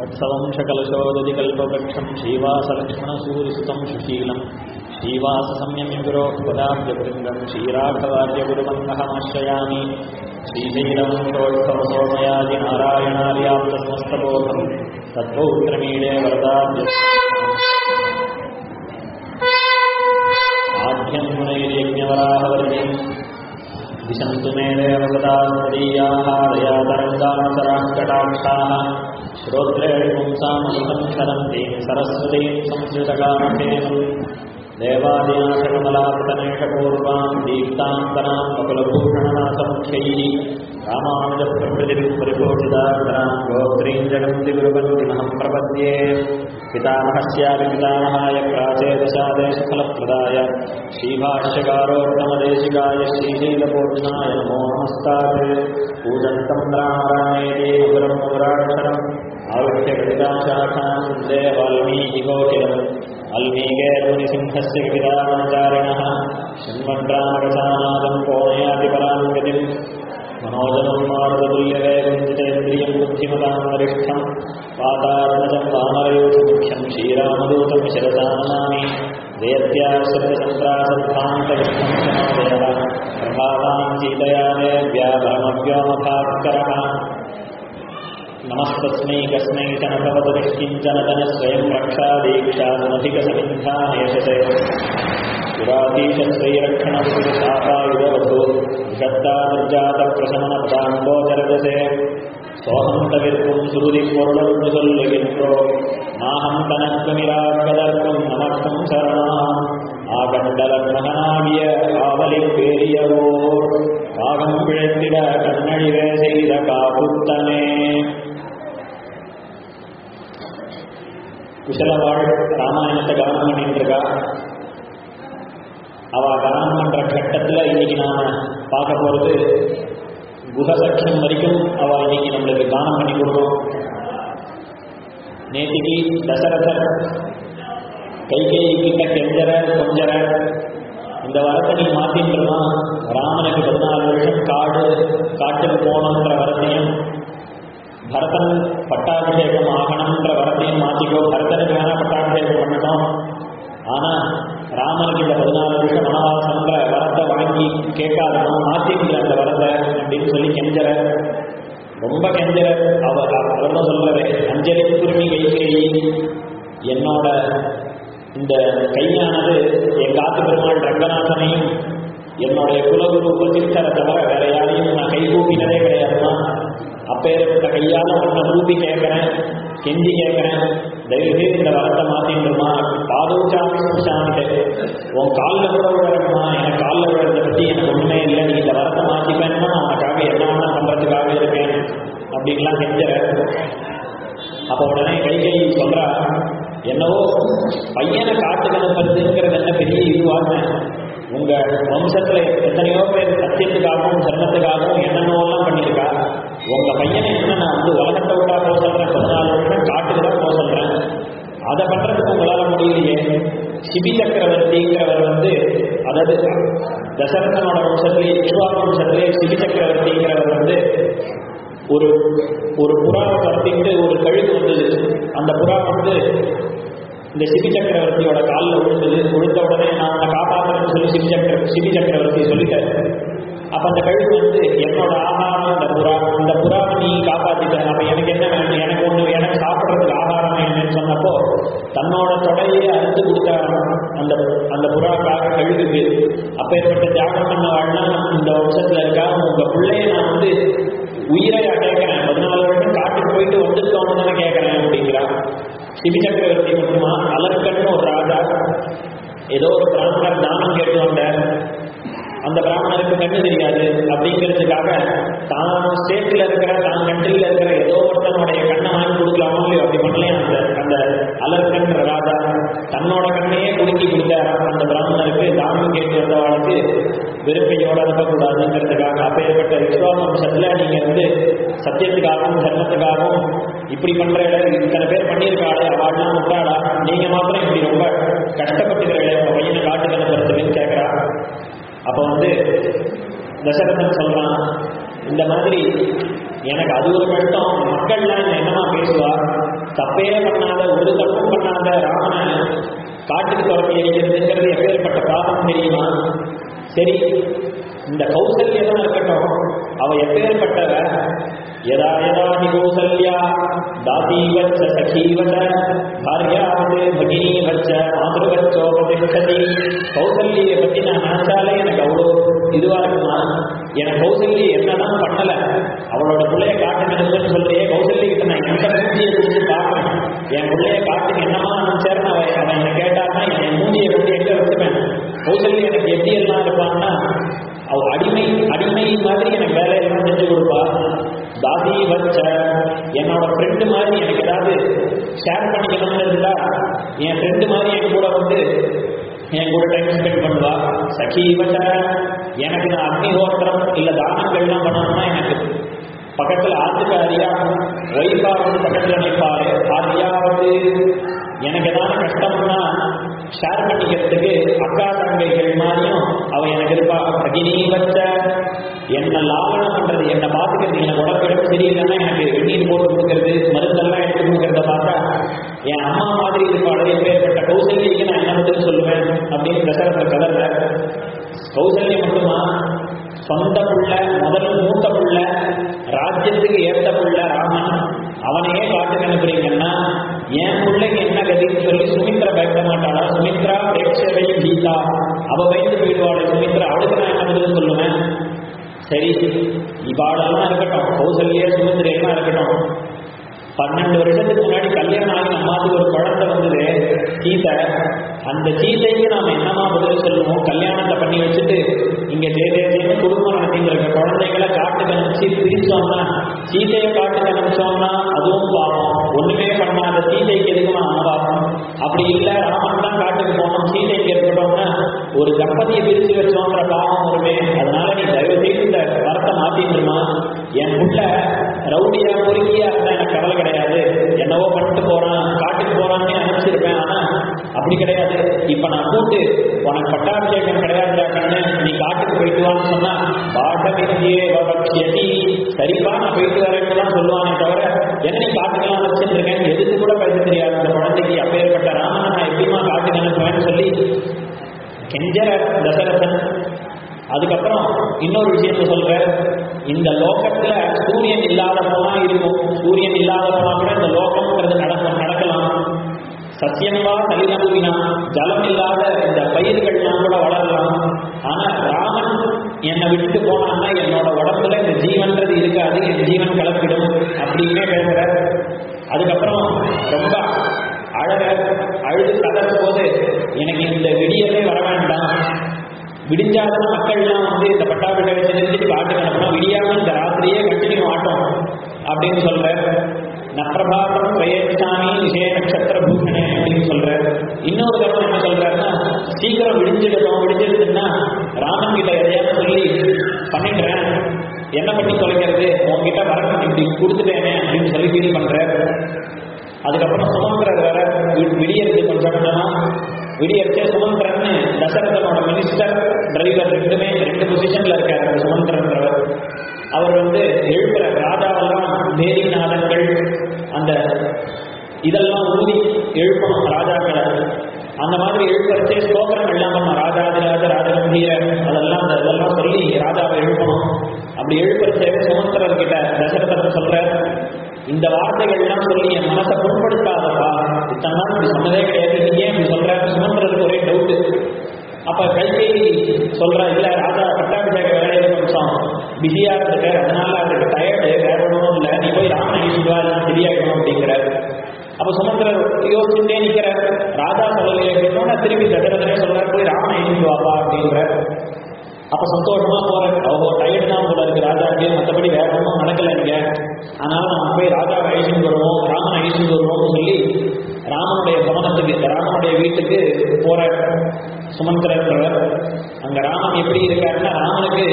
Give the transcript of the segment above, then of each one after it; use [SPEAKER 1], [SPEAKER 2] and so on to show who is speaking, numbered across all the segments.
[SPEAKER 1] वत्सवंशकलशोदधिकल्पवृक्षं श्रीवासलक्ष्मणसूरिसुतं सुशीलं श्रीवाससंयम्यगुरोः पदाब्जवृन्दं श्रीराघवार्यगुरुवन्दहमाश्रयामि श्रीशैलवंशोत्थवसोमयादिनारायणार्याप्तसमस्तबोधं तत्पौत्रमीडे वरदाब्ज आढ्यं मुनैर्यज्ञवराहवर्यम् दिशन्तु मे देव सदा त्वदीयाः दयातरङ्गानुसराः कटाक्षाः श्रोत्रेण पुंसामृतं क्षरन्तीं सरस्वतीं संस्कृतकामधेनुं देवादिनाथकमलापतनेशपूर्वां दीप्तान्तरां बकुलभूषणनाथमुख्यैः रामानुजप्रकृतिपरिभूषिताग्रां गोत्रीं जगन्ति गुरुवन्तिमहं प्रपद्ये पितामहस्यापि पितामहाय प्राचेदशादेशफलप्रदाय श्रीभाष्यकारोत्तमदेशिकाय श्रीशीलपूर्णाय नमो नमस्तात् पूजन्तं रामारामेति मधुरं मधुराक्षरम् आरुह्य कविताशाखां वन्दे वाल्मीकिकोकिलम् अल्मीकेर्मुनिसिंहस्य कविताचारिणः शृण्वन् रामकथानादं कोणयाति परां गतिम् मनोजनं मारुततुल्यवेगं जितेन्द्रियं बुद्धिमतां वरिष्ठं पातात्मजं वानरयूथमुख्यं श्रीरामदूतं शिरसा नमामि जयत्याश्रितसन्त्रासद्धान्तविष्णं समादयः प्रभावां सीतया देव्या परमव्योमभास्करः नमस्तस्मै कस्मै च न भवतु निष्किञ्चन तनः स्वयं रक्षादीक्षादनधिकसमिन्धानेशते पुराधीशस्त्रैरक्षणपुरुषापायुधवधो விஷத்தாதர்ஜாதப்பிரசமனபதாம்போதரதசே சோகம் தவிர்க்கும் சுருதி பொருளொன்று சொல்லுகின்றோ நாகம் தனக்குமிராக்கதற்கும் நமக்கும் சரணாம் ஆகண்டலன் மகனாகிய ஆவலி பேரியவோர் காகம் பிழைத்திட கண்ணழிவே செய்த காப்புத்தனே குசலவாழ் ராமாயணத்தை கவனம் பண்ணிட்டு இருக்கா அவ கவனம் பண்ற கட்டத்துல இன்னைக்கு நாம பார்க்க போறது குஹசக்கியம் வரைக்கும் அவ இன்னைக்கு நம்மளுக்கு தானம் பண்ணி கொடுக்கும் நேத்திக்கு தசரதர் கைகேயி கிட்ட கெஞ்சர கொஞ்சர இந்த வரத்தை நீ மாத்தின்றமா ராமனுக்கு பதினாலு வருஷம் காடு காட்டுக்கு போகணுன்ற வரத்தையும் பரதன் பட்டாபிஷேகம் ஆகணுன்ற வரத்தையும் மாற்றிக்கோ பரதனுக்கு வேணா பட்டாபிஷேகம் பண்ணட்டும் ஆனா ராமனுக்கு இந்த பதினாலு வருஷம் வனவாசம்ன்ற வரத்தை வாங்கி கேட்காதவன் மாத்திக்கல அந்த வரத்தை அப்படின்னு சொல்லி கெஞ்சர ரொம்ப கெஞ்சர அவர் அவர் தான் சொல்றாரு அஞ்சலி குருமி கைகேயி என்னோட இந்த கையானது என் காத்து பெருமாள் ரங்கநாதனையும் என்னுடைய குலகுரு உபசிஷ்டரை தவிர வேற யாரையும் நான் கை கூப்பினதே கிடையாதுமா அப்பேற்பட்ட கையால உன்னை ரூபி கேட்கிறேன் கெஞ்சி கேட்கிறேன் தயவுசெய்து இந்த வரத்தை மாத்திட்டுமா பாதூச்சாமி சுஷாமிட்டு உன் காலில் கூட விழறமா எனக்கு காலில் விழுறத பற்றி எனக்கு ஒண்ணுமே இல்லை நீ இந்த வரத்தை மாத்திப்பேன்னா நான் உனக்காக என்ன வேணா பண்றதுக்காக இருக்கேன் அப்படின்லாம் கெஞ்சற அப்ப உடனே கை கை சொல்றா என்னவோ பையனை காட்டுக்கு அனுப்புறதுங்கிறது என்ன பெரிய இதுவாங்க உங்க வம்சத்துல எத்தனையோ பேர் சத்தியத்துக்காகவும் தர்மத்துக்காகவும் என்னென்னவெல்லாம் பண்ணியிருக்கா உங்க பையனை என்ன நான் வந்து உலகத்தை விட்டா போக சொல்றேன் பதினாலு வருஷம் காட்டுக்கு தான் போக சொல்றேன் அதை பண்றதுக்கு உங்களால முடியலையே சிபி சக்கரவர்த்திங்கிறவர் வந்து அதாவது தசரதனோட வம்சத்திலே இஷ்வா வம்சத்திலே சிபி சக்கரவர்த்திங்கிறவர் வந்து ஒரு ஒரு புறாவை பறத்திட்டு ஒரு கழுகு வந்தது அந்த புறா வந்து இந்த சிபி சக்கரவர்த்தியோட காலில் விழுந்தது விழுந்த உடனே நான் உன்னை காப்பாற்றுறேன்னு சொல்லி சிபி சக்கர சிபி சக்கரவர்த்தி சொல்லிட்டாரு அப்ப அந்த கழுகு வந்து என்னோட ஆகாரம் இந்த புறா இந்த புறாவை நீ காப்பாத்திட்ட அப்ப எனக்கு என்ன வேணும் எனக்கு ஒண்ணு எனக்கு சாப்பிட்றதுக்கு ஆகாரம் என்னன்னு சொன்னப்போ தன்னோட தொடையே அறுத்து கொடுத்தாராம் அந்த அந்த புறாக்காக கழுகுக்கு அப்பேற்பட்ட தியாகம் பண்ண வாழ்னா இந்த வம்சத்துல இருக்கா உங்க பிள்ளைய நான் வந்து உயிரை கேட்கிறேன் பதினாலு வருஷம் காட்டுக்கு போயிட்டு வந்துட்டோம்னு தானே கேட்கிறேன் அப்படிங்கிறான் சிபி சக்கரவர்த்தி மட்டுமா அலர்கன்னு ஒரு ராஜா ஏதோ ஒரு பிராமணர் தானம் கேட்டு வந்தார் அந்த பிராமணருக்கு கண்ணு தெரியாது அப்படிங்கிறதுக்காக தான் ஸ்டேட்ல இருக்கிற தான் கண்ட்ரில இருக்கிற ஏதோ ஒருத்தனுடைய கண்ணை வாங்கி கொடுக்கலாமோ இல்லையோ அப்படி பண்ணலையா அந்த அந்த அலர்கன்ற ராஜா தன்னோட கண்ணையே குடுக்கி கொடுத்தார் அந்த பிராமணருக்கு தானம் கேட்டு வந்தவாளுக்கு வெறுப்பையோட அனுப்பக்கூடாதுங்கிறதுக்காக அப்பேற்பட்ட விஸ்வாச வம்சத்துல நீங்க வந்து சத்தியத்துக்காகவும் தர்மத்துக்காகவும் இப்படி பண்ற இத்தனை பேர் பண்ணியிருக்காளே அவாள்லாம் விட்டாளா நீங்க மாத்திரம் இப்படி ரொம்ப கஷ்டப்பட்டுக்கிறீங்களே உங்க பையனை காட்டுக்கு அனுப்புறதுக்குன்னு கேட்கிறா அப்போ வந்து தசரதன் சொல்றான் இந்த மாதிரி எனக்கு அது ஒரு கஷ்டம் மக்கள்லாம் என்ன என்னமா பேசுவா தப்பே பண்ணாத ஒரு தப்பும் பண்ணாத ராமனை காட்டுக்கு துரத்தி எறிகிறதுங்கிறது எப்பேற்பட்ட பாவம் தெரியுமா சரி இந்த கௌசல்யா தான் இருக்கட்டும் அவ எப்பேற்பட்டவ யதா யதா ஹி கௌசல்யா தாசீவச்ச சகீவச்ச பாரியாவது பகினீவச்ச மாதృவச்சோபதிஷ்டதி கௌசல்யை பத்தி நான் நினைச்சாலே எனக்கு அவ்வளோ இதுவா இருக்குமா எனக்கு கௌசல்யை என்னதான் பண்ணல அவளோட பிள்ளைய காட்டு நினைச்சுன்னு சொல்றியே கௌசல்ய கிட்ட நான் எந்த மூஞ்சியை குறித்து பார்க்கறேன் என் பிள்ளைய காட்டுக்கு என்னமா அனுப்பிச்சாருன்னு அவன் அவன் என்ன கேட்டான்னா என் மூஞ்சியை கொண்டு எங்க வச்சுப்பேன் கௌசல்யா எனக்கு எப்படி எல்லாம் இருப்பான்னா அவ அடிமை அடிமை மாதிரி எனக்கு வேலையெல்லாம் செஞ்சு கொடுப்பா தாசி வச்ச என்னோட ஃப்ரெண்டு மாதிரி எனக்கு ஏதாவது ஷேர் பண்ணிக்கணும்னு இருந்தா என் ஃப்ரெண்டு மாதிரி என் கூட வந்து என் கூட டைம் ஸ்பெண்ட் பண்ணுவா சகி வச்ச எனக்கு நான் அக்னிஹோத்திரம் இல்ல தானங்கள்லாம் பண்ணணும்னா எனக்கு பக்கத்துல ஆத்துக்காரியா ஒய்ஃபா வந்து பக்கத்துல நிற்பாரு ஆரியாவது எனக்கு ஏதாவது கஷ்டம்னா ஷேர் பண்ணிக்கிறதுக்கு அக்கா தங்கைகள் மாதிரியும் அவ எனக்கு இருப்பா அகினி வச்ச என்ன லாபனம் பண்றது என்ன பார்த்துக்கிறது எனக்கு உடம்பு இடம் சரியில்லைன்னா எனக்கு வெந்நீர் போட்டு கொடுக்கறது மருந்தெல்லாம் எடுத்து கொடுக்கறத பார்த்தா என் அம்மா மாதிரி இருப்பாள் எப்பேற்பட்ட கௌசல்யக்கு நான் என்ன பதில் சொல்லுவேன் அப்படின்னு தசரத கதற கௌசல்யம் மட்டுமா சொந்த புள்ள முதல் மூத்த புள்ள ராஜ்யத்துக்கு ஏத்த புள்ள ராமன் அவனையே காட்டுக்கு அனுப்புறீங்கன்னா என் பிள்ளைக்கு என்ன கதின்னு சொல்லி சுமித்ரா பயப்பட மாட்டாளா சுமித்ரா பிரேட்சவை கீதா அவ பயந்து போயிடுவாள் சுமித்ரா அவளுக்கு நான் என்ன பதில் சொல்லுவேன் சரி இவாளெல்லாம் இருக்கட்டும் கௌசல்யா சுமித்ரையெல்லாம் இருக்கட்டும் பன்னெண்டு வருஷத்துக்கு முன்னாடி கல்யாணம் ஆகி நம்மாத்துக்கு ஒரு குழந்தை வந்தது சீதை அந்த சீதைக்கு நாம என்னமா பதில் சொல்லுவோம் கல்யாணத்தை பண்ணி வச்சுட்டு இங்க தேதேன்னு குடும்பம் நடத்திட்டு இருக்க குழந்தைகளை காட்டுக்கு அனுப்பிச்சு பிரிச்சோம்னா சீதையை காட்டுக்கு அனுப்பிச்சோம்னா அதுவும் பாவம் ஒண்ணுமே பண்ணாத சீதைக்கு எதுக்குமா பாவம் அப்படி இல்ல ராமன் தான் காட்டுக்கு போனோம் சீதைக்கு இருக்கட்டும்னா ஒரு தம்பதியை பிரிச்சு வச்சோன்ற பாவம் வருமே அதனால நீ தயவு செய்து இந்த வரத்தை மாத்திட்டுமா என் புள்ள ரவுடியா பொறுக்கியா இருந்தா எனக்கு கவலை கிடையாது என்னவோ பண்ணிட்டு போறான் காட்டுக்கு போறான்னு நினைச்சிருப்பேன் ஆனா அப்படி கிடையாது இப்ப நான் கூட்டு உனக்கு பட்டாபிஷேகம் கிடையாதுடா கண்ணு நீ காட்டுக்கு போயிட்டு வான்னு சொன்னா பாடவித்தியே பக்ஷதி சரிப்பா நான் போயிட்டு வரேன்னு தான் சொல்லுவானே தவிர என்ன நீ காட்டுக்கெல்லாம் வச்சுட்டு இருக்கேன் எதுக்கு கூட பேச தெரியாது அந்த குழந்தைக்கு அப்பேற்பட்ட ராமனை நான் எப்படிமா காட்டுக்கு அனுப்புவேன்னு சொல்லி கெஞ்சர தசரதன் அதுக்கப்புறம் இன்னொரு விஷயத்த சொல்றேன் இந்த லோகத்துல சூரியன் இல்லாத போனா இருக்கும் சூரியன் இல்லாத போனா கூட இந்த லோகம்ங்கிறது நடக்கும் நடக்கலாம் சத்தியமா தலிதமுவினா ஜலம் இல்லாத இந்த பயிர்கள்லாம் கூட வளரலாம் ஆனா ராமன் என்னை விட்டுட்டு போனான்னா என்னோட உடம்புல இந்த ஜீவன்றது இருக்காது என் ஜீவன் கலப்பிடும் அப்படின்னே பேசுற அதுக்கப்புறம் ரொம்ப அழக அழுது கதறும் போது எனக்கு இந்த விடியலே வர வேண்டாம் விடிஞ்சாதான் மக்கள்லாம் வந்து இந்த பட்டாபிஷேகத்தை நிறுத்திட்டு காட்டுக்கு அனுப்பணும் விடியாம இந்த ராத்திரியே கண்டினியூ ஆட்டம் அப்படின்னு சொல்ற நப்பிரபாதம் பிரயேசாமி விஷய நட்சத்திர பூஷணே அப்படின்னு சொல்ற இன்னொரு தரம் என்ன சொல்றாருன்னா சீக்கிரம் விடிஞ்சிடணும் விடிஞ்சிடுதுன்னா ராமன் கிட்ட எதையாவது சொல்லி பண்ணிடுறேன் என்ன பண்ணி தொலைக்கிறது உங்ககிட்ட வரணும் இப்படி கொடுத்துட்டேனே அப்படின்னு சொல்லி ஃபீல் பண்ற அதுக்கப்புறம் சுமந்திரர் வேற வி- விடியறது கொஞ்சம் கொஞ்சமா விடியறச்சே சுமந்திரன்னு தசரதனோட மினிஸ்டர் டிரைவர் ரெண்டுமே ரெண்டு பொசிஷன்ல இருக்காரு அந்த சுமந்திரன்றவர் அவர் வந்து எழுப்புற ராஜாவெல்லாம் தேரிநாதங்கள் அந்த இதெல்லாம் ஊதி எழுப்பணும் ராஜாக்களை அந்த மாதிரி எழுப்புறச்சே ஸ்லோகனம் எல்லாம் பண்ண ராஜாதிராஜ ராஜகம்பீர அதெல்லாம் அந்த இதெல்லாம் சொல்லி ராஜாவை எழுப்பணும் அப்படி எழுப்புறச்சே சுமந்திரர் கிட்ட தசரதன் சொல்ற இந்த வார்த்தைகள்லாம் சொல்லி என் மனசை புண்படுத்தாதப்பா இத்தனை நாள் இப்படி சொன்னதே கிடையாது நீ ஏன் இப்படி சொல்ற சுமந்திரருக்கு ஒரே டவுட்டு அப்ப கைகை சொல்ற இல்ல ராஜா பட்டாபிஷேக வேலையில கொஞ்சம் பிஸியா இருந்துட்டு அதனால அவருக்கு டயர்டு வேற ஒன்றும் இல்லை நீ போய் ராமன் ஈஸ்வரா சரியாயிடும் அப்படிங்கிற அப்ப சுமந்திரர் யோசிச்சுட்டே நிக்கிற ராஜா சொல்லலையே அப்படின்னா திருப்பி தசரதனே சொல்றாரு போய் ராமன் ஈஸ்வரா வாப்பா அப்படிங்கிற அப்ப சந்தோஷமா போற அவங்க டயர்டு தான் போல இருக்கு ராஜாக்கு மற்றபடி வேற ஒன்றும் நடக்கல இங்க அதனால நம்ம போய் ராஜாவை அழிச்சுட்டு வருவோம் ராமனை அழிச்சுட்டு வருவோம்னு சொல்லி ராமனுடைய பவனத்துக்கு ராமனுடைய வீட்டுக்கு போற சுமந்திரன்றவர் அங்க ராமன் எப்படி இருக்காருன்னா ராமனுக்கு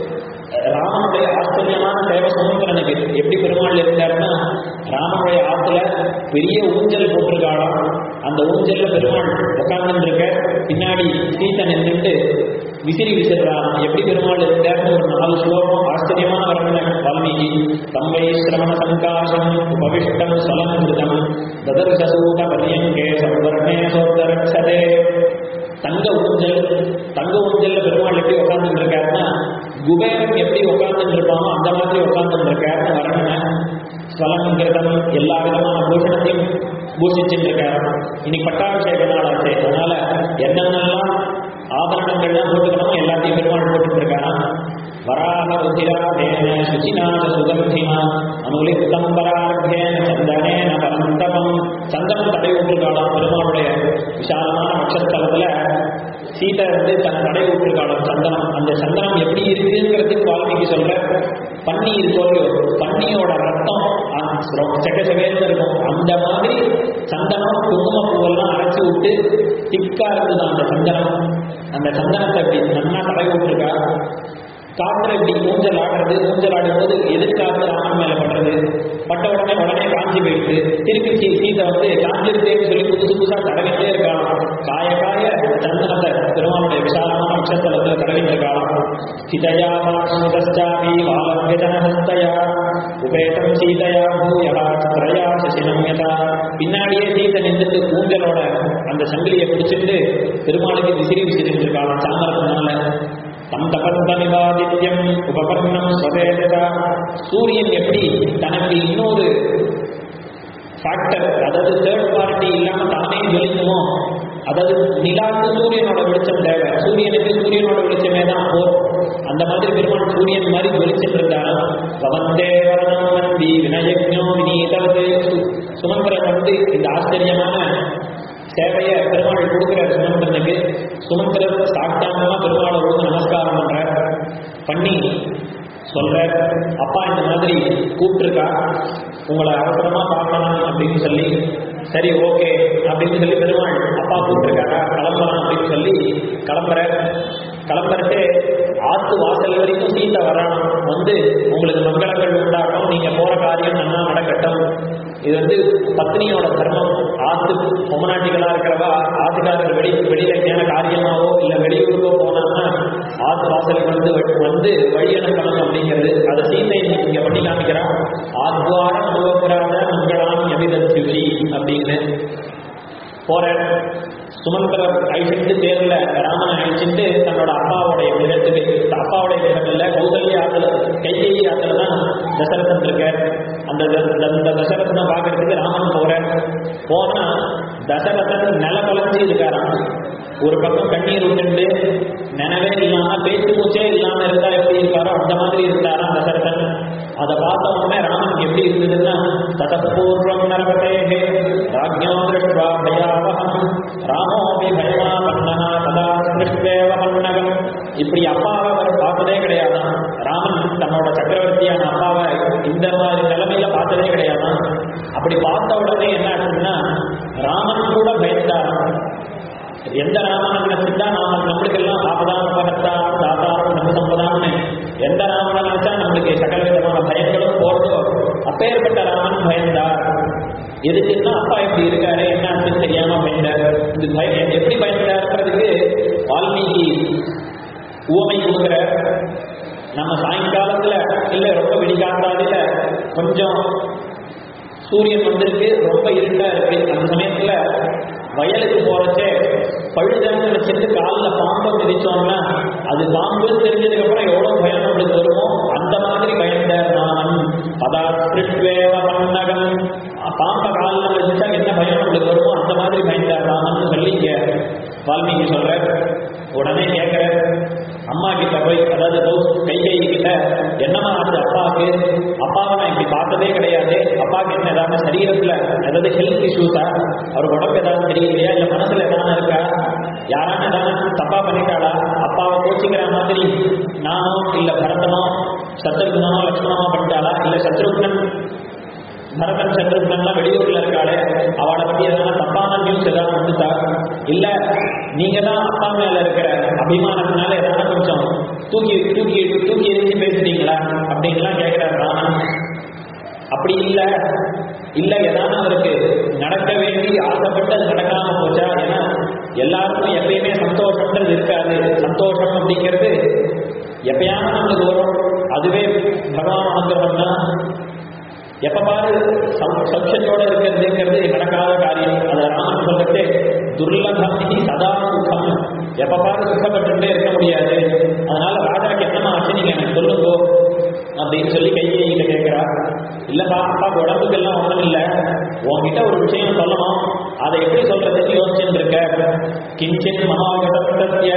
[SPEAKER 1] ராமனுடைய ஆச்சரியமான தேவை சுமந்திரனுக்கு எப்படி பெருமாள் இருக்காருன்னா ராமனுடைய ஆத்துல பெரிய ஊஞ்சல் போட்டிருக்காளாம் அந்த ஊஞ்சல்ல பெருமாள் உட்கார்ந்து இருக்க பின்னாடி சீத்தை நின்றுட்டு விசிறி விசிறான் எப்படி பெருமாள் இருக்காருன்னு ஒரு நாலு ஸ்லோகம் ஆச்சரியமான வர்ணனை வால்மீகி தம்பை சிரவண சங்காசம் உபவிஷ்டம் சலம் சதர்சசூக பரியங்கே சர்வர்ணே சோத்தரட்சதே தங்க ஊஞ்சல் தங்க ஊஞ்சல்ல பெருமாள் எப்படி உட்கார்ந்துட்டு இருக்காருன்னா குபேரன் எப்படி உட்கார்ந்துட்டு இருப்பானோ அந்த மாதிரி உட்கார்ந்துட்டு இருக்காருன்னு வர்ணனை ஸ்வலங்கிருதம் எல்லா விதமான பூஷணத்தையும் பூஷிச்சுட்டு இருக்காரு இன்னைக்கு பட்டாபிஷேக நாள் ஆச்சு அதனால என்னென்னலாம் ஆபரணங்கள்லாம் போட்டுக்கணுமோ எல்லாத்தையும் பெருமாள் போட்டுட்டு இருக்காராம் வராக ருதிராதேன சுச்சினாத சுகந்தினா அனுலிப்தம்பரார்த்தேன சந்தனேன பரந்தபம் சந்தனம் தடை விட்டுருக்காளாம் பெருமாளுடைய விசாலமான வட்சஸ்தலத்துல சீதை வந்து தன் தடை விட்டுருக்காளாம் சந்தனம் அந்த சந்தனம் எப்படி இருக்குங்கிறதுக்கு வால்மீகி சொல்ற பன்னி இருக்கோ இல்லையோ பன்னியோட ரத்தம் செக்க செவேன்னு இருக்கும் அந்த மாதிரி சந்தனம் குங்கும பூவெல்லாம் அரைச்சி விட்டு திக்கா இருந்தது அந்த சந்தனம் அந்த சந்தனத்தை இப்படி நன்னா தடை விட்டுருக்கா காற்றுல இப்படி ஊஞ்சல் ஆடுறது ஊஞ்சல் ஆடும்போது எதிர்காத்து ராமன் மேல படுறது பட்ட உடனே உடனே காஞ்சி போயிடுது திருப்பி சீ சீதை வந்து காஞ்சிருந்தேன்னு சொல்லி புதுசு புதுசா தடவிட்டே இருக்காளாம் காய காய சந்தனத்தை பெருமாளுடைய விசாலமான நட்சத்திரத்துல தடவிட்டு இருக்காளாம் சிதையா வாசுதஸ்டாமி வாலவியதனஹஸ்தயா உபேதம் சீதையா பூயகா திரயா சசினம் யதா பின்னாடியே சீதை நின்றுட்டு ஊஞ்சலோட அந்த சங்கிலியை பிடிச்சிட்டு பெருமாளுக்கு விசிறி விசிறிட்டு இருக்காளாம் சாமரத்தினால தம் தபந்தமிவாதித்யம் உபபர்ணம் ஸ்வதேஜதா சூரியன் எப்படி தனக்கு இன்னொரு ஃபேக்டர் அதாவது தேர்ட் பார்ட்டி இல்லாம தானே ஜொலிக்குமோ அதாவது நிலாவுக்கு சூரியனோட வெளிச்சம் தேவை சூரியனுக்கு சூரியனோட வெளிச்சமே தான் போர் அந்த மாதிரி பெருமாள் சூரியன் மாதிரி ஜொலிச்சுட்டு இருந்தாலும் பவந்தே வரதம் வந்தி வினயஜோ வினீதவது சுமந்திரன் வந்து இந்த ஆச்சரியமான சேவையை பெருமாள் கொடுக்குற சுமந்திரனுக்கு சுமந்திரன் சாட்டாமமா பெருமாளை வந்து நமஸ்காரம் பண்ற பண்ணி சொல்ற அப்பா இந்த மாதிரி கூப்பிட்டுருக்கா உங்களை அவசரமா பார்க்கணும் அப்படின்னு சொல்லி சரி ஓகே அப்படின்னு சொல்லி பெருமாள் அப்பா கூப்பிட்டுருக்காரா கிளம்பலாம் அப்படின்னு சொல்லி கிளம்புற கிளம்புறட்டு ஆத்து வாசல் வரைக்கும் சீத்தை வரணும் வந்து உங்களுக்கு மங்களங்கள் உண்டாகணும் நீங்க போற காரியம் நல்லா நடக்கட்டும் இது வந்து பத்னியோட தர்மம் ஆத்து பொம்மநாட்டிகளா இருக்கிறவா ஆத்துக்காரர் வெளி வெளியில எங்கேயான காரியமாவோ இல்ல வெளியூருக்கோ போனாங்கன்னா ஆத்து வாசலுக்கு வந்து வந்து வழி அனுப்பணும் அப்படிங்கிறது அதை சீத்தை இங்க பண்ணி காமிக்கிறா ஆத்வாரம் அனுபவப்படாத மங்களாம் எவிதத்யுஷி அப்படின்னு போற சுமந்திரர் அழிச்சிட்டு தேர்ல ராமனை அழிச்சிட்டு தன்னோட அப்பாவுடைய இடத்துக்கு அப்பாவுடைய இடத்துல கௌசல்ய ஆத்துல கைகேயி ஆத்துல தான் தசரதன் இருக்க அந்த த- அந்த தசரதனை பார்க்கறதுக்கு ராமன் போற போனா தசரதன் நில குலைஞ்சி இருக்காராம் ஒரு பக்கம் கண்ணீர் விட்டுண்டு நினைவே இல்லாம பேச்சு மூச்சே இல்லாம இருந்தா எப்படி இருக்காரோ அந்த மாதிரி இருந்தாராம் தசரதன் அதை பார்த்த உடனே ராமனுக்கு எப்படி இருந்ததுன்னா ததப்பூர்வம் நரபதேகே ராஜ்யோ திருஷ்வா பயாவகம் ராமோபி பயமா பன்னனா ததா திருஷ்வேவ பன்னகம் இப்படி அப்பாவை அவர் பார்த்ததே கிடையாதான் ராமன் தன்னோட சக்கரவர்த்தியான அப்பாவை இந்த மாதிரி நிலைமையில பார்த்ததே கிடையாதான் அப்படி பார்த்த உடனே என்ன ஆச்சுன்னா ராமன் கூட பயந்தாராம் எந்த ராமனை நினைச்சிட்டா நாம நம்மளுக்கெல்லாம் ஆபதான பகத்தா தாத்தாரம் நம்ம சம்பதான்னு எந்த ராமனை நினைச்சா நம்மளுக்கு சகல விதமான பயங்களும் போறதோ அப்பேற்பட்ட ராமன் பயந்தார் எதுக்குன்னா அப்பா இப்படி இருக்காரு என்ன ஆச்சுன்னு தெரியாம பயந்தார் இது பயம் எப்படி பயந்தாருன்றதுக்கு வால்மீகி உவமை கொடுக்குற நம்ம சாயங்காலத்துல இல்ல ரொம்ப விடிகாத்தாதில கொஞ்சம் சூரியன் வந்திருக்கு ரொம்ப இருட்டா இருக்கு அந்த சமயத்துல வயலுக்கு போறச்சே பழுதன்னு வச்சுட்டு காலில் பாம்பை மிதிச்சோம்னா அது பாம்பு தெரிஞ்சதுக்கு அப்புறம் எவ்வளவு பயம் நம்மளுக்கு வருமோ அந்த மாதிரி பயந்த ராமன் பதா திருஷ்வேவ பன்னகம் பாம்பை காலில் வச்சுட்டா என்ன பயம் நம்மளுக்கு வருமோ அந்த மாதிரி பயந்த ராமன் சொல்லி இங்க வால்மீகி சொல்ற உடனே கேட்கிற அம்மா கிட்ட போய் அதாவது கௌஸ் கைகை கிட்ட என்னமா ஆச்சு அப்பாவுக்கு அப்பாவை நான் இப்படி பார்த்ததே கிடையாது அப்பாவுக்கு என்ன ஏதாவது சரீரத்துல ஏதாவது ஹெல்த் இஷ்யூஸா அவர் உடம்பு ஏதாவது தெரியலையா இல்ல மனசுல ஏதாவது இருக்கா யாரான ஏதாவது தப்பா பண்ணிட்டாளா அப்பாவை கோச்சிக்கிற மாதிரி நானோ இல்ல பரதனோ சத்ருக்னோ லட்சுமணமோ பண்ணிட்டாளா இல்ல சத்ருக்னன் பரதன் சத்ருக்னன்லாம் வெளியூர்ல இருக்காளே அவளை பத்தி எதனா தப்பான நியூஸ் ஏதாவது வந்துட்டா இல்ல நீங்க தான் அப்பா மேல இருக்கிற அபிமானத்தினால ஏதாவது கொஞ்சம் தூக்கி தூக்கி தூக்கி எரிஞ்சு பேசுறீங்களா அப்படின்லாம் கேட்கிறார் ராமன் அப்படி இல்ல இல்ல ஏதாவது அவருக்கு நடக்க வேண்டி ஆசைப்பட்டு அது நடக்காம போச்சா ஏன்னா எல்லாருக்கும் எப்பயுமே சந்தோஷம்ன்றது இருக்காது சந்தோஷம் அப்படிங்கிறது எப்பயாவது நம்மளுக்கு வரும் அதுவே பகவான் அனுகிரகம் தான் எப்ப பாரு சௌ- சௌக்கியத்தோட இருக்கிறதுங்கிறது நடக்காத துர்லபி சதா சுகம் எப்ப பாரு சுகப்பட்டுட்டே இருக்க முடியாது அதனால ராஜாக்கு என்னமா ஆச்சு நீங்க எனக்கு சொல்லுங்க அப்படின்னு சொல்லி கையை கிட்ட கேட்கிறா இல்லப்பா அப்பாவுக்கு உடம்புக்கு எல்லாம் ஒண்ணும் இல்ல உன்கிட்ட ஒரு விஷயம் சொல்லணும் அதை எப்படி சொல்றதுன்னு யோசிச்சுட்டு இருக்க கிஞ்சின் மகாகடத்திய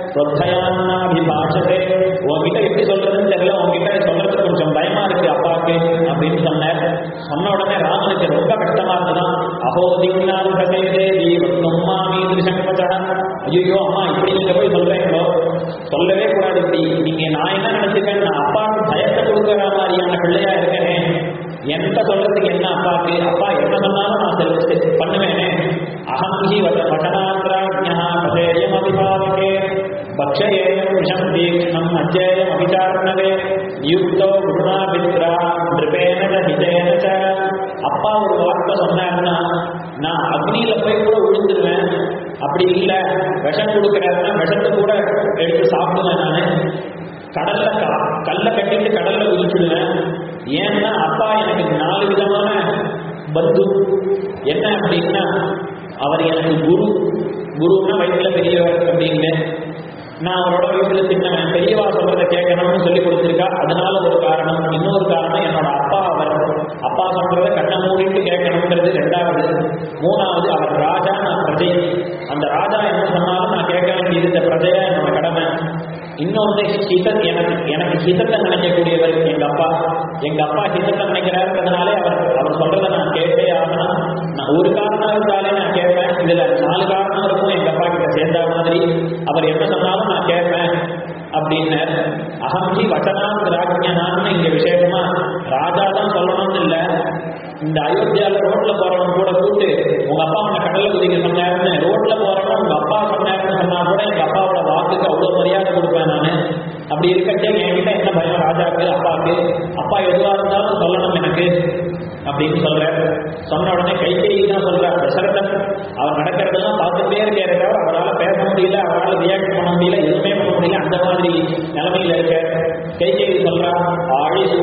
[SPEAKER 1] ஸ்வத்தையான்னாபிபாஷதே உன்கிட்ட எப்படி சொல்றதுன்னு தெரியல உன்கிட்ட சொல்றதுக்கு கொஞ்சம் பயமா இருக்கு அப்பாவுக்கு அப்படின்னு சொன்னார் சொன்ன உடனே ராமனுக்கு ரொம்ப கஷ்டமா இருந்ததான் அஹோ திக்னான் கதேதே தீவம்மா மீதிருஷங்கச்சா ஐயோ அம்மா இப்படி நீங்க போய் சொல்றீங்களோ சொல்லவே கூடாது இப்படி நீங்க நான் என்ன நினைச்சுக்கேன் நான் அப்பாவுக்கு பயத்தை கொடுக்குற மாதிரியான பிள்ளையா இருக்கேனே என்கிட்ட சொல்றதுக்கு என்ன அப்பாவுக்கு அப்பா என்ன சொன்னாலும் நான் செல்~ பண்ணுவேனே அகம் ஹி வட வடனாந்திராஜ்யா பதேயம் அபிபாவகே பக்ஷயேயம் விஷம் தீக்ஷ்ணம் அஜ்ஜேயம் அபிச்சாரணவே நியுக்தோ குருணா பித்ரா நிருபேன ச ஹிதேன ச அப்பா ஒரு வார்த்தை சொன்னாருன்னா நான் அக்னியில போய் கூட விழுந்துருவேன் அப்படி இல்ல விஷம் கொடுக்குறாருன்னா விஷத்தை கூட எடுத்து சாப்பிடுவேன் நானு கடல்ல க- கல்ல கட்டிட்டு கடல்ல குதிச்சுடுவேன் ஏன்னா அப்பா எனக்கு நாலு விதமான பந்து என்ன அப்படின்னா அவர் எனக்கு குரு குருன்னா வயிற்றுல பெரியவர் அப்படின்னு நான் அவரோட வீட்டுல சின்னவன் பெரியவா சொல்றதை கேட்கணும்னு சொல்லி கொடுத்துருக்கா அதனால ஒரு காரணம் இன்னொரு காரணம் என்னோட அப்பா அவர் அப்பா சொல்றதை கண்ணை மூடிட்டு கேட்கணுங்கிறது ரெண்டாவது மூணாவது அவர் ராஜா நான் பிரஜை அந்த ராஜா என்ன சொன்னாலும் நான் கேட்க வேண்டியது இந்த பிரஜையா என்னோட கடமை இன்னொன்று ஹிதத் எனக்கு எனக்கு ஹிதத்தை நினைக்கக்கூடியவர் எங்க அப்பா எங்க அப்பா ஹிதத்தை நினைக்கிறாருன்றதுனாலே அவர் அவர் சொல்றதை நான் கேட்டே ஆகணும் நான் ஒரு காரணம் இருந்தாலே நான் கேட்பேன் இதுல நாலு காரணம் இருக்கும் எங்க அப்பா கிட்ட சேர்ந்த மாதிரி அவர் என்ன சொன்னாலும் நான் கேட்பேன் அப்படின்னு அகம்ஜி வச்சனாம் ராஜ்யனான்னு இங்க விசேஷமா ராஜா தான் சொல்லணும்னு இல்ல இந்த அயோத்தியால ரோட்ல போறவன் கூட கூட்டு உங்க அப்பா உன்னை கடல்ல குதிக்க சொன்னாருன்னு ரோட்ல போறவன் உங்க அப்பா சொன்னாருன்னு சொன்னா கூட எங்க அப்பாவோட வாக்குக்கு அவ்வளவு மரியாதை கொடுப்பேன் நானு அப்படி இருக்கட்டே என்கிட்ட என்ன பயம் ராஜாக்கு அப்பாவுக்கு அப்பா எதுவா இருந்தாலும் சொல்லணும் எனக்கு அப்படின்னு சொல்ற சொன்ன உடனே கைகேயி தான் சொல்ற தசரதன் அவர் நடக்கிறதெல்லாம் பார்த்துட்டே இருக்காரு தவிர அவரால் பேச முடியல அவரால் ரியாக்ட் பண்ண முடியல எதுவுமே பண்ண முடியல அந்த மாதிரி நிலைமையில இருக்க கைகேயி சொல்றா ஆழிசூ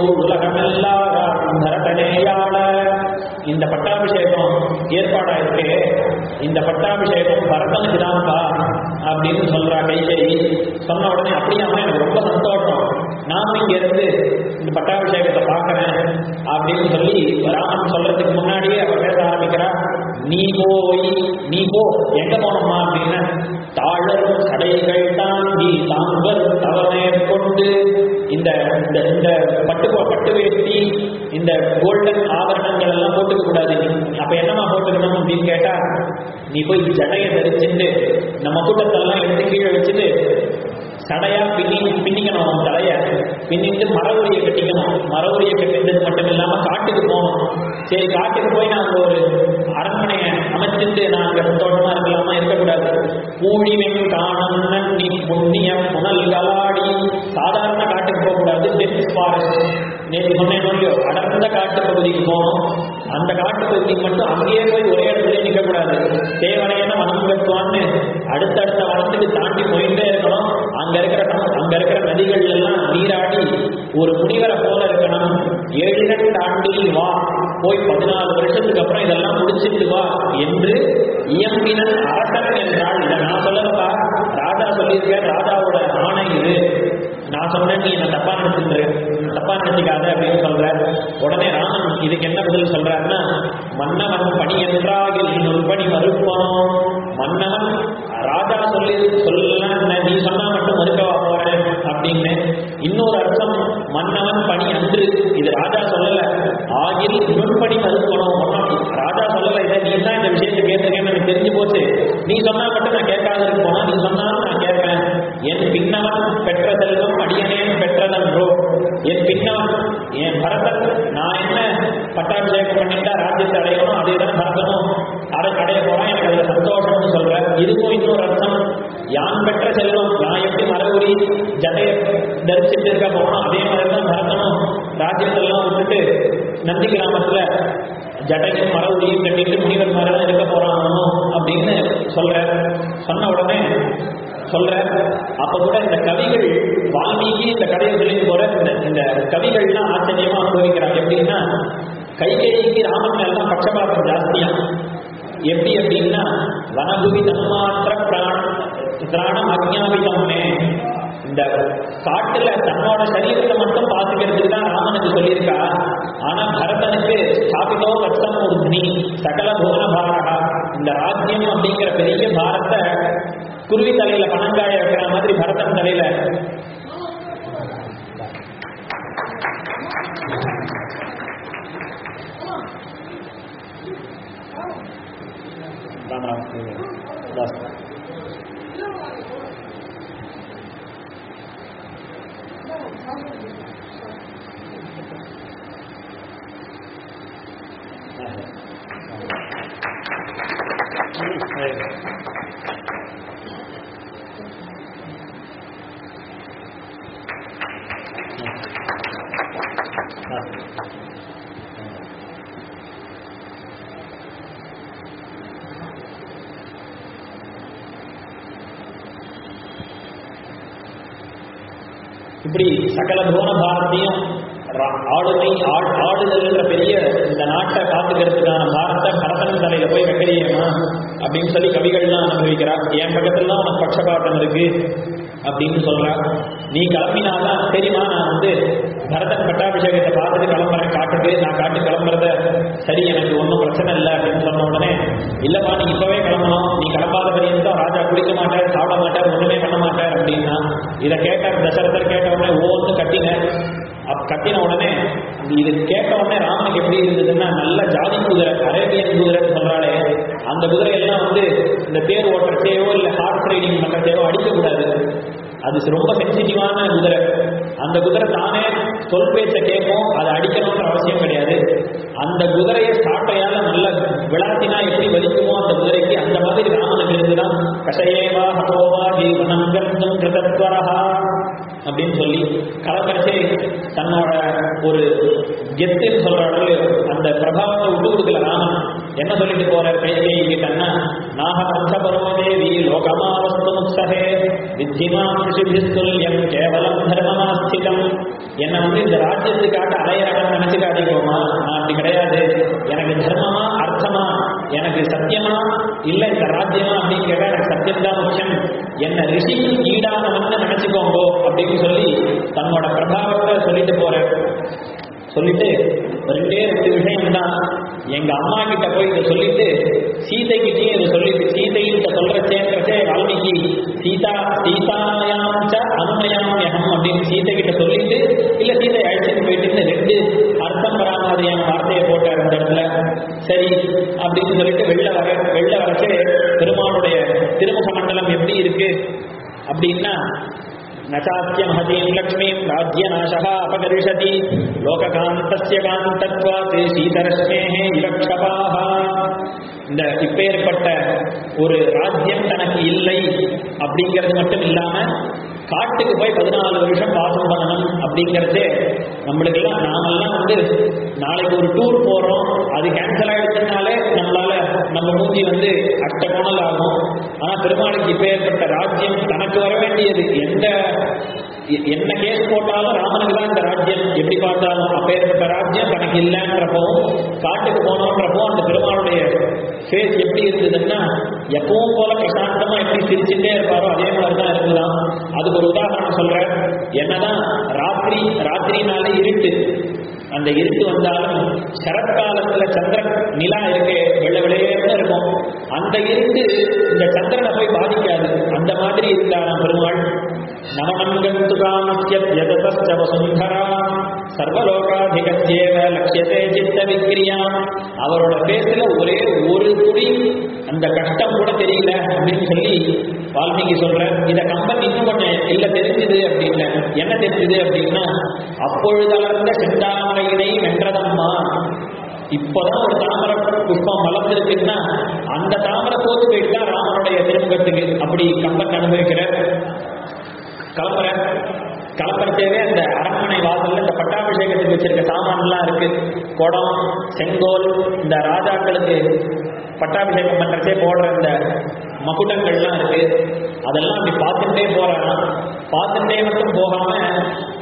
[SPEAKER 1] உலகமெல்லாம் பரதனேயாள இந்த பட்டாபிஷேகம் ஏற்பாடா இருக்கு இந்த பட்டாபிஷேகம் பரதனுக்கு தான்ப்பா அப்படின்னு சொல்றா கைகேயி சொன்ன உடனே அப்படியாமா எனக்கு ரொம்ப சந்தோஷம் நானும் இங்க இருந்து இந்த பட்டாபிஷேகத்தை பார்க்கறேன் அப்படின்னு சொல்லி ராமன் சொல்றதுக்கு முன்னாடியே அவர் பேச ஆரம்பிக்கிறா நீ போய் நீ போ எங்க போனோமா அப்படின்னா தாழரும் சடைகள் தாங்கி தாங்கள் தவமே கொண்டு இந்த இந்த இந்த பட்டு பட்டு வேட்டி இந்த கோல்டன் ஆபரணங்கள் எல்லாம் போட்டுக்க கூடாது அப்ப என்னமா போட்டுக்கணும் அப்படின்னு கேட்டா நீ போய் ஜடையை தரிச்சுட்டு நம்ம கூட்டத்தெல்லாம் எடுத்து கீழே வச்சுட்டு சடையா பின்னி பின்னிக்கணும் அவன் தலைய பின்னிட்டு மரவுரியை கட்டிக்கணும் மரவுரியை கட்டிட்டது மட்டும் இல்லாம காட்டுக்கு போகணும் சரி காட்டுக்கு போய் நாங்க ஒரு அரண்மனையை அமைச்சிட்டு நாங்க சந்தோஷமா இருக்கலாமா இருக்கக்கூடாது பூழிவெண் காணம் நன்னி புண்ணியம் புனல் கலாடி சாதாரண காட்டுக்கு போகக்கூடாது டென்ஸ் ஃபாரஸ்ட் நேற்று சொன்னேன் இல்லையோ அடர்ந்த காட்டு பகுதிக்கு போகணும் அந்த காட்டு பகுதிக்கு மட்டும் அங்கேயே போய் ஒரே இடத்துல நிற்கக்கூடாது தேவனையான வனம் கட்டுவான்னு அடுத்தடுத்த வனத்துக்கு தாண்டி போயிட்டே இருக்கணும் அங்க இருக்கிற சம- அங்க இருக்கிற நதிகள் எல்லாம் நீராடி ஒரு முனிவரை போல இருக்கணும் ஏழினன் தாண்டில் வா போய் பதினாலு வருஷத்துக்கு அப்புறம் இதெல்லாம் முடிச்சிட்டு வா என்று இயம்பினன் அரசன் என்றால் இதை நான் சொல்லலப்பா ராஜா சொல்லியிருக்கேன் ராஜாவோட ஆணை இது நான் சொன்னேன் நீ என்ன தப்பா நினைச்சிட்டு தப்பா நினைச்சிக்காத அப்படின்னு சொல்ற உடனே ராமன் இதுக்கு என்ன பதில் சொல்றாருன்னா மன்னவன் பணி என்றாகில் இன்னொரு பணி மறுப்பான் மன்னவன் ராஜா சொல்லி சொல்லலாம் என்ன, நீ சொன்னா மட்டும் மறுக்கவா போறேன் அப்படின்னு இன்னொரு அர்த்தம் மன்னவன் பணி அன்று இது ராஜா சொல்லல ஆகில் நுண்பணி மறுக்கணும் ஒன்றும் ராஜா சொல்லல இதை நீ தான் இந்த விஷயத்தை கேட்டிருக்கேன்னு எனக்கு தெரிஞ்சு போச்சு நீ சொன்னா மட்டும் நான் கேட்காத போனா நீ சொன்னாலும் நான் கேட்பேன் என் பின்னவன் பெற்ற செல்வம் அடியனேன் பெற்றதன்றோ என் பின்னவன் என் பரதன் நான் என்ன பட்டாபிஷேகம் பண்ணிட்டா ராஜ்யத்தை அடையணும் அதே தான் பரதனும் அடை அடைய போறான் எனக்கு அதுல சந்தோஷம்னு சொல்றேன் இதுக்கும் இன்னொரு அர்த்தம் யான் பெற்ற செல்வம் நான் எப்படி மரபுரி ஜதையை தரிசிட்டு இருக்க போனோம் அதே மாதிரி தான் பரதனும் ராஜ்யத்தெல்லாம் விட்டுட்டு நந்தி கிராமத்துல ஜடையும் மரபுரியும் கட்டிட்டு முனிவர் மாதிரி தான் இருக்க போறானோ அப்படின்னு சொல்ற சொன்ன உடனே சொல்ற அப்ப கூட இந்த கவிகள் வால்மீகி இந்த கதையை சொல்லிட்டு போற இந்த இந்த கவிகள்லாம் ஆச்சரியமா அனுபவிக்கிறாங்க எப்படின்னா கைகேயிக்கு ராமன் மேல தான் பட்சபாதம் ஜாஸ்தியா எப்படி அப்படின்னா வனகுவி தன்மாத்திர பிராண பிராணம் அஜ்ஞாபிதம்னே இந்த காட்டுல தன்னோட சரீரத்தை மட்டும் பார்த்துக்கிறதுக்கு தான் ராமனுக்கு சொல்லியிருக்கா ஆனா பரதனுக்கு ஸ்தாபிதோ வச்சம் உத்னி சகல புவன பாரகா இந்த ராஜ்யம் அப்படிங்கிற பெரிய பாரத்தை குருவி தலையில பணங்காய வைக்கிற மாதிரி பரதன் தலையில ராமராம் தாஸ் இப்படி சகல புவன பாரத்தையும் ரா- ஆளுமை ஆள்- ஆளுதல்ன்ற பெரிய இந்த நாட்டை காத்துக்கிறதுக்கான பாரத்தை பரதன் தலையில போய் வைக்கிறியேமா அப்படின்னு சொல்லி கவிகள்லாம் அனுபவிக்கிறார் என் பக்கத்துல தான் உனக்கு பட்சபாட்டம் இருக்கு அப்படின்னு சொல்றா நீ கிளம்பினாதான் சரிம்மா நான் வந்து பரதன் பட்டாபிஷேகத்தை பார்த்துட்டு கிளம்புறேன் காட்டுக்கு நான் காட்டு கிளம்புறத சரி எனக்கு ஒன்றும் பிரச்சனை இல்லை அப்படின்னு சொன்ன உடனே இல்லப்பா நீ இப்பவே கிளம்பணும் நீ கிளம்பாத பரியந்தம் ராஜா குடிக்க மாட்டார் சாப்பிட மாட்டார் ஒண்ணுமே பண்ண மாட்டார் அப்படின்னா இதை கேட்டார் தசரதர் கேட்ட உடனே ஓன்னு கட்டின அப்ப கட்டின உடனே இது கேட்ட உடனே ராமனுக்கு எப்படி இருந்ததுன்னா நல்ல ஜாதி குதிரை அரேபியன் குதிரைன்னு சொல்றாளே அந்த குதிரை எல்லாம் வந்து இந்த தேர் ஓட்டுறச்சேவோ இல்லை ஹார்ஸ் ரைடிங் பண்றச்சேவோ அடிக்கக்கூடாது அது ரொம்ப சென்சிட்டிவான குதிரை அந்த குதிரை தானே சொல் பேச்ச கேட்கும் அதை அடிக்கணும்ன்ற அவசியம் கிடையாது அந்த குதிரையை சாட்டையால நல்ல விளாத்தினா எப்படி வலிக்குமோ அந்த குதிரைக்கு அந்த மாதிரி ராமனுக்கு இருந்துதான் கஷயேவா ஹதோவா ஜீவனம் கர்த்தம் கிருதத்வரஹா அப்படின்னு சொல்லி கலக்கரசே தன்னோட ஒரு கெத்துன்னு சொல்றாரு அந்த பிரபாவத்தை விட்டு கொடுக்கல ராமன் என்ன சொல்லிட்டு போறார் கைகேயி கிட்டன்னா நாக பஞ்சபரோதேவி லோகமாவஸ்து முக்தகே வித்திமாம் ரிஷிபிஸ்துல்யம் கேவலம் தர்மமாஸ்திதம் என்னை வந்து இந்த ராஜ்யத்துக்காக அலையிறவன் நினைச்சுக்காதீங்கம்மா நான் அப்படி கிடையாது எனக்கு தர்மமா அர்த்தமா எனக்கு சத்தியமா இல்ல இந்த ராஜ்யமா அப்படின்னு கேட்டா எனக்கு சத்தியம் தான் முக்கியம் என்ன ரிஷி ஈடானவன் நினைச்சுக்கோங்கோ அப்படின்னு சொல்லி தன்னோட பிரபாவத்தை சொல்லிட்டு போறேன் சொல்லிட்டு ரெண்டே ரெண்டு விஷயம் தான் எங்க அம்மா கிட்ட போய் இதை சொல்லிட்டு சீதை கிட்டயும் இதை சொல்லிட்டு சீதை கிட்ட சொல்றச்சேன்றச்சே வால்மீகி சீதா சீதாயாம் ச அனுமயாமியகம் அப்படின்னு சீதை கிட்ட சொல்லிட்டு இல்ல சீதை அழைச்சிட்டு போயிட்டு ரெண்டு அர்த்தம் வரா மாதிரியான வார்த்தையை போட்டார் அந்த இடத்துல சரி அப்படின்னு சொல்லிட்டு வெளில வர வெளில வரச்சே பெருமாளுடைய திருமுக மண்டலம் எப்படி இருக்கு அப்படின்னா நச்சாத்திய மகதீம் லக்ஷ்மீம் ராஜ்யநாசः அபகரிஷதி லோககாந்தஸ்ய காந்தத்வாத் சீதரஸ்மேஹே விலக்ஷபாः இந்த இப்பேற்பட்ட ஒரு ராஜ்யம் தனக்கு இல்லை அப்படிங்கிறது மட்டும் இல்லாம காட்டுக்கு போய் பதினாலு வருஷம் வாசம் பண்ணணும் அப்படிங்கிறதே நம்மளுக்கெல்லாம் நாமெல்லாம் வந்து நாளைக்கு ஒரு டூர் போறோம் அது கேன்சல் ஆயிடுச்சுனாலே நம்மளால நம்ம மூஞ்சி வந்து அட்ட கோணல் ஆகும் ஆனா பெருமாளுக்கு இப்பேற்பட்ட ராஜ்யம் தனக்கு வர வேண்டியது எந்த எ- என்ன கேஸ் போட்டாலும் ராமனுக்கு தான் இந்த ராஜ்யம் எப்படி பார்த்தாலும் அப்பேற்பட்ட ராஜ்யம் தனக்கு இல்லைன்றப்பவும் காட்டுக்கு போனோன்றப்போ அந்த பெருமாளுடைய ஃபேஸ் எப்படி இருந்ததுன்னா எப்பவும் போல பிரசாந்தமா எப்படி சிரிச்சுட்டே இருப்பாரோ அதே மாதிரி தான் இருக்குதான் அதுக்கு ஒரு உதாரணம் சொல்றேன் என்னதான் ராத்திரி ராத்திரினாலே இருட்டு அந்த இருட்டு வந்தாலும் சரத்காலத்துல சந்திரன் நிலா இருக்கு வெள்ளை வெளியேன்னு இருக்கும் அந்த இருட்டு இந்த சந்திரனை போய் பாதிக்காது அந்த மாதிரி இருந்தாராம் பெருமாள் நவனம் கந்து காமஸ்ய யததஸ்ய வசுந்தரா சர்வலோகாதிகத்யேவ லட்சியதே சித்த விக்ரியா அவரோட பேசுல ஒரே ஒரு துளி அந்த கஷ்டம் கூட தெரியல அப்படின்னு சொல்லி வால்மீகி சொல்ற இத கம்பன் இன்னும் கொஞ்சம் இல்ல தெரிஞ்சுது அப்படின்னு என்ன தெரிஞ்சுது அப்படின்னா அப்பொழுது அலர்ந்த செந்தாமரையினை வென்றதம்மா இப்போதான் ஒரு தாமரை புஷ்பம் வளர்ந்துருக்குன்னா அந்த தாமரை தோத்து போயிட்டு தான் ராமனுடைய திருமுகத்துக்கு அப்படி கம்பன் அனுபவிக்கிற கிளம்புற கிளம்புறச்சேவே அந்த அரண்மனை வாசல்ல இந்த பட்டாபிஷேகத்துக்கு வச்சிருக்க சாமான்லாம் இருக்கு குடம் செங்கோல் இந்த ராஜாக்களுக்கு பட்டாபிஷேகம் பண்றச்சே போடுற இந்த மகுடங்கள்லாம் இருக்கு அதெல்லாம் அப்படி பார்த்துட்டே போறான் பார்த்துட்டே மட்டும் போகாம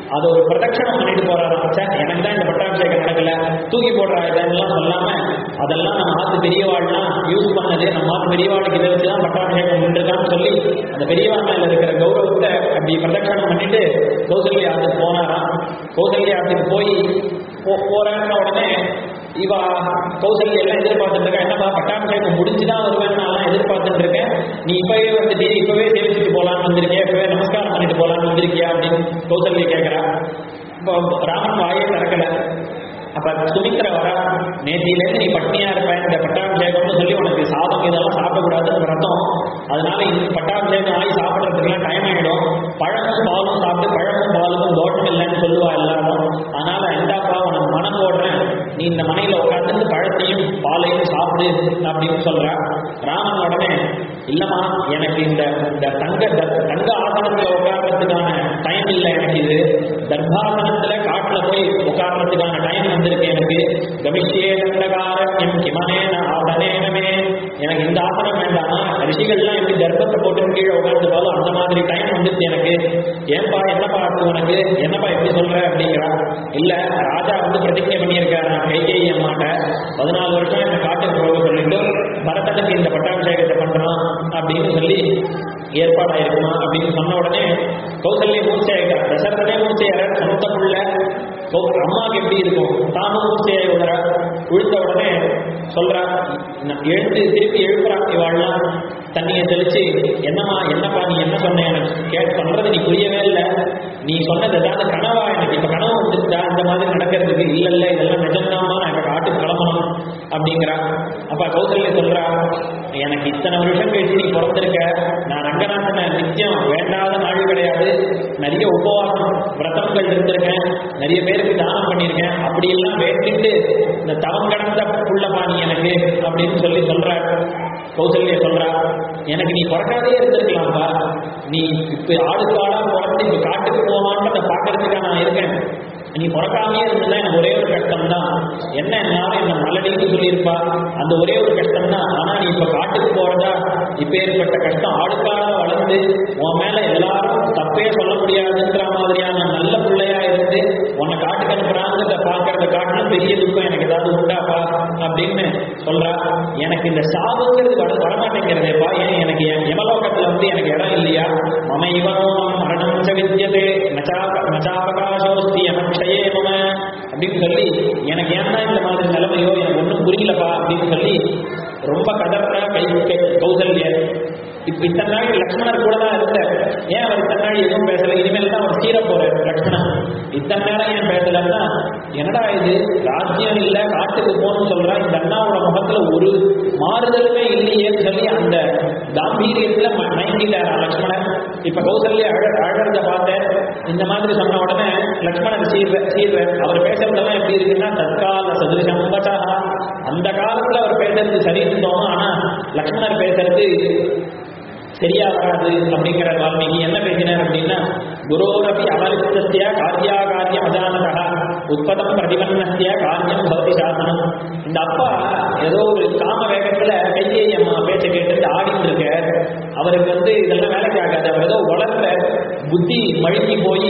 [SPEAKER 1] அதை ஒரு பிரதட்சணம் பண்ணிட்டு போறாராம் ச்சே, எனக்கு தான் இந்த பட்டாபிஷேகம் நடக்கல தூக்கி போடுறா இதெல்லாம் சொல்லாம அதெல்லாம் நம்ம ஆத்து பெரியவாள்லாம் யூஸ் பண்ணது நம்ம ஆத்து பெரியவாளுக்கு இதை வச்சு தான் பட்டாபிஷேகம் பண்ணிருக்கான்னு சொல்லி அந்த பெரியவா மேல இருக்கிற கௌரவத்தை அப்படி பிரதட்சணம் பண்ணிட்டு கௌசல்யா ஆத்துக்கு போனாராம் கௌசல்யா ஆத்துக்கு போய் போ- போறேன்ன உடனே இவா கௌசல்யா எல்லாம் எதிர்பார்த்துட்டு இருக்கா என்னப்பா பட்டாபிஷேகம் முடிஞ்சுதான் வருவேன் நான் எதிர்பார்த்துட்டு இருக்கேன் நீ இப்பவே வந்துட்டு இப்பவே சேவிச்சுட்டு போலான்னு வந்திருக்கியா இப்பவே நமஸ்காரம் பண்ணிட்டு போலான்னு வந்திருக்கியா அப்படின்னு கௌசல்யா கேட்கிறா இப்போ ராமன் வாயை திறக்கல அப்ப சுமித்திர வரா நேத்தியிலேருந்து நீ பட்னியா இருப்ப இந்த பட்டாபிஷேகம்னு சொல்லி உனக்கு சாதம் இதெல்லாம் சாப்பிடக்கூடாதுன்னு அர்த்தம் அதனால இந்த பட்டாபிஷேகம் ஆகி சாப்பிட்றதுக்குலாம் டைம் ஆயிடும் பழமும் பாலும் சாப்பிட்டு பழமும் பாலுக்கும் தோட்டம் இல்லைன்னு சொல்லுவா எல்லாரும் அதனால இந்தாப்பா உனக்கு மனம் போடுறேன் நீ இந்த மனையில உட்கார்ந்து பழத்தையும் பாலையும் சாப்பிடு அப்படின்னு சொல்றா ராமன் உடனே இல்லம்மா எனக்கு இந்த இந்த தங்க தங்க ஆசனத்துல உட்கார்றதுக்கான டைம் இல்லை எனக்கு இது தர்பாசனத்துல காட்டுல போய் உட்கார்றதுக்கான டைம் வந்திருக்கு எனக்கு கமிஷியே தண்டகாரண்யம் கிமனேன ஆசனேனமே எனக்கு இந்த ஆசனம் வேண்டாமா ரிஷிகள்லாம் எப்படி தர்ப்பத்தை போட்டு கீழே உட்கார்ந்துட்டாலும் அந்த மாதிரி டைம் வந்துருச்சு எனக்கு ஏன்பா என்னப்பா ஆச்சு உனக்கு என்னப்பா எப்படி சொல்ற அப்படிங்கிறா இல்ல ராஜா வந்து பிரதிஜை பண்ணியிருக்காரு நான் கைகேயி அம்மாட்ட பதினாலு வருஷம் என்ன காட்டுக்கு போக சொல்லிட்டு பரதனுக்கு இந்த பட்டாபிஷேகத்தை பண்றோம் அப்படின்னு சொல்லி ஏற்பாடாயிருக்குமா அப்படின்னு சொன்ன உடனே கௌசல்ய மூர்ச்சையாயிட்டா தசரதனே மூர்ச்சையார சொந்த புள்ள கௌ- அம்மாவுக்கு எப்படி இருக்கும் தாமும் மூர்ச்சையாய் விடுறா விழுந்த உடனே சொல்றா "நான் எழுந்து திருப்பி எழுப்புறா இவாள்லாம் தண்ணியை தெளிச்சு என்னம்மா என்னப்பா நீ என்ன சொன்ன எனக்கு கேட் சொல்றது நீ புரியவே இல்லை நீ சொன்னது ஏதாவது கனவா எனக்கு இப்ப கனவு வந்துட்டா இந்த மாதிரி நடக்கிறதுக்கு இல்ல இல்ல இதெல்லாம் நிஜம்தான் நான் இப்ப காட்டுக்கு கிளம்பணும் அப்படிங்கிறா அப்ப கௌசல்யா சொல்றா எனக்கு இத்தனை வருஷம் கழிச்சு நீ பிறந்திருக்க நான் ரங்கநாதனை நித்தியம் வேண்டாத நாள் கிடையாது நிறைய உபவாசம் விரதங்கள் இருந்திருக்கேன் நிறைய பேருக்கு தானம் பண்ணியிருக்கேன் அப்படி எல்லாம் வேண்டிட்டு இந்த தவம் கடந்த புள்ளப்பா நீ எனக்கு அப்படின்னு சொல்லி சொல்ற கௌசல்யா சொல்றா எனக்கு நீ பிறக்காதே இருந்திருக்கலாம்ப்பா நீ இப்ப ஆடு காடா பிறந்து இப்ப காட்டுக்கு போவான்றத பாக்குறதுக்காக நான் இருக்கேன் நீ பிறக்காமையே இருந்ததுன்னா எனக்கு ஒரே ஒரு கஷ்டம் தான் என்ன என்னாலும் என்ன மலடின்னு சொல்லியிருப்பா அந்த ஒரே ஒரு கஷ்டம் தான் ஆனா நீ இப்ப காட்டுக்கு போறதா இப்ப ஏற்பட்ட கஷ்டம் ஆடுக்காடா வளர்ந்து உன் மேல எல்லாரும் தப்பே சொல்ல முடியாதுன்ற மாதிரியான நல்ல பிள்ளையா இருந்து உன்னை காட்டுக்கு அனுப்புறாங்கிறத பாக்குறத காட்டிலும் பெரிய துக்கம் எனக்கு ஏதாவது உண்டாப்பா அப்படின்னு சொல்றா எனக்கு இந்த சாவுங்கிறது வர வரமாட்டேங்கிறதேப்பா ஏன் எனக்கு என் யமலோகத்துல வந்து எனக்கு இடம் இல்லையா மம இவனோ மரணம் ச வித்தியதே நச்சா நச்சாபகாசோஸ்தி அனக்ஷயே மம அப்படின்னு சொல்லி எனக்கு ஏன்னா இந்த மாதிரி நிலைமையோ எனக்கு ஒன்றும் புரியலப்பா அப்படின்னு சொல்லி ரொம்ப கதறா கை கை கௌசல்ய இப்ப இத்தனை நாள் லக்ஷ்மணர் கூட தான் இருந்தார் ஏன் அவர் இத்தனை நாள் எதுவும் பேசல இனிமேல் தான் அவர் சீர போறார் லக்ஷ்மணன் இத்தனை நேரம் ஏன் பேசலன்னா என்னடா இது ராஜ்யம் இல்ல காட்டுக்கு போகணும்னு சொல்றா இந்த அண்ணாவோட முகத்துல ஒரு மாறுதலுமே இல்லையேன்னு சொல்லி அந்த காம்பீரியத்துல ம- மயங்கிட்டாரா லக்ஷ்மணன் இப்ப கௌசல்யா அழ அழறத பார்த்தேன் இந்த மாதிரி சொன்ன உடனே லக்ஷ்மணன் சீர்ற சீர்ற அவர் பேசுறதெல்லாம் எப்படி இருக்குன்னா தற்கால சதுரிசம் வச்சா அந்த காலத்துல அவர் பேசுறது சரின்னு தோணும் ஆனா லக்ஷ்மணர் பேசுறது சரியா வராது அப்படிங்கிற வால்மீகி என்ன பேசினார் அப்படின்னா குரோரபி அவலிப்தஸ்ய காரியாகாரியம் அஜானதா உற்பதம் பிரதிபன்னஸ்ய காரியம் பவதி சாசனம் இந்த அப்பா ஏதோ ஒரு காம வேகத்துல கையேயி அம்மா பேச்ச கேட்டு ஆடிட்டு இருக்க அவருக்கு வந்து இதெல்லாம் வேலைக்கு ஆகாது அவர் ஏதோ வளர்ந்த புத்தி மழுங்கி போய்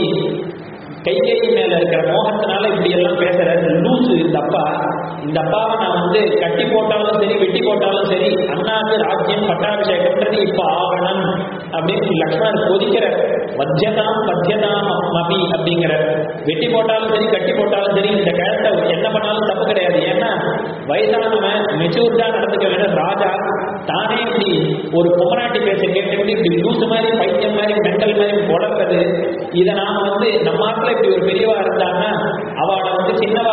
[SPEAKER 1] கைகேயி மேல இருக்கிற மோகத்தினால இப்படி எல்லாம் பேசுற இந்த லூசு இந்த அப்பா இந்த அப்பாவை நான் வந்து கட்டி போட்டாலும் சரி வெட்டி போட்டாலும் சரி அண்ணாக்கு ராஜ்யம் பட்டாபிஷேகம்ன்றது இப்ப ஆகணும் அப்படின்னு லக்ஷ்மணர் கொதிக்கிற வஜ்யதாம் வஜ்யதாம் மபி அப்படிங்கிற வெட்டி போட்டாலும் சரி கட்டி போட்டாலும் சரி இந்த கேரக்டர் என்ன பண்ணாலும் தப்பு கிடையாது ஏன்னா வயசானவன் மெச்சூர்டா நடந்துக்க வேணும் ராஜா தானே இப்படி ஒரு பொம்மநாட்டி பேச கேட்டுட்டு இப்படி லூசு மாதிரி பைத்தியம் மாதிரி மென்டல் மாதிரி உடறது இதை நாம வந்து நம்ம நாட்டுல இப்படி ஒரு பெரியவா இருந்தாங்கன்னா அவளை வந்து சின்னவா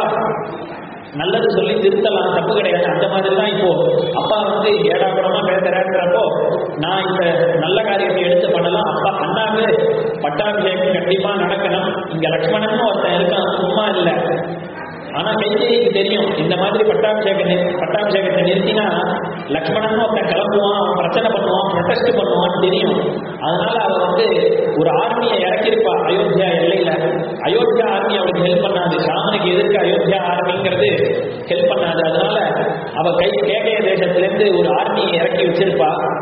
[SPEAKER 1] நல்லது சொல்லி திருத்தலாம் தப்பு கிடையாது அந்த மாதிரி தான் இப்போ அப்பா வந்து ஏடாகுடமா பேசுறேன்றப்போ நான் இந்த நல்ல காரியத்தை எடுத்து பண்ணலாம் அப்பா அண்ணாக்கு பட்டாபிஷேகம் கண்டிப்பா நடக்கணும் இங்க லக்ஷ்மணன் ஒருத்தன் இருக்கான் சும்மா இல்லை ஆனா கைகேயிக்கு தெரியும் இந்த மாதிரி பட்டாபிஷேக பட்டாபிஷேகத்தை நிறுத்தினா லக்ஷ்மணன் ஒருத்தன் கிளம்புவான் அவன் பிரச்சனை பண்ணுவான் ப்ரொடெஸ்ட் பண்ணுவான்னு தெரியும் அதனால அவ வந்து ஒரு ஆர்மியை இறக்கியிருப்பா அயோத்தியா எல்லையில அயோத்தியா ஆர்மி அவளுக்கு ஹெல்ப் பண்ணாது ராமனுக்கு எதிர்க்க அயோத்தியா ஆர்மிங்கிறது ஹெல்ப் பண்ணாது அதனால அவ கை கேகய தேசத்திலிருந்து ஒரு ஆர்மியை இறக்கி வச்சிருப்பா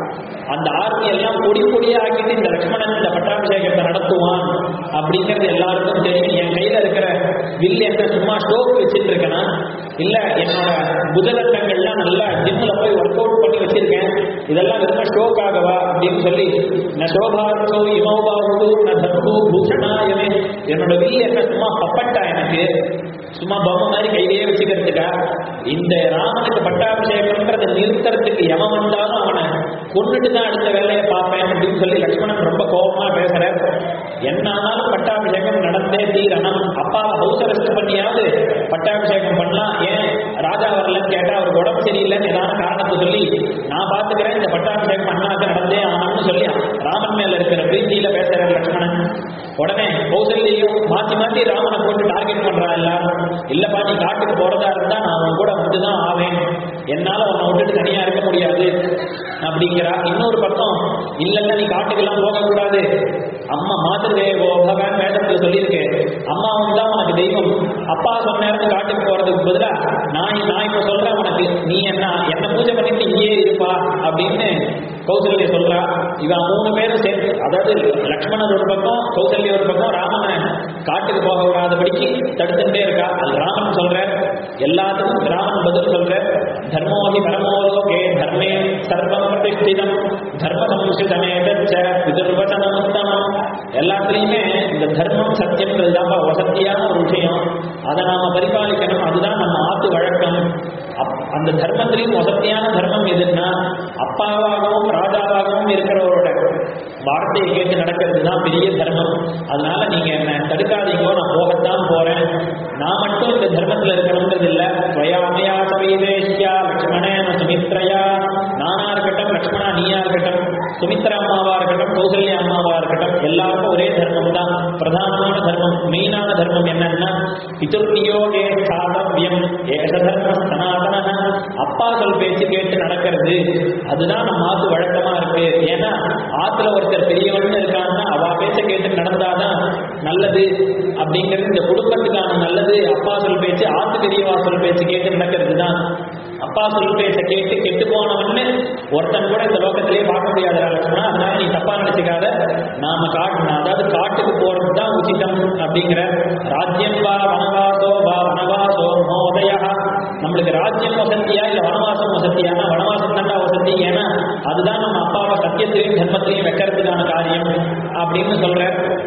[SPEAKER 1] அந்த ஆர்மி எல்லாம் பொடி பொடியா ஆக்கிட்டு இந்த லக்ஷ்மணன் இந்த பட்டாபிஷேகத்தை நடத்துவான் அப்படிங்கிறது எல்லாருக்கும் தெரியும் என் கையில இருக்கிற வில் என்ன சும்மா ஸ்டோக் வச்சுட்டு இருக்கேனா இல்ல என்னோட புதரங்கங்கள்லாம் நல்லா ஜிம்ல போய் ஒர்க் அவுட் பண்ணி வச்சிருக்கேன் இதெல்லாம் வெறும் ஸ்டோக் ஆகவா அப்படின்னு சொல்லி ந சோபார்த்தோ இமோபாவு ந தர்மோ பூஷணாயமே என்னோட வில் என்ன சும்மா பப்பட்டா எனக்கு சும்மா பொம்மை மாதிரி கையிலேயே வச்சுக்கிறதுக்கா இந்த ராமனுக்கு பட்டாபிஷேகம்ன்றதை நிறுத்துறதுக்கு எவன் வந்தாலும் அவனை கொண்டுட்டு தான் அடுத்த வேலையை பார்ப்பேன் அப்படின்னு சொல்லி லக்ஷ்மணன் ரொம்ப கோபமா பேசுறார் என்ன ஆனாலும் பட்டாபிஷேகம் நடந்தே தீரணும் அப்பா ஹவுஸ் அரெஸ்ட் பண்ணியாவது பட்டாபிஷேகம் பண்ணலாம் ஏன் ராஜா வரலன்னு கேட்டா அவருக்கு உடம்பு சரியில்லைன்னு ஏதாவது காரணத்தை சொல்லி நான் பாத்துக்கிறேன் இந்த பட்டாபிஷேகம் அண்ணாக்கு நடந்தே ஆகணும்னு சொல்லி ராமன் மேல இருக்கிற பிரீத்தியில பேசுறார் லக்ஷ்மணன் உடனே கௌசல்யையும் மாத்தி மாத்தி ராமனை போட்டு டார்கெட் பண்றான் எல்லாரும் இல்லப்பா நீ காட்டுக்கு போறதா இருந்தா நான் உன் கூட வந்துதான் ஆவேன் என்னால உன்னை விட்டுட்டு தனியா இருக்க முடியாது அப்படிங்கிறா இன்னொரு பக்கம் இல்ல இல்ல நீ காட்டுக்கெல்லாம் போகக்கூடாது அம்மா மாதிருதேவோ பகவான் வேதத்துல சொல்லியிருக்கு அம்மாவும் தான் உனக்கு தெய்வம் அப்பா சொன்ன நேரத்து காட்டுக்கு போறதுக்கு பதிலா நான் நான் இப்ப சொல்றேன் உனக்கு நீ என்ன என்ன பூஜை பண்ணிட்டு இங்கேயே இருப்பா அப்படின்னு கௌசல்யா சொல்றா இவன் மூணு பேரும் சேர்ந்து அதாவது லக்ஷ்மணர் ஒரு பக்கம் கௌசல்யா ஒரு பக்கம் ராமனை காட்டுக்கு போக விடாதபடிக்கு தடுத்துட்டே இருக்கா அது ராமன் சொல்ற எல்லாத்துக்கும் ராமன் பதில் சொல்ற தர்மோஹி பரமோலோகே தர்மே சர்வம் பிரதிஷ்டிதம் தர்ம சம்ஸ்கிருதமேதச்ச பிதுர்வச்சனம் உத்தமம் எல்லாத்துலயுமே இந்த தர்மம் சத்தியம்ன்றது தான் வசதியான ஒரு விஷயம் அதை நாம பரிபாலிக்கணும் அதுதான் நம்ம ஆத்து வழக்கம் அப்- அந்த தர்மத்திலையும் வசதியான தர்மம் எதுன்னா அப்பாவாகவும் ராஜாவாகவும் இருக்கிறவரோட வார்த்தையை கேட்டு நடக்கிறது தான் பெரிய தர்மம் அதனால நீங்க என்ன தடுக்காதீங்கோ நான் போகத்தான் போறேன் நான் மட்டும் இந்த தர்மத்துல இருக்கணுங்கிறது இல்ல ஸ்வயாமயா சவைதேஷ்யா லக்ஷ்மணேன சுமித்ரயா நானா இருக்கட்டும் லக்ஷ்மணா நீயா இருக்கட்டும் சுமித்ரா அம்மாவா இருக்கட்டும் கௌசல்யா அம்மாவா இருக்கட்டும் எல்லாருக்கும் ஒரே தர்மம் தான் பிரதானமான தர்மம் மெயினான தர்மம் என்னன்னா பிதுர்நியோகே சாதவியம் ஏக தர்ம சனாதன அப்பா சொல் பேச்சு கேட்டு நடக்கிறது அதுதான் நம்ம ஆத்து வழக்கமா இருக்கு ஏன்னா ஆத்துல ஒருத்தர் பெரியவன்னு இருக்காங்கன்னா அவ பேச்ச கேட்டு நடந்தாதான் நல்லது அப்படிங்கிறது இந்த குடும்பத்துக்கான நல்லது அப்பா சொல் பேச்சு ஆத்து பெரியவா சொல் பேச்சு கேட்டு நடக்கிறது தான் அப்பா சொல் பேச்ச கேட்டு கெட்டு போனவன்னு ஒருத்தன் கூட இந்த லோகத்திலேயே பார்க்க முடியாத லட்சணம் அதனால நீ தப்பா நினைச்சுக்காத நாம காட்டு அதாவது காட்டுக்கு போறது தான் உச்சிதம் அப்படிங்கிற ராஜ்யம் வா வனவாசோ வா வனவாசோ மோதயா நம்மளுக்கு ராஜ்யம் வசதியா இல்ல வனவாசம் வசதியானா வனவாசம் தாண்டா வசதி ஏன்னா அதுதான் நம்ம அப்பாவை சத்தியத்திலையும் தர்மத்திலையும் வைக்கிறதுக்கான காரியம் அப்படின்னு சொல்ற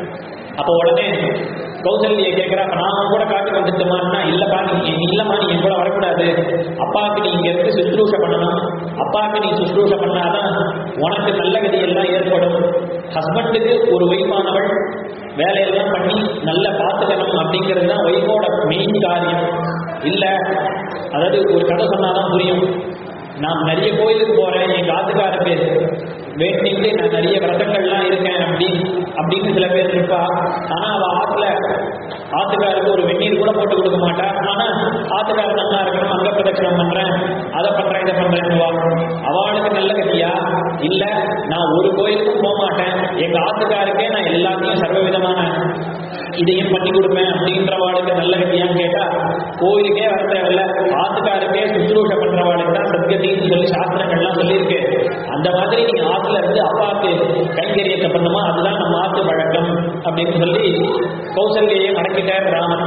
[SPEAKER 1] அப்போ உடனே கௌசல்யை கேட்கிறா அப்ப நான் உன் கூட காட்டுக்கு வந்துட்டுமான்னா இல்லப்பா நீ நீ இல்லம்மா நீ என் கூட வரக்கூடாது அப்பாவுக்கு நீ இங்க இருந்து சுஷ்ரூஷ பண்ணணும் அப்பாவுக்கு நீ சுஷ்ரூஷ பண்ணாதான் உனக்கு நல்ல கதி எல்லாம் ஏற்படும் ஹஸ்பண்டுக்கு ஒரு ஒய்ஃபானவள் வேலையெல்லாம் பண்ணி நல்லா பார்த்துக்கணும் அப்படிங்கிறது தான் ஒய்ஃபோட மெயின் காரியம் இல்ல அதாவது ஒரு கதை சொன்னாதான் புரியும் நான் நிறைய கோயிலுக்கு போறேன் எங்க ஆத்துக்காருக்கு வேண்டிட்டு நான் நிறைய விரதங்கள்லாம் இருக்கேன் அப்படின்னு அப்படின்னு சில பேர் இருப்பா ஆனா அவ ஆத்துல ஆத்துக்காருக்கு ஒரு வெந்நீர் கூட போட்டு கொடுக்க மாட்டா ஆனா ஆத்துக்காரர் நல்லா இருக்கணும் அங்க பிரதட்சணம் பண்றேன் அதை பண்றேன் இதை பண்றேன் அவளுக்கு நல்ல கதியா இல்ல நான் ஒரு கோயிலுக்கும் போக மாட்டேன் எங்க ஆத்துக்காருக்கே நான் எல்லாத்தையும் சர்வ விதமான இதையும் பண்ணி கொடுப்பேன் அப்படின்றவாளுக்கு நல்ல கதியான்னு கேட்டா கோயிலுக்கே வர தேவையில்ல ஆத்துக்காருக்கே சுற்றுலூஷ பண்றவாளுக்கு தான் சத்கதின்னு சொல்லி சாஸ்திரங்கள்லாம் சொல்லியிருக்கு அந்த மாதிரி நீ ஆத்துல இருந்து அப்பாவுக்கு கைங்கரியத்தை பண்ணுமா அதுதான் நம்ம ஆத்து வழக்கம் அப்படின்னு சொல்லி கௌசல்யை மடக்கிட்டார் ராமன்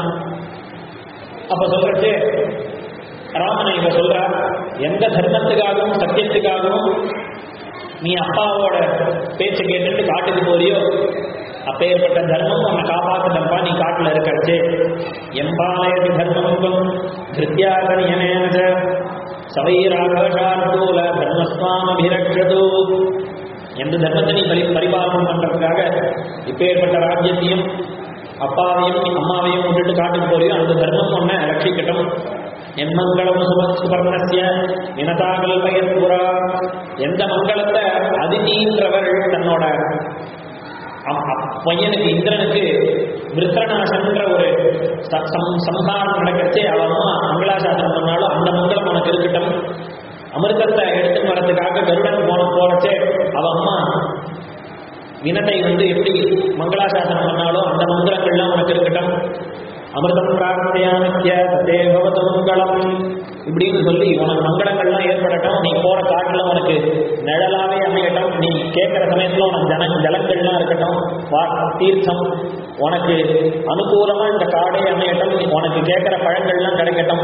[SPEAKER 1] அப்ப சொல்றச்சு ராமனை இவ சொல்றா எந்த தர்மத்துக்காகவும் சத்தியத்துக்காகவும் நீ அப்பாவோட பேச்சை கேட்டுட்டு காட்டுக்கு போறியோ அப்பேற்பட்ட தர்மம் உன்னை காப்பாத்துட்டப்பா நீ காட்டுல இருக்கச்சு எம்பாலயதி தர்மமுகம் கிருத்தியாகரியனேன சவைராகவசார்த்தூல தர்மஸ்வாம அபிரக்ஷது எந்த தர்மத்தை நீ பரி பரிபாலனம் பண்றதுக்காக இப்பேற்பட்ட ராஜ்யத்தையும் அப்பாவையும் அம்மாவையும் விட்டுட்டு காட்டுக்கு போறியோ அந்த தர்மம் உன்னை ரட்சிக்கட்டும் என் மங்களம் சுப சுபர்ணசிய வினதாகல் பயன்புறா எந்த மங்களத்தை அதிநீன்றவர் தன்னோட அப்- அப்- பையனுக்கு இந்திரனுக்கு விருத்தநாசன்ற ஒரு ச- சம்- சம்ஹாரம் நடக்கிறச்சே அவ அம்மா மங்களாசாசனம் பண்ணாலும் அந்த மங்களம் உனக்கு இருக்கட்டும் அமிர்தத்தை எடுத்து வரதுக்காக கருடன் போன போறச்சே அவ அம்மா வினத்தை வந்து எப்படி மங்களாசாசனம் பண்ணாலும் அந்த மந்திரங்கள்லாம் உனக்கு இருக்கட்டும் அமிர்தம் பிரார்த்தியாமித்ய ததே பவத மங்களம் இப்படின்னு சொல்லி உனக்கு மங்களங்கள்லாம் ஏற்படட்டும் நீ போற காட்டுல உனக்கு நிழலாவே அமையட்டும் நீ கேட்குற சமயத்தில் உனக்கு ஜன ஜலங்கள்லாம் இருக்கட்டும் வா தீர்த்தம் உனக்கு அனுகூலமா இந்த காடே அமையட்டும் உனக்கு கேட்குற பழங்கள்லாம் கிடைக்கட்டும்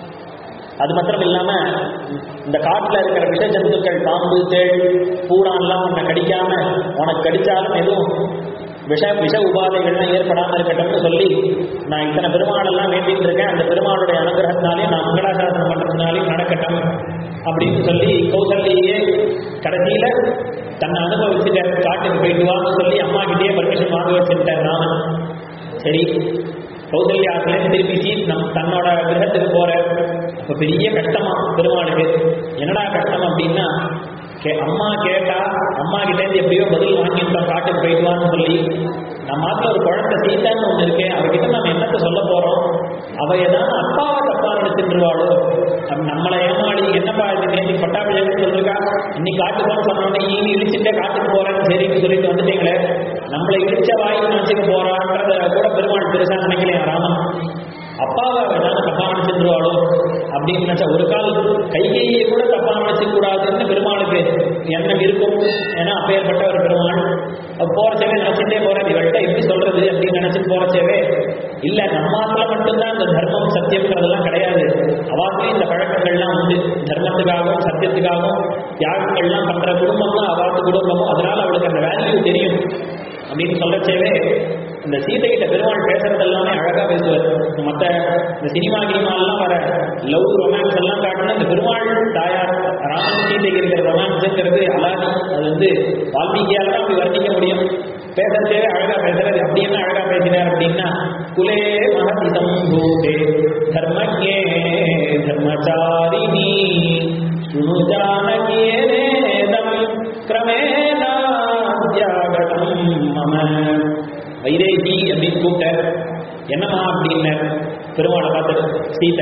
[SPEAKER 1] அது மாத்திரம் இல்லாம இந்த காட்டுல இருக்கிற விஷ ஜந்துக்கள் பாம்பு தேள் பூரான்லாம் உன்னை கடிக்காம உனக்கு கடிச்சாலும் எதுவும் விஷ விஷ உபாதைகள்லாம் ஏற்படாம இருக்கட்டும்னு சொல்லி நான் இத்தனை பெருமாளெல்லாம் வேண்டிட்டு இருக்கேன் அந்த பெருமாளுடைய அனுகிரகத்தினாலையும் நான் மங்களாசாசனம் பண்றதுனாலையும் நடக்கட்டும் அப்படின்னு சொல்லி கௌசல்யே கடைசியில தன்னை அனுபவிச்சுட்டார் காட்டுக்கு போயிட்டு வான்னு சொல்லி அம்மா கிட்டேயே பர்மிஷன் வாங்க வச்சுட்டார் ராமன் சரி கௌசல்யாத்துலேருந்து திருப்பி சீத் நம் தன்னோட கிரகத்துக்கு போற அப்ப பெரிய கஷ்டமா பெருமாளுக்கு என்னடா கஷ்டம் அப்படின்னா கே அம்மா கேட்டா அம்மா கிட்டேருந்து எப்படியோ பதில் வாங்கிட்டோம் காட்டுக்கு போயிட்டு வான்னு சொல்லி நம்ம மாட்டில் ஒரு குழந்தை சீத்தான்னு ஒன்று இருக்கேன் அவகிட்ட நம்ம என்னத்த சொல்ல போறோம் அவ ஏதாவது அப்பாவை தப்பா நினைச்சிருவாளோ அப்ப நம்மளை ஏமாடி என்னப்பா இது நேற்று பட்டாபிஷேகம் சொல்லிருக்கா இன்னைக்கு காட்டுக்கு போன சொன்னோன்னே ஈவி இழிச்சுட்டே காட்டுக்கு போறேன்னு சரின்னு சொல்லிட்டு வந்துட்டீங்களே நம்மளை இழிச்ச வாய் நினைச்சுக்க போறான்றத கூட பெருமாள் பெருசா நினைக்கலையா ராமன் அப்பாவை ஏதாவது தப்பா நினைச்சிருவாளோ அப்படின்னு நினைச்சா ஒரு கால் கைகையை கூட தப்பா நினைச்சிக்க கூடாதுன்னு பெருமாளுக்கு எண்ணம் இருக்கும் ஏன்னா அப்பேற்பட்ட ஒரு பெருமாள் அப்ப போறச்சவே நினைச்சுட்டே போறேன் இவள்கிட்ட எப்படி சொல்றது அப்படின்னு நினைச்சிட்டு போறச்சவே இல்ல நம்மாத்துல மட்டும்தான் இந்த தர்மம் சத்தியம்ங்கிறதெல்லாம் கிடையாது அவாத்துலயும் இந்த பழக்கங்கள்லாம் உண்டு தர்மத்துக்காகவும் சத்தியத்துக்காகவும் தியாகங்கள்லாம் பண்ற குடும்பம் தான் அவாத்து குடும்பமும் அதனால அவளுக்கு அந்த வேல்யூ தெரியும் அப்படின்னு சொல்லச்சேவே இந்த சீதைகிட்ட பெருமாள் பேசுறது எல்லாமே அழகா பேசுவார் மற்ற இந்த சினிமா கினிமாலாம் வர லவ் ரொமான்ஸ் எல்லாம் காட்டினா இந்த பெருமாள் தாயார் ராமன் சீதைக்கு இருக்கிற ரொமான்ஸுங்கிறது அலாதி அது வந்து வால்மீகியால் தான் அப்படி வர்ணிக்க முடியும் பேசுறதே அழகா பேசுறது அப்படி என்ன அழகா பேசினார் அப்படின்னா குலே மகதி சம்பூதே தர்மஜே தர்மச்சாரிணி சுனு ஜானகியேதம் கிரமேணா தியாகதம் மம வைதேகி அப்படின்னு கூப்பிட்டார் என்னம்மா அப்படின்னார் பெருமாளை பார்த்து சீதை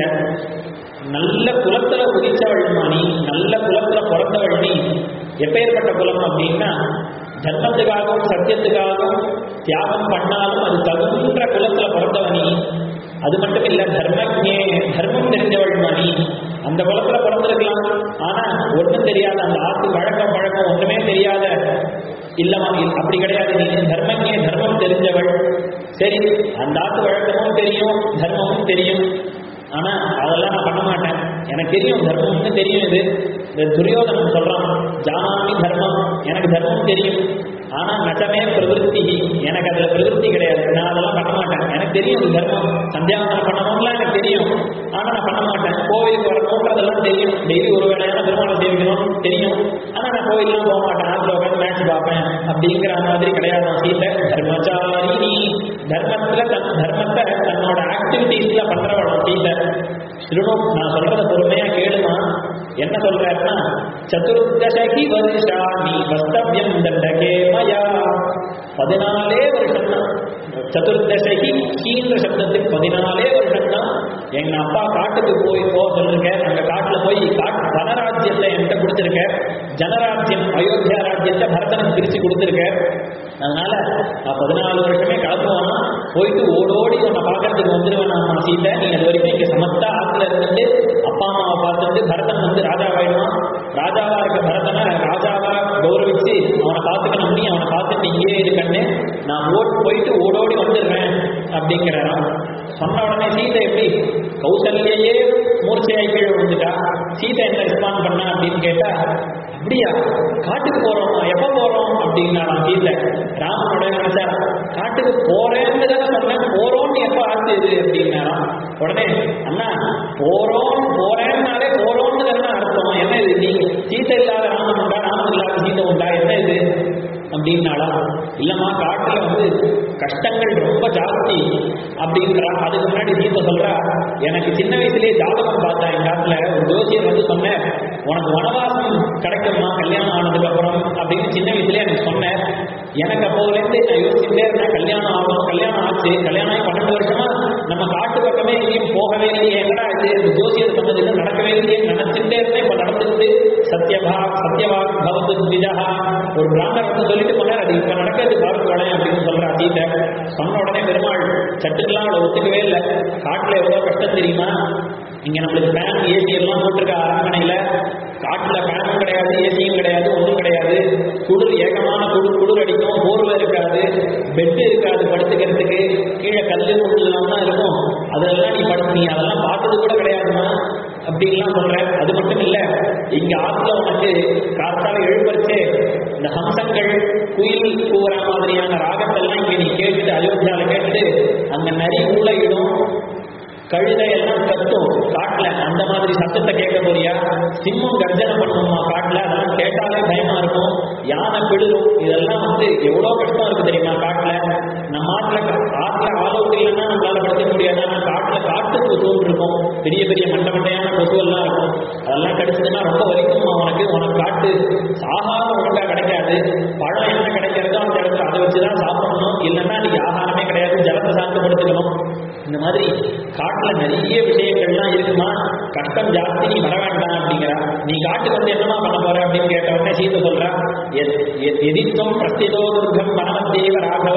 [SPEAKER 1] நல்ல குலத்துல உதிச்சவள்மா நீ நல்ல குலத்துல பிறந்தவள் நீ எப்பேற்பட்ட குலம் அப்படின்னா தர்மத்துக்காகவும் சத்தியத்துக்காகவும் தியாகம் பண்ணாலும் அது தகுந்த குலத்துல பிறந்தவ நீ அது மட்டும் இல்ல தர்மஜே தர்மம் தெரிஞ்சவள் நீ அந்த குலத்துல பிறந்திருக்கலாம் ஆனா ஒண்ணும் தெரியாத அந்த ஆத்து வழக்கம் பழக்கம் ஒண்ணுமே தெரியாத இல்லமா இல்- அப்படி கிடையாது நீ தர்மஜே தர்மம் தெரிஞ்சவள் சரி அந்த ஆத்து வழக்கமும் தெரியும் தர்மமும் தெரியும் ஆனா அதெல்லாம் நான் பண்ண மாட்டேன் எனக்கு தெரியும் தர்மம்னு தெரியும் இது இந்த துரியோதனன் சொல்றான் ஜானாமி தர்மம் எனக்கு தர்மம் தெரியும் ஆனா நச்சமே பிரவருத்தி எனக்கு அதுல பிரவருத்தி கிடையாது நான் அதெல்லாம் பண்ண மாட்டேன் எனக்கு தெரியும் இது தர்மம் சந்தியாவந்தனம் பண்ணணும்லாம் எனக்கு தெரியும் ஆனா நான் பண்ண மாட்டேன் கோவிலுக்கு வரணுன்றதெல்லாம் தெரியும் டெய்லி ஒரு வேளையான பெருமாளை சேவிக்கணும் தெரியும் ஆனா நான் கோவில்லாம் போக மாட்டேன் ஆத்துல உட்காந்து மேட்ச் பார்ப்பேன் அப்படிங்கிற மாதிரி கிடையாது நான் சீத்தை தர்மச்சாரிணி தர்மத்துல தன் தர்மத்தை தன்னோட ஆக்டிவிட்டீஸ்ல பண்றவளும் சீத்தை திருணும் நான் சொல்றத பொறுமையா கேளுமா என்ன சொல்றாருன்னா சதுர்தசகி வருஷாணி வஸ்தவ்யம் தண்டகே மயா பதினாலே வருஷம் தான் சதுர்தசகி கீன்ற சப்தத்துக்கு பதினாலே வருஷம் தான் எங்க அப்பா காட்டுக்கு போய் போக சொல்லிருக்கேன் அங்க காட்டுல போய் காட்டு வனராஜ்யத்தை என்கிட்ட கொடுத்துருக்க ஜனராஜ்யம் அயோத்தியா ராஜ்யத்தை பரதனுக்கு பிரிச்சு கொடுத்துருக்க அதனால நான் பதினாலு வருஷமே கிளம்புவானா போயிட்டு ஓடோடி உன்னை பார்க்கறதுக்கு வந்துடுவேன் நான் சீத்தை நீ அது வரைக்கும் இங்க சமத்தா ஆத்துல இருந்துட்டு அப்பா அம்மாவை பார்த்துட்டு பரதன் வந்து ராஜாவாயிடுவான் ராஜாவா இருக்க பரதனை ராஜாவா கௌரவிச்சு அவனை பார்த்துக்கணும் நீ அவனை பார்த்துட்டு இங்கே இருக்கன்னு நான் ஓட் போயிட்டு ஓடோடி வந்துடுறேன் அப்படிங்கிறாராம் சொன்ன உடனே சீதை எப்படி கௌசல்யே மூர்ச்சையாய் கீழே விழுந்துட்டா சீதை என்ன ரெஸ்பாண்ட் பண்ணா அப்படின்னு கேட்டா அப்படியா காட்டுக்கு போறோமா எப்ப போறோம் அப்படின்னா சீதை ராமனோட நினைச்சா காட்டுக்கு போறேன்னு தானே சொன்னேன் போறோம்னு எப்ப ஆச்சு இது அப்படின்னாராம் உடனே அண்ணா போறோம் போறேன்னாலே போறோம்னு தானே அர்த்தம் என்ன இது நீ சீதை இல்லாத ராமன் உண்டா ராமன் இல்லாத சீதை உண்டா என்ன இது அப்படின்னாலா இல்லம்மா காட்டுல வந்து கஷ்டங்கள் ரொம்ப ஜாஸ்தி அப்படின்றா அதுக்கு முன்னாடி சீத்தை சொல்றா எனக்கு சின்ன வயசுலயே ஜாதகம் பார்த்தா என் காட்டுல ஒரு ஜோசியர் வந்து சொன்னேன் உனக்கு வனவாசம் கிடைக்குமா கல்யாணம் ஆனதுக்கு அப்புறம் அப்படின்னு சின்ன வயசுலயே எனக்கு சொன்னேன் எனக்கு அப்போதுலேருந்து நான் யோசிச்சுட்டே இருந்தேன் கல்யாணம் ஆகும் கல்யாணம் ஆச்சு கல்யாணம் ஆகி பன்னெண்டு வருஷமா நம்ம காட்டு பக்கமே எங்கேயும் போகவே இல்லையே என்னடா இது இந்த ஜோசியர் சொன்னது இன்னும் நடக்கவே இல்லையே நினைச்சுட்டே இருந்தேன் இப்ப நடந்துட்டு சத்யபா சத்யவா பவத்து திஜா ஒரு பிராமணர் வந்து சொல்லிட்டு போனார் அது இப்ப நடக்கிறது பார்த்து வளையம் அப்படின்னு சொல்றா சீதை சொன்ன உடனே பெருமாள் சட்டுக்கெல்லாம் அவளை ஒத்துக்கவே இல்லை காட்டுல எவ்வளவு கஷ்டம் தெரியுமா இங்க நம்மளுக்கு ஃபேன் ஏசி எல்லாம் போட்டிருக்க அரண்மனையில காட்டுல ஃபேனும் கிடையாது ஏசியும் கிடையாது ஒன்றும் கிடையாது குளிர் ஏக பெட்டு இருக்காது படுத்துக்கிறதுக்கு கீழே கல்லு முள்ளெல்லாம் தான் இருக்கும் அதெல்லாம் நீ படுத்து நீ அதெல்லாம் பார்த்தது கூட கிடையாதுமா அப்படின்லாம் சொல்றேன் அது மட்டும் இல்ல இங்க ஆத்துல உனக்கு காத்தால எழுப்பறிச்சே இந்த ஹம்சங்கள் குயில் கூற மாதிரியான ராகத்தெல்லாம் இங்க நீ கேட்டுட்டு அயோத்தியால கேட்டுட்டு அங்க நரி ஊழையிடும் கழுதை எல்லாம் கத்தும் காட்டுல அந்த மாதிரி சத்தத்தை கேட்க போறியா சிம்மம் கர்ஜனை பண்ணுமா காட்டுல அதெல்லாம் கேட்டாலே பயமா இருக்கும் யானை பிடுரும் இதெல்லாம் வந்து எவ்வளவு கஷ்டம் இருக்கு தெரியுமா காட்டுல நம்ம ஆட்டுல ஆட்டுல ஆள் அவுட் இல்லைன்னா நம்மளால படுத்த முடியாது ஆனா காட்டுல காட்டு கொசுவும் இருக்கும் பெரிய பெரிய மண்ட மண்டையான கொசு எல்லாம் இருக்கும் அதெல்லாம் கிடைச்சதுன்னா ரொம்ப வலிக்கும் உனக்கு உனக்கு காட்டு ஆகாரம் ஒழுங்கா கிடைக்காது பழம் என்ன கிடைக்கிறதோ அந்த இடத்துல அதை வச்சுதான் சாப்பிடணும் இல்லைன்னா நீங்க ஆகாரமே கிடையாது ஜலத்தை சார்ந்து படுத்துக்கணும் இந்த மாதிரி காட்டுல நிறைய விஷயங்கள்லாம் இருக்குமா கஷ்டம் ஜாஸ்தி நீ வர வேண்டாம் அப்படிங்கிறா நீ காட்டுக்கு வந்து என்னமா பண்ண போற அப்படின்னு கேட்ட உடனே சீதை சொல்றா எ- எ- எதிர்த்தம் பிரஸ்திதோ துர்கம் வனமத்தேவ ராகவ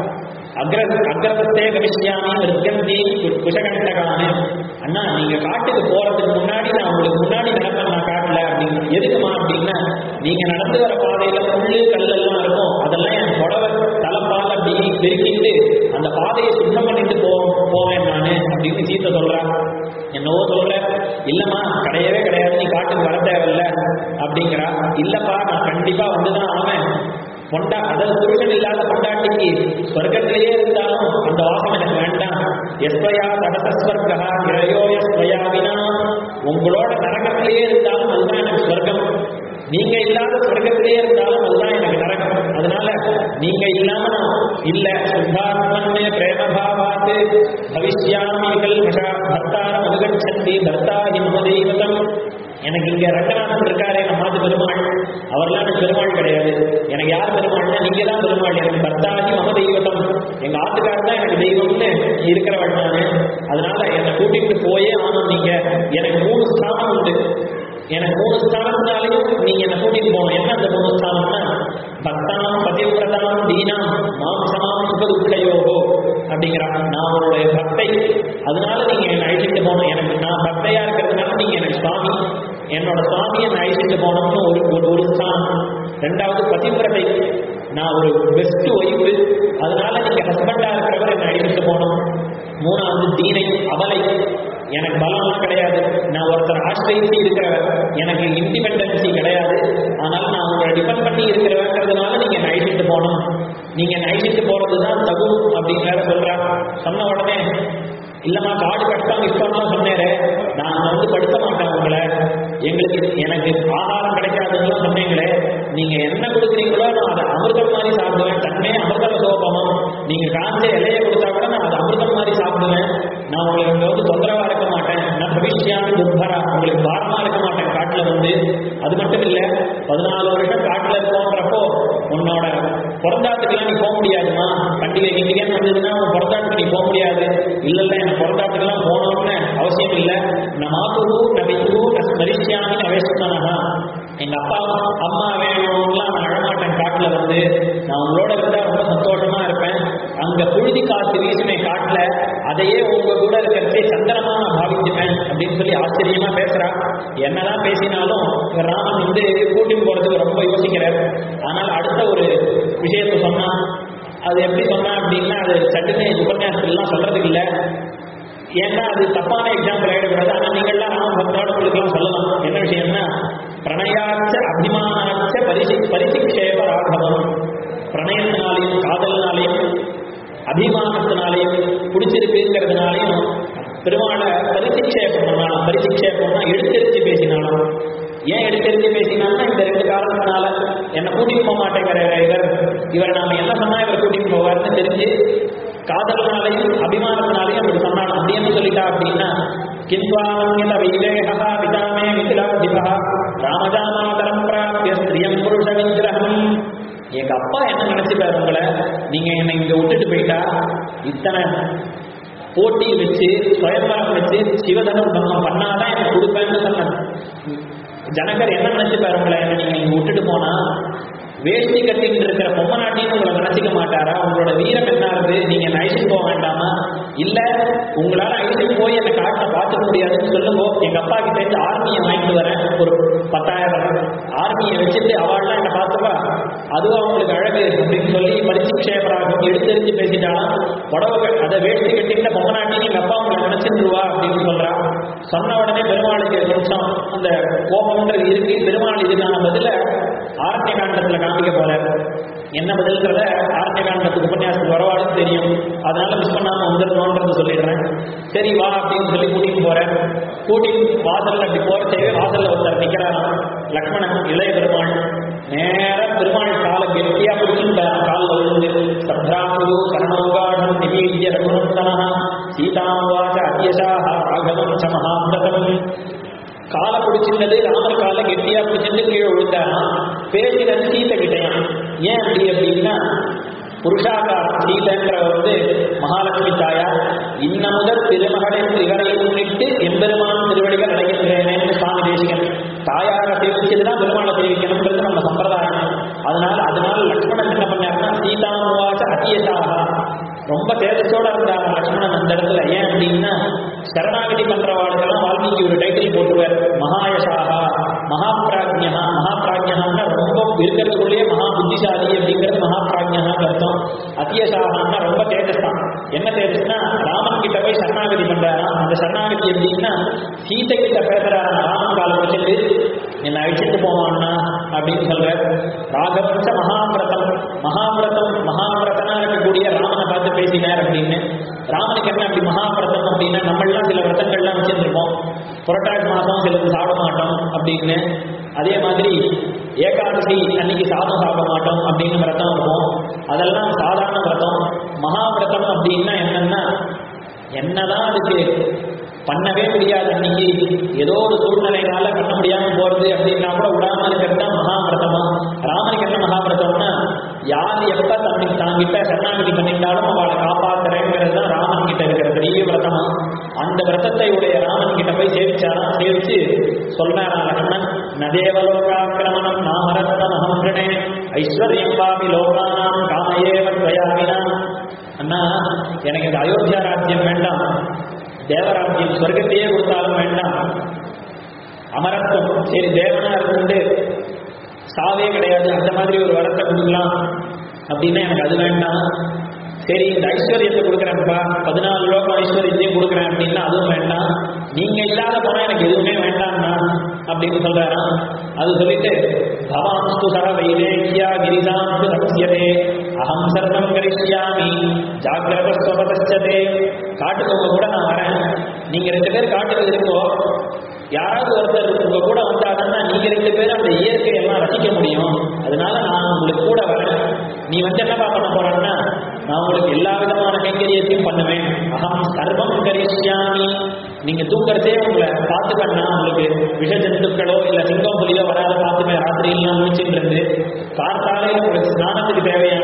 [SPEAKER 1] அக்ர அக்ரதத்தே கமிஷ்யாமி விருத்தந்தி குஷகண்டகானு அண்ணா நீங்க காட்டுக்கு போறதுக்கு முன்னாடி நான் உங்களுக்கு முன்னாடி நடப்பேன் நான் காட்டுல அப்படின்னு எதுக்குமா அப்படின்னா நீங்க நடந்து வர பாதையில முள்ளு கல்லெல்லாம் இருக்கும் அதெல்லாம் என் புடவை தலைப்பால் அப்படி பெருக்கிட்டு அந்த பாதையை சுத்தம் பண்ணிட்டு போ போவேன் நானு அப்படின்னு சீத்தை சொல்றா என்னவோ சொல்ற இல்லம்மா கிடையவே கிடையாது நீ காட்டுக்கு வர தேவையில்ல அப்படிங்கிறா இல்லப்பா நான் கண்டிப்பா வந்துதான் ஆவேன் பொண்டா அதாவது புருஷன் இல்லாத பொண்டாட்டிக்கு ஸ்வர்க்கத்திலேயே இருந்தாலும் அந்த வாசம் எனக்கு வேண்டாம் எஸ்வயா தடசஸ்வர்கா கிரயோ எஸ்வயா வினா உங்களோட நரகத்திலேயே இருந்தாலும் அதுதான் எனக்கு ஸ்வர்க்கம் நீங்க இல்லாத சொர்க்கத்திலேயே இருந்தாலும் அதுதான் எனக்கு நரகம் அதனால நீங்க இல்லாம நான் இல்ல சுத்தாத்மன்னு பிரேமபாவாத்து பவிஷ்யாமி கல்மஷா பர்த்தாரம் அனுகச்சந்தி பர்த்தா ஹிம தெய்வதம் எனக்கு இங்க ரங்கநாதன் இருக்காரே நம்மாது பெருமாள் அவர்லாம் எனக்கு பெருமாள் கிடையாது எனக்கு யார் பெருமாள்னா நீங்க தான் பெருமாள் எனக்கு பர்த்தாதி மம தெய்வதம் எங்க ஆத்துக்காரர் தான் எனக்கு தெய்வம்னு இருக்கிறவள் நானு அதனால என்னை கூட்டிட்டு போயே ஆகணும் நீங்க எனக்கு மூணு ஸ்தானம் உண்டு எனக்கு மூணு ஸ்தானத்தினாலையும் நீங்க என்ன கூட்டிட்டு போகணும் என்ன அந்த மூணு ஸ்தானம்னா பக்தாம் பதிவிரதாம் தீனாம் மாம்சமாம் சுகதுக்கையோகோ அப்படிங்கிறான் நான் அவருடைய பக்தை அதனால நீங்க என்னை அழைச்சிட்டு போகணும் எனக்கு நான் பக்தையா இருக்கிறதுனால நீங்க எனக்கு சுவாமி என்னோட சுவாமி என்னை அழைச்சிட்டு போகணும்னு ஒரு ஒரு ஒரு ஸ்தானம் ரெண்டாவது பதிவிரதை நான் ஒரு பெஸ்ட் ஒய்ஃபு அதனால நீங்க ஹஸ்பண்டா இருக்கிறவர் என்னை அழைச்சிட்டு போகணும் மூணாவது தீனை அவலை எனக்கு பலம்லாம் கிடையாது நான் ஒருத்தர் ஆசிரியத்து இருக்கிறவர் எனக்கு இண்டிபெண்டன்சி கிடையாது ஆனால் நான் உங்களை டிபெண்ட் பண்ணி இருக்கிறவங்கிறதுனால நீங்க என்னை அழைச்சிட்டு போகணும் நீங்க என்னை அழைச்சிட்டு போறது தான் தகும் அப்படின்னு வேற சொல்றா சொன்ன உடனே இல்லம்மா காடு கஷ்டம் இஷ்டம்லாம் சொன்னேரே நான் அங்க வந்து படுத்த மாட்டேன் உங்களை எங்களுக்கு எனக்கு ஆகாரம் கிடைக்காதுன்னு சொன்னீங்களே நீங்க என்ன கொடுக்குறீங்களோ நான் அதை அமிர்தம் மாதிரி சாப்பிடுவேன் தன்னே அமிர்த சோபமம் நீங்க காஞ்ச இலைய கொடுத்தா கூட நான் அதை அமிர்தம் மாதிரி சாப்பிடுவேன் நான் உங்களுக்கு இங்க வந்து தொந்தரவா இருக்க மாட்டேன் நான் பவிஷ்யாமி துர்பரா உங்களுக்கு பாரமா இருக்க மாட்டேன் காட்டுல வந்து அது மட்டும் இல்ல பதினாலு வருஷம் காட்டுல இருக்கோன்றப்போ உன்னோட பிறந்தாட்டுக்கெல்லாம் நீ போக முடியாதுமா பண்டிகை கிண்டிகைன்னு வந்ததுன்னா உன் பிறந்தாட்டுக்கு நீ போக முடியாது இல்ல இல்ல எனக்கு பிறந்தாட்டுக்கெல்லாம் போகணும்னு அவசியம் இல்ல நான் மாத்துரு நபித்து நான் ஸ்மரிச்சியாமி அவேஷ்மனஹா எங்க அப்பா அம்மா வேணும்லாம் நான் அழமாட்டேன் காட்டுல வந்து நான் உங்களோட இருந்தா ரொம்ப சந்தோஷமா இருப்பேன் அங்க புழுதி காத்து வீசுமே காட்டுல அதையே உங்க கூட இருக்கிறதே சந்திரமா நான் பாவிச்சுப்பேன் அப்படின்னு சொல்லி ஆச்சரியமா பேசுறா என்னதான் பேசினாலும் ராமன் வந்து கூட்டிட்டு போறதுக்கு ரொம்ப யோசிக்கிறார் ஆனால் அடுத்த ஒரு விஷயத்த சொன்னா அது எப்படி சொன்னா அப்படின்னா அது சட்டுன்னு உபன்யாசத்துலாம் சொல்றதுக்கு இல்லை ஏன்னா அது தப்பான எக்ஸாம்பிள் ஆயிடக்கூடாது ஆனா நீங்கள்லாம் ராம பக்தோட உங்களுக்குலாம் சொல்லலாம் என்ன விஷயம்னா பிரணயாச்ச அபிமானாச்ச பரிசி பரிசிக்ஷேப ராகவம் பிரணயத்தினாலையும் காதலினாலையும் அபிமானத்தினாலையும் பிடிச்சிருக்குங்கிறதுனாலையும் பெருமாளை பரிசிக்ஷேபம் பண்ணாலும் பரிசிக்ஷேபம்னா எடுத்தெரிச்சு பேசினாலும் ஏன் எடுத்தெரிஞ்சு பேசினான்னா இந்த ரெண்டு காரணத்தினால என்னை கூட்டிட்டு போக மாட்டேங்கிற இவர் இவர் நாம என்ன சொன்னா இவர் கூட்டிட்டு போவார்னு தெரிஞ்சு காதலினாலையும் அபிமானத்தினாலையும் அப்படி சொன்னாலும் அப்படி என்ன சொல்லிட்டா அப்படின்னா கிந்த்வாங்கில வைவேகா விதாமே மிதிலாதிபா ராமஜாமாதரம் பிராப்திய ஸ்திரியம் புருஷ விக்கிரகம் எங்க அப்பா என்ன நினைச்சுட்டாரு உங்களை நீங்க என்னை இங்க விட்டுட்டு போயிட்டா இத்தனை போட்டி வச்சு சுயம்பரம் வச்சு சிவதனும் பங்கம் பண்ணாதான் எனக்கு கொடுப்பேன்னு சொன்னேன் ஜனகர் என்ன நினைச்சுப்பாரு உங்களை என்ன நீங்க இங்க விட்டுட்டு போனா வேஷ்டி கட்டிட்டு இருக்கிற பொம்மநாட்டின்னு உங்களை நினைச்சுக்க மாட்டாரா உங்களோட வீரம் என்ன இருக்கு நீங்க என்ன ஐசிட்டு போக வேண்டாமா இல்ல உங்களால ஐசிட்டு போய் என்ன காட்டை பார்த்துக்க முடியாதுன்னு சொல்லுங்க எங்க அப்பா கிட்ட இருந்து ஆர்மியை வாங்கிட்டு வரேன் ஒரு பத்தாயிரம் ஆர்மியை வச்சுட்டு அவள்லாம் என்னை பார்த்துப்பா அதுவும் அவங்களுக்கு அழகு அப்படின்னு சொல்லி பரிசுக்ஷேபராக எடுத்தெறிஞ்சு பேசிட்டாலும் புடவை அதை வேஷ்டி கட்டிட்டு பொம்மநாட்டி எங்க அப்பா உங்களை நினைச்சிருவா அப்படின்னு சொல்றா சொன்ன உடனே பெருமாளுக்கு கொஞ்சம் அந்த கோபம்ன்றது இருக்கு பெருமாள் இதுக்கான பதில ஆரண்ய காண்டத்துல காமிக்க போறார் என்ன பதில்ன்றத ஆரண்ய காண்டத்துக்கு உபன்யாசத்துக்கு வரவாடும் தெரியும் அதனால மிஸ் பண்ணாம வந்துடணும்ன்றது சொல்லிடுறேன் சரி வா அப்படின்னு சொல்லி கூட்டிட்டு போறேன் கூட்டிட்டு வாசல்ல அப்படி போறச்சே வாசல்ல ஒருத்தர் நிக்கிறாராம் லக்ஷ்மணன் இளைய பெருமாள் நேர பெருமாள் கால கெட்டியா பிடிச்சுட்டார் காலில் விழுந்து சத்ராமுரு சரணோகாடம் நிபீஜ்ய ரகுநந்தனா சீதாமுவாச்ச அத்தியசாக ராகவம் ச மகாந்தகம் காலை பிடிச்சிருந்தது ராமர் காலை கெட்டியா பிடிச்சிட்டு கீழே விழுந்தாராம் பேசினது சீத்தை கிட்டையாம் ஏன் அப்படி அப்படின்னா புருஷாகாரம் சீதைன்ற வந்து மகாலட்சுமி தாயார் இன்ன முதல் திருமகளின் இவரை முன்னிட்டு எம்பெருமான் திருவடிகள் அடைகின்றேனேன்னு சுவாமி தேசிகன் தாயாரை சேவிச்சதுதான் பெருமாளை சேவிக்கணுங்கிறது நம்ம சம்பிரதாயம் அதனால அதனால லக்ஷ்மணன் என்ன பண்ணாருன்னா சீதாமுவாச்ச அத்தியசாகா ரொம்ப தேஜஸோட இருந்தாங்க லக்ஷ்மணன் அந்த இடத்துல ஏன் அப்படின்னா சரணாகதி பண்றவாளுக்கெல்லாம் வால்மீகி ஒரு டைட்டில் போட்டுருவார் மகாயசாகா மகாபிராஜ்யா மகாபிராஜ்யான்னா ரொம்ப இருக்கிறதுக்குள்ளேயே மகா புத்திசாலி அப்படிங்கிறது மகாபிராஜ்யான்னு அர்த்தம் அத்தியசாகான்னா ரொம்ப தேஜஸ் தான் என்ன தேஜஸ்னா ராமன் கிட்ட போய் சரணாகதி பண்றாராம் அந்த சரணாகதி எப்படின்னா சீதை கிட்ட பேசுறாராம் ராமன் காலம் வச்சுட்டு என்னை அழிச்சிட்டு போவான்னா அப்படின்னு சொல்ற ராகவஞ்ச மகாபிரதம் மகாபிரதம் மகாபிரதனா இருக்கக்கூடிய ராமனை பார்த்து பேசினார் அப்படின்னு ராமனுக்கு என்ன அப்படி மகாபிரதம் அப்படின்னா நம்மளாம் சில விரதங்கள்லாம் வச்சிருந்திருப்போம் புரட்டாசி மாதம் சிலது சாப்பிட மாட்டோம் அப்படின்னு அதே மாதிரி ஏகாதசி அன்னைக்கு சாதம் சாப்பிட மாட்டோம் அப்படின்னு விரதம் இருக்கும் அதெல்லாம் சாதாரண விரதம் மகாவிரதம் அப்படின்னா என்னன்னா என்னதான் அதுக்கு பண்ணவே முடியாது அன்னைக்கு ஏதோ ஒரு சூழ்நிலைனால பண்ண முடியாம போறது அப்படின்னா கூட விடாம இருக்கிறது தான் மகாவிரதமா ராமனுக்கு என்ன மகாவிரதம்னா யார் எப்ப தம்பி தாங்கிட்ட சரணாகதி பண்ணிட்டாலும் அவளை காப்பாத்துறேங்கிறது தான் ராமன் கிட்ட இருக்கிற பெரிய விரதமா அந்த விரதத்தை உடைய ராமன் கிட்ட போய் சேவிச்சாராம் சேவிச்சு சொல்றாரா லக்ஷ்மணன் நதேவலோகாக்கிரமணம் நாமரத்னம் அகம்பிரணே ஐஸ்வர்யம் பாபி லோகானாம் காமையேவ துவயாமினா அண்ணா எனக்கு இந்த அயோத்தியா ராஜ்யம் வேண்டாம் தேவராஜ்யம் சொர்க்கத்தையே கொடுத்தாலும் வேண்டாம் அமரத்துவம் சரி தேவனா இருந்து சாவே கிடையாது அந்த மாதிரி ஒரு வரத்தை கொடுக்கலாம் அப்படின்னா எனக்கு அது வேண்டாம் சரி இந்த ஐஸ்வர்யத்தை கொடுக்குறேன்ப்பா பதினாலு லோகம் ஐஸ்வர்யத்தையும் கொடுக்குறேன் அப்படின்னா அதுவும் வேண்டாம் நீங்க இல்லாத போனா எனக்கு எதுவுமே வேண்டாம்னா அப்படின்னு சொல்றாராம் அது சொல்லிட்டு பவான்ஸ்து சக வைதேக்கியா கிரிதாந்து சமஸ்யதே அகம் சர்வம் கரிஷ்யாமி ஜாகிரத ஸ்வபதச்சதே காட்டுக்கு உங்க கூட நான் வரேன் நீங்க ரெண்டு பேர் காட்டுக்கு இருக்கோ யாராவது ஒருத்தர் உங்க கூட வந்தாங்கன்னா நீங்க ரெண்டு பேரும் அந்த இயற்கையெல்லாம் ரசிக்க முடியும் அதனால நான் உங்களுக்கு கூட வரேன் நீ வந்து என்னப்பா பண்ண போறேன்னா நான் உங்களுக்கு எல்லா விதமான கைங்கரியத்தையும் பண்ணுவேன் அகம் சர்வம் கரிஷ்யாமி நீங்க தூங்குறதே உங்களை பார்த்துக்கண்ணா உங்களுக்கு விஷ ஜந்துக்களோ இல்ல சிங்கம் புலியோ வராத பார்த்துப்பேன் ராத்திரியெல்லாம் முடிச்சுட்டு இருந்து கார்த்தாலே உங்களுக்கு ஸ்நானத்துக்கு தேவையான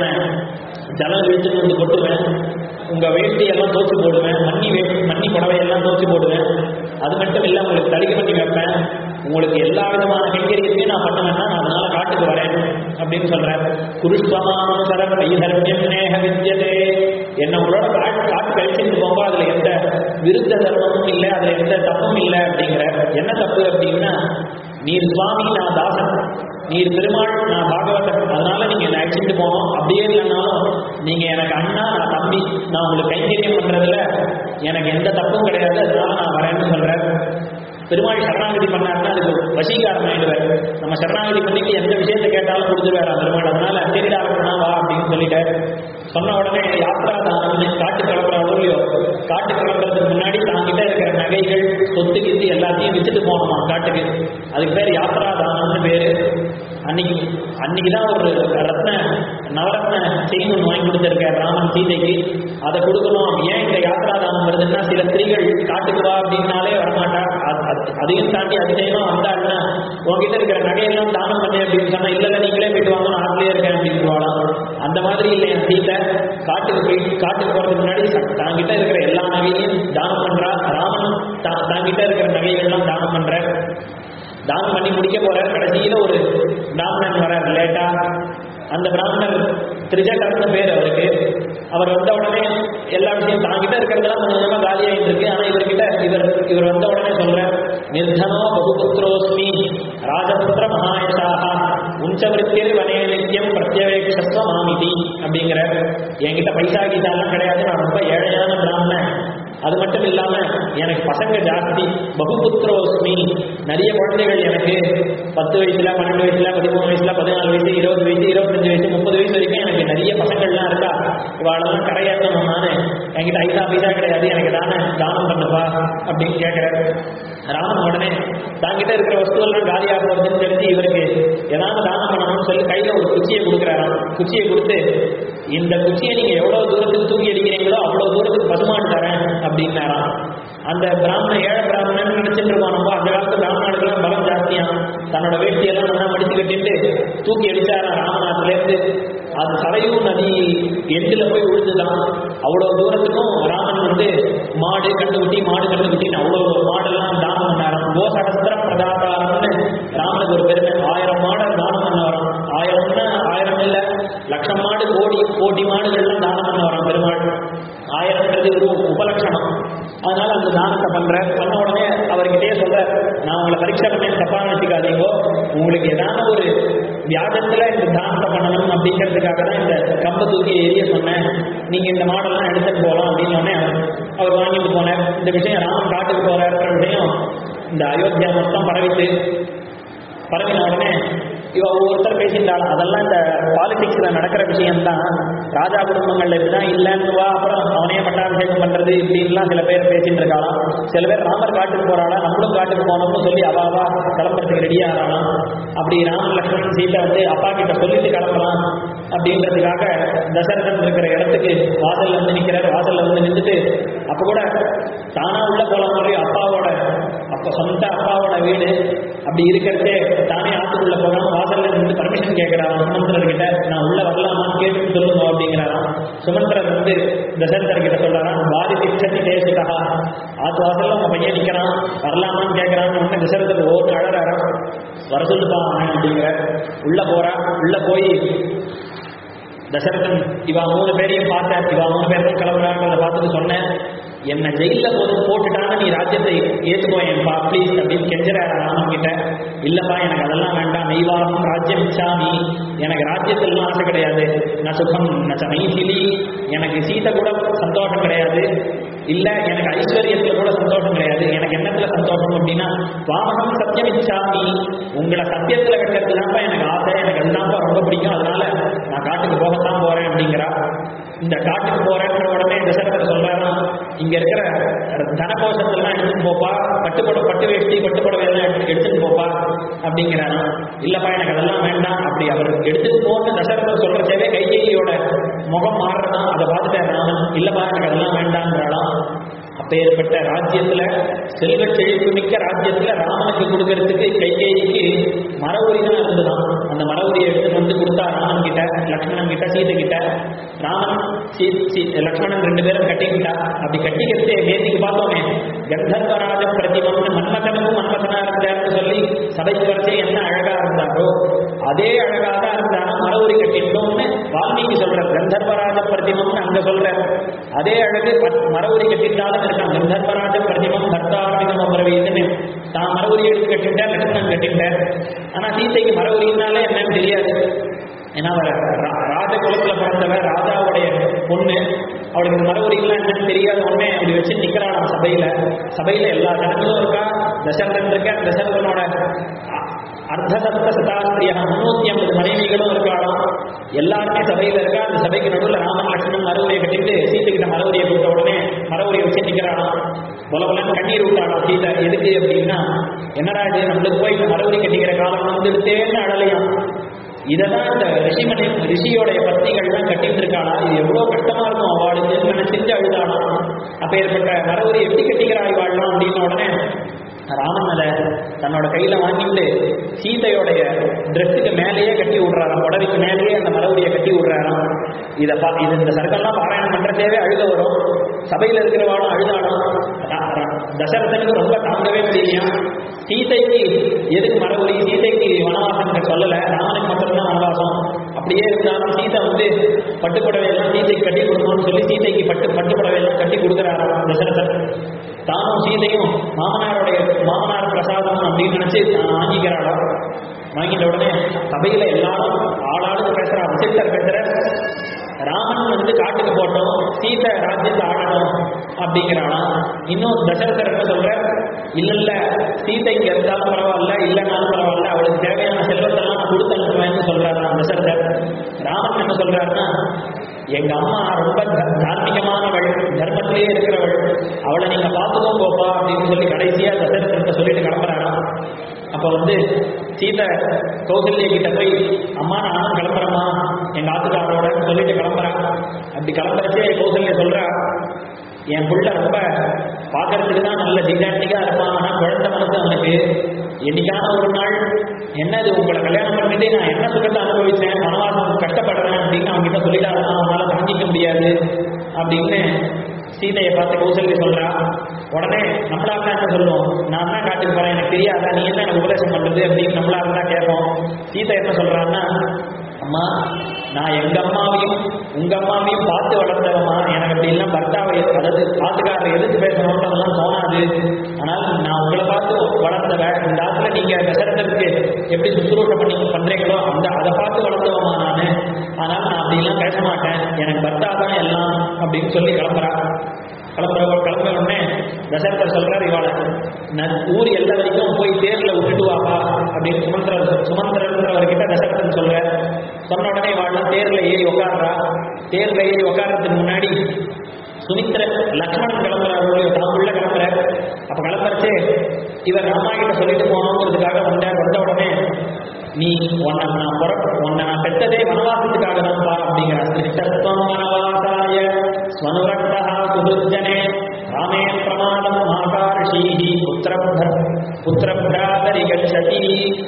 [SPEAKER 1] ஜலம் இழுத்துட்டு வந்து கொட்டுவேன் உங்க வேஷ்டி எல்லாம் தோச்சு போடுவேன் மண்ணி வே மண்ணி புடவை எல்லாம் தோச்சு போடுவேன் அது மட்டும் இல்ல உங்களுக்கு தடிக்க பண்ணி வைப்பேன் உங்களுக்கு எல்லா விதமான கைங்கரியத்தையும் நான் பண்ணுவேன்னா நான் அதனால காட்டுக்கு வரேன் அப்படின்னு சொல்றேன் குருஷ்வமானம் சரம் வைதர்மியம் நேக வித்தியதே என்ன உங்களோட காட்டு காட்டு கழிச்சுட்டு போகும்போது அதுல எந்த விருத்த தர்மமும் இல்லை அதுல எந்த தப்பும் இல்லை அப்படிங்கிற என்ன தப்பு அப்படின்னா நீர் சுவாமி நான் தாசன் நீர் பெருமாள் நான் பாகவதன் அதனால நீங்க என்னை அழைச்சிட்டு போகணும் அப்படியே இல்லைனாலும் நீங்க எனக்கு அண்ணா நான் தம்பி நான் உங்களுக்கு கைங்கரியம் பண்றதுல எனக்கு எந்த தப்பும் கிடையாது அதனால நான் வரேன்னு சொல்றேன் பெருமாள் சரணாகதி பண்ணாருன்னா அதுக்கு வசீகாரம் ஆயிடுவார் நம்ம சரணாகதி பண்ணிட்டு எந்த விஷயத்தை கேட்டாலும் கொடுத்துருவாரு பெருமாள் அதனால சரிடா பண்ணா வா அப்படின்னு சொல்லிட்டாரு சொன்ன உடனே யாத்ரா தானம்னு காட்டு கிளம்புறாரோ இல்லையோ காட்டு கிளம்புறதுக்கு முன்னாடி தாங்கிட்ட இருக்கிற நகைகள் சொத்து கித்து எல்லாத்தையும் வித்துட்டு போகணுமா காட்டுக்கு அதுக்கு பேர் யாத்ரா தானம்னு பேரு அன்னைக்கு அன்னைக்கு தான் ஒரு ரத்ன நவரத்ன செயின் ஒன்று வாங்கி கொடுத்துருக்காரு ராமன் சீதைக்கு அதை கொடுக்கணும் ஏன் இந்த யாத்ரா தானம் வருதுன்னா சில ஸ்திரீகள் காட்டுக்கு வா அப்படின்னாலே வரமாட்டா அது- அது- அதையும் தாண்டி அதிசயமா வந்தாங்கன்னா உங்ககிட்ட இருக்கிற நகையெல்லாம் தானம் பண்ணு அப்படின்னு சொன்னா இல்ல இல்ல நீங்களே போயிட்டு வாங்க நான் ஆட்லயே இருக்கேன் அப்படின்னு வாழலாம் அந்த மாதிரி இல்லை என் சீத்தை காட்டுக்கு போய் காட்டுக்கு போறதுக்கு முன்னாடி ச- தாங்கிட்ட இருக்கிற எல்லா நகையையும் தானம் பண்றா ராமன் தா- தாங்கிட்ட இருக்கிற நகைகள்லாம் தானம் பண்ற தானம் பண்ணி முடிக்க போற கடைசியில ஒரு பிராமணன் வர லேட்டா அந்த பிராமணர் திரிஜகர்னு பேர் அவருக்கு அவர் வந்த உடனே எல்லா விஷயம் தாங்கிட்ட இருக்கிறதெல்லாம் கொஞ்சம் கொஞ்சமா காலியாயிட்டு இருக்கு ஆனா இவர்கிட்ட இவர் இவர் வந்த உடனே சொல்ற நிர்தனோ பகுபுத்திரோஸ்மி ராஜபுத்திர மகாயசாக உஞ்சவருத்தியர் வனே நித்தியம் பிரத்யவேக்ஷஸ்வ மாமிதி அப்படிங்கிற என்கிட்ட பைசா கீதாலாம் கிடையாது நான் ரொம்ப ஏழையான பிராமணன் அது மட்டும் இல்லாம எனக்கு பசங்க ஜாஸ்தி பகுபுத்திரோஸ்மி நிறைய குழந்தைகள் எனக்கு பத்து வயசுல பன்னெண்டு வயசுல பதிமூணு வயசுல பதினாலு வயசு இருபது வயசு இருபத்தஞ்சு வயசு முப்பது வயசு வரைக்கும் எனக்கு நிறைய பசங்கள்லாம் இருக்கா இவாளெல்லாம் கரையேற்றணும் நானு என்கிட்ட ஐசா பைசா கிடையாது எனக்கு தானே தானம் பண்ணுப்பா அப்படின்னு கேட்கிறாரு ராமன் உடனே தாங்கிட்ட இருக்கிற வஸ்துவெல்லாம் காலியாக போறதுன்னு தெரிஞ்சு இவருக்கு ஏதாவது தானம் பண்ணணும்னு சொல்லி கையில ஒரு குச்சியை கொடுக்குறாராம் குச்சியை கொடுத்து இந்த குச்சியை நீங்க எவ்வளவு தூரத்துக்கு தூக்கி அடிக்கிறீங்களோ அவ்வளவு தூரத்துக்கு பசுமாடு தரேன் அப்படின்னாராம் அந்த பிராமணன் ஏழை பிராமணன் நினைச்சிட்டு இருக்கோம் நம்ம அந்த காலத்து பிராமணர்களுக்கெல்லாம் பலம் ஜாஸ்தியா தன்னோட வேட்டியெல்லாம் நல்லா மடிச்சு கட்டிட்டு தூக்கி அடிச்சாராம் ராமநாட்டுல இருந்து அது சரையூர் நதி எட்டுல போய் விழுந்துதான் அவ்வளவு தூரத்துக்கும் ராமன் வந்து மாடு கண்டுகுட்டி மாடு கண்டுகுட்டின்னு அவ்வளவு மாடெல்லாம் தானம் பண்ணாராம் கோசகஸ்திர பிரதாதாரம்னு ராமனுக்கு ஒரு பெருமை ஆயிரம் மாடை தானம் பண்ண வரோம் ஆயிரம்னா ஆயிரம் இல்ல லட்சம் மாடு கோடி கோடி மாடுகள்லாம் தானம் பண்ண வரோம் பெருமாள் ஆயிரம்ன்றது ஒரு உபலட்சணம் அதனால அந்த தானத்தை பண்ற பண்ண உடனே அவர்கிட்டயே சொல்ற நான் உங்களை பரீட்சை பண்ணேன் தப்பா நினைச்சுக்காதீங்கோ உங்களுக்கு ஏதாவது ஒரு வியாஜத்துல இந்த தானத்தை பண்ணணும் அப்படிங்கிறதுக்காக தான் இந்த கம்பை தூக்கி எரிய சொன்னேன் நீங்க இந்த மாடல்லாம் எடுத்துட்டு போகலாம் அப்படின்னு உடனே அவர் அவர் வாங்கிட்டு போனார் இந்த விஷயம் ராமன் காட்டுக்கு போறாருன்ற விஷயம் இந்த அயோத்தியா மொத்தம் பரவிட்டு பரவின உடனே இவ ஒவ்வொருத்தர் பேசியிருந்தாலும் அதெல்லாம் இந்த பாலிடிக்ஸ்ல நடக்கிற விஷயம்தான் ராஜா குடும்பங்கள்ல இப்படிதான் இல்லைன்னு வா அப்புறம் அவனே பட்டாபிஷேகம் பண்றது இப்படின்லாம் சில பேர் பேசிட்டு இருக்காளாம் சில பேர் ராமர் காட்டுக்கு போறாளா நம்மளும் காட்டுக்கு போனோம்னு சொல்லி அவாவா கிளம்புறதுக்கு ரெடி ஆகலாம் அப்படி ராமன் லக்ஷ்மணன் சீட்டை வந்து அப்பா கிட்ட சொல்லிட்டு கிளம்பலாம் அப்படின்றதுக்காக தசரதன் இருக்கிற இடத்துக்கு வாசல்ல வந்து நிக்கிறார் வாசல்ல வந்து நின்றுட்டு அப்ப கூட தானா உள்ள போலாம் மாதிரி அப்பாவோட அப்ப சொந்த அப்பாவோட வீடு அப்படி இருக்கிறதே தானே ஆத்துக்குள்ள போகாம வாசல்ல இருந்து பர்மிஷன் கேட்கிறாராம் சுமந்திரர் கிட்ட நான் உள்ள வரலாமான்னு கேட்டு சொல்லுங்க அப்படிங்கிறாராம் சுமந்திரர் வந்து தசரதர் கிட்ட சொல்றாராம் பாதி திட்டத்தி தேசிதா ஆத்து வாசல்ல உங்க பையன் நிக்கிறான் வரலாமான்னு கேட்கறான்னு உடனே தசரதர் ஓட்டு அழறாராம் வர சொல்லுப்பா அவன் அப்படிங்கிற உள்ள போறா உள்ள போய் தசரதன் இவா மூணு பேரையும் பார்த்தேன் இவா மூணு பேரும் கிளம்புறாங்கிறத பார்த்துட்டு சொன்னேன் என்ன ஜெயில போது போட்டுட்டாங்க நீ ராஜ்யத்தை ஏத்துக்கோ என்பா ப்ளீஸ் அப்படின்னு கெஞ்சறாரு ராமன் கிட்ட இல்லப்பா எனக்கு அதெல்லாம் வேண்டாம் நெய்வாகம் ராஜ்யம் இச்சாமி எனக்கு ராஜ்யத்திலாம் ஆசை கிடையாது நான் சுகம் நான் மைசிலி எனக்கு சீதை கூட சந்தோஷம் கிடையாது இல்ல எனக்கு ஐஸ்வர்யத்துல கூட சந்தோஷம் கிடையாது எனக்கு என்னத்துல சந்தோஷம் அப்படின்னா வாமகம் சத்தியம் இச்சாமி உங்களை சத்தியத்துல வைக்கிறது தான்ப்பா எனக்கு ஆசை எனக்கு அதுதான்ப்பா ரொம்ப பிடிக்கும் அதனால நான் காட்டுக்கு போகத்தான் போறேன் அப்படிங்கிறா இந்த காட்டுக்கு போறேன்ற உடனே தசரதர் சொல்றாராம் இங்க இருக்கிற தனகோஷத்தெல்லாம் எடுத்துட்டு போப்பா பட்டுப்பட பட்டு வேஷ்டி பட்டுப்படவை எல்லாம் எடுத்து- எடுத்துட்டு போப்பா அப்படிங்கிறாராம் இல்லப்பா எனக்கு அதெல்லாம் வேண்டாம் அப்படி அவர் எடுத்துட்டு போன்னு தசரதர் சொல்றச்சேவே கைகேயியோட முகம் மாறுறதான் அதை பார்த்துட்டார் ராமன் இல்லப்பா எனக்கு அதெல்லாம் வேண்டாங்கிறாளாம் அப்பேற்பட்ட ராஜ்யத்துல செல்வ செழிப்பு மிக்க ராஜ்யத்துல ராமனுக்கு கொடுக்கறதுக்கு கைகேயிக்கு மர உரி தான் இருந்துதான் அந்த மர உரியை எடுத்துட்டு வந்து கொடுத்தா ராமன் கிட்ட லக்ஷ்மணன் கிட்ட சீதை கிட்ட ராமன் சீ சீ- லக்ஷ்மணன் ரெண்டு பேரும் கட்டிக்கிட்டா அப்படி கட்டிக்கிறதே நேற்றுக்கு பார்த்தோமே கந்தர்வராஜ பிரதிமம்னு மன்மதனுக்கும் மன்மதனா இருந்தார்னு சொல்லி சபைக்கு வரைச்சே என்ன அழகா இருந்தாரோ அதே அழகா தான் இருந்தாரா மர உரி கட்டிட்டோம்னு வால்மீகி சொல்றார் கந்தர்வராஜ பிரதிமம்னு அங்க சொல்றார் அதே அழகு பத்- மரவுரி கட்டிட்டாலும் இருக்கான் கந்தர்வராஜ பிரதிமம் பர்த்தாபிதம் அமரவீதுன்னு தான் மரவுரி எடுத்து கட்டிட்டார் லட்சுமணன் கட்டிட்டார் ஆனா சீதைக்கு மரவுரினாலே என்னன்னு தெரியாது ஏன்னா அவர் ரா- ராஜ குலத்துல பிறந்தவர் ராஜாவுடைய பொண்ணு அவளுக்கு இந்த மரவுரிலாம் என்னன்னு தெரியாத உடனே அப்படி வச்சு நிக்கிறாளாம் சபையில சபையில எல்லா ஜனங்களும் இருக்கா தசரதன் இருக்க தசரதனோட அ- அர்த்தசப்த சதாஸ்திரியா முன்னூத்தி ஐம்பது மனைவிகளும் இருக்காளாம் எல்லாருமே சபையில இருக்கா அந்த சபைக்கு நடுவுல ராமன் லட்சுமணன் மரவுரியை கட்டிட்டு சீதை கிட்ட மரவுரியை கொடுத்த உடனே மரவுரியை வச்சு நிக்கிறாளாம் பொல பொலன்னு கண்ணீர் விட்டாளாம் சீதை எதுக்கு அப்படின்னா என்னடா இது நம்மளுக்கு போய் இந்த மரவுரி கட்டிக்கிற காலம் வந்துடுத்தேன்னு அழலையாம் இதெல்லாம் இந்த ரிஷிமணி ரிஷியோடைய பத்திகள்லாம் கட்டிட்டு இருக்காளா இது எவ்வளவு கஷ்டமா இருக்கும் அவளுக்கு நினைச்சிட்டு அழுதாளாம் அப்ப ஏற்பட்ட மரவுரி எப்படி கட்டிக்கிறாய் வாழலாம் அப்படின்னு உடனே ராமன் அதை தன்னோட கையில வாங்கிட்டு சீதையோடைய ட்ரெஸ்ஸுக்கு மேலேயே கட்டி விடுறாராம் புடவைக்கு மேலேயே அந்த மரவுரியை கட்டி விடுறாராம் இதை பா இது இந்த சர்க்கெல்லாம் பாராயணம் பண்றதேவே அழுக வரும் சபையில இருக்கிறவாளும் அழுதாடும் ர- ர- தசரதனுக்கு ரொம்ப தாங்கவே முடியலையா சீதைக்கு எதுக்கு மரவுரி சீதைக்கு வனவாசம் சொல்லல ராமனுக்கு மட்டும்தான் வனவாசம் அப்ப அப்படியே இருந்தாலும் சீதை வந்து பட்டுப்புடவை எல்லாம் சீதைக்கு கட்டி கொடுக்கணும்னு சொல்லி சீதைக்கு பட்டு பட்டுப்புடவை எல்லாம் கட்டி கொடுக்குறாராம் தசரதர் தானும் சீதையும் மாமனாருடைய மாமனார் பிரசாதம் அப்படின்னு நினைச்சு தான் வாங்கிக்கிறாளாம் வாங்கிட்ட உடனே சபையில எல்லாரும் ஆளாளுக்கு பேசுறா வசிஷ்டர் பேசுற ராமன் வந்து காட்டுக்கு போட்டோம் சீதை ராஜ்யத்தை ஆடணும் அப்படிங்கிறாளாம் இன்னும் தசரதர் என்ன சொல்ற இல்ல இல்ல சீதை இங்க இருந்தாலும் பரவாயில்ல இல்லைனாலும் பரவாயில்ல அவளுக்கு தேவையான செல்வத்தெல்லாம் நான் கொடுத்து அனுப்புவேன்னு சொல்றாராம் தசரதர் ராமன் என்ன சொல்றாருன்னா எங்க அம்மா ரொம்ப த- தார்மீகமானவள் தர்மத்திலேயே இருக்கிறவள் அவளை நீங்க பார்த்துக்கோ போப்பா அப்படின்னு சொல்லி கடைசியா தசரதர்கிட்ட சொல்லிட்டு கிளம்புறாராம் அப்ப வந்து சீதை கௌசல்யா கிட்ட போய் அம்மா நானும் கிளம்புறேம்மா எங்க ஆத்துக்காரோட சொல்லிட்டு கிளம்புறேன் அப்படி கிளம்புறச்சே கௌசல்யா சொல்றா என் புள்ள ரொம்ப பார்க்கறதுக்கு தான் நல்ல ஜிகாட்டிக்கா இருப்பான் ஆனா குழந்தை மனசு அவனுக்கு என்னைக்கான ஒரு நாள் என்னது உங்களை கல்யாணம் பண்ணிட்டு நான் என்ன சுகத்தை அனுபவிச்சேன் மனவாசம் கஷ்டப்படுறேன் அப்படின்னு அவங்க கிட்ட சொல்லிட்டாருன்னா அவனால தாங்கிக்க முடியாது அப்படின்னு சீதையை பார்த்து கௌசல்யா சொல்றா உடனே நம்மளா இருந்தா என்ன சொல்லுவோம் நான் தான் காட்டுக்கு போறேன் எனக்கு தெரியாதா நீ என்ன எனக்கு உபதேசம் பண்றது அப்படின்னு நம்மளா இருந்தா கேட்போம் சீதை என்ன சொல்றான்னா அம்மா நான் எங்க அம்மாவையும் உங்க அம்மாவையும் பார்த்து வளர்ந்தவம்மா எனக்கு அப்படி எல்லாம் பர்த்தாவை அதாவது பாத்துக்காரரை எதிர்த்து பேசணுன்றதெல்லாம் தோணாது ஆனால் நான் உங்களை பார்த்து வளர்ந்தவன் இந்த ஆத்துல நீங்க தசரதற்கு எப்படி சுற்றுலூட்ட பண்ணி பண்றீங்களோ அந்த அதை பார்த்து வளர்ந்தவம்மா நானு ஆனால் நான் அப்படிலாம் பேச மாட்டேன் எனக்கு பர்த்தா தான் எல்லாம் அப்படின்னு சொல்லி கிளம்புறா கிளம்புற கிளம்புற உடனே தசரதர் சொல்றாரு இவாளை நான் ஊர் எல்லா வரைக்கும் போய் தேர்ல விட்டுட்டு வாப்பா அப்படின்னு சுமந்திர சுமந்திரன்றவர்கிட்ட தசரதன் சொல்ற சொன்ன உடனே இவாள்லாம் தேர்ல ஏறி உட்கார்றா தேர்ல ஏறி உட்கார்றதுக்கு முன்னாடி சுமித்திர லக்ஷ்மணன் கிளம்புறாரு தான் உள்ள கிளம்புற அப்ப கிளம்புறச்சே இவர் அம்மா கிட்ட சொல்லிட்டு போனோங்கிறதுக்காக வந்த வந்த உடனே நீ உன்னை நான் புற உன்னை நான் பெற்றதே வனவாசத்துக்காக தான்ப்பா அப்படிங்கிற சிஷ்டத்துவம் வனவாசாய ஸ்வனுரக்தா சுதுர்ஜனே ராமே பிரமாதம் மாகார்ஷீஹி புத்திரப்ர புத்திரப்ராதரி கச்சதி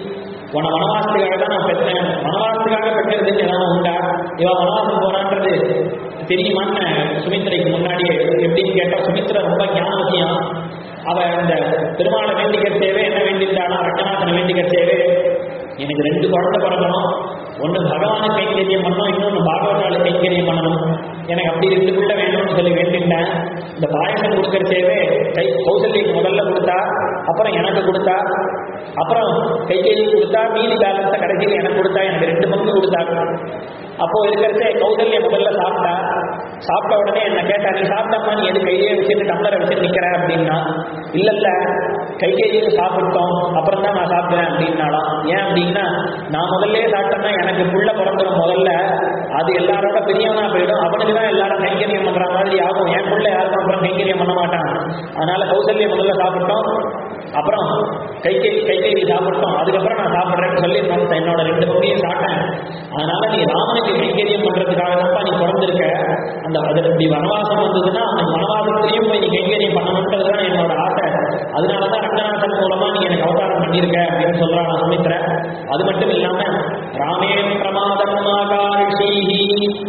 [SPEAKER 1] உன வனவாசத்துக்காக தான் நான் பெற்றேன் வனவாசத்துக்காக பெற்றதுன்னு ஏதாவது உண்டா இவ வனவாசம் போறான்றது தெரியுமான்னு சுமித்திரைக்கு முன்னாடியே எப்படின்னு கேட்டா சுமித்ரா ரொம்ப ஞானவசியம் அவ இந்த பெருமாளை வேண்டிக்கிறதேவே என்ன வேண்டியிருந்தானா ரங்கநாதனை வேண்டிக்கிறதேவே எனக்கு ரெண்டு குழந்தை பிறக்கணும் ஒன்று பகவானுக்கு கைங்கரியம் பண்ணணும் இன்னொன்று பாகவதாளுக்கு கைங்கரியம் பண்ணணும் எனக்கு அப்படி ரெண்டு பிள்ளை வேணும்னு சொல்லி வேண்டிட்டேன் இந்த பாயசம் கொடுக்கறச்சேவே கை கௌசல்யக்கு முதல்ல கொடுத்தா அப்புறம் எனக்கு கொடுத்தா அப்புறம் கைகேயி கொடுத்தா மீதி பேலன்ஸை கடைசியில் எனக்கு கொடுத்தா எனக்கு ரெண்டு பங்கு கொடுத்தாங்க அப்போ இருக்கிறச்சே கௌசல்யா முதல்ல சாப்பிட்டா சாப்பிட்ட உடனே என்ன கேட்டா நீ சாப்பிட்டாமா நீ எது கையே வச்சுட்டு டம்ளரை வச்சுட்டு நிக்கிற அப்படின்னா இல்ல இல்ல கைகேயும் சாப்பிட்டோம் அப்புறம் தான் நான் சாப்பிட்டேன் அப்படின்னாலாம் ஏன் அப்படின்னா நான் முதல்ல சாப்பிட்டேன்னா எனக்கு புள்ள பிறந்துடும் முதல்ல அது எல்லாரோட பெரியவனா போயிடும் அவனுக்கு தான் எல்லாரும் கைங்கரியம் பண்ற மாதிரி ஆகும் என் புள்ள யாருக்கும் அப்புறம் கைங்கரியம் பண்ண மாட்டான் அதனால கௌசல்யா முதல்ல சாப்பிட்டோம் அப்புறம் கைகை கைகேயி சாப்பிட்டோம் அதுக்கப்புறம் நான் சாப்பிட்றேன்னு சொல்லி நான் என்னோட ரெண்டு பங்கையும் சாப்பிட்டேன் அதனால நீ ராமனுக்கு கைங்கரியம் பண்றதுக்காக தான்ப்பா நீ பிறந்திருக்க அந்த அது இப்படி வனவாசம் வந்ததுன்னா அந்த வனவாசத்திலையும் போய் நீ கைங்கரியம் பண்ணணுன்றது தான் என்னோட ஆசை அதனால தான் ரங்கநாதன் மூலமா நீ எனக்கு அவதாரம் பண்ணியிருக்க அப்படின்னு சொல்றான் சுமித்ர அது மட்டும் இல்லாம ராமே பிரமாதம் மாகாரிஷீஹி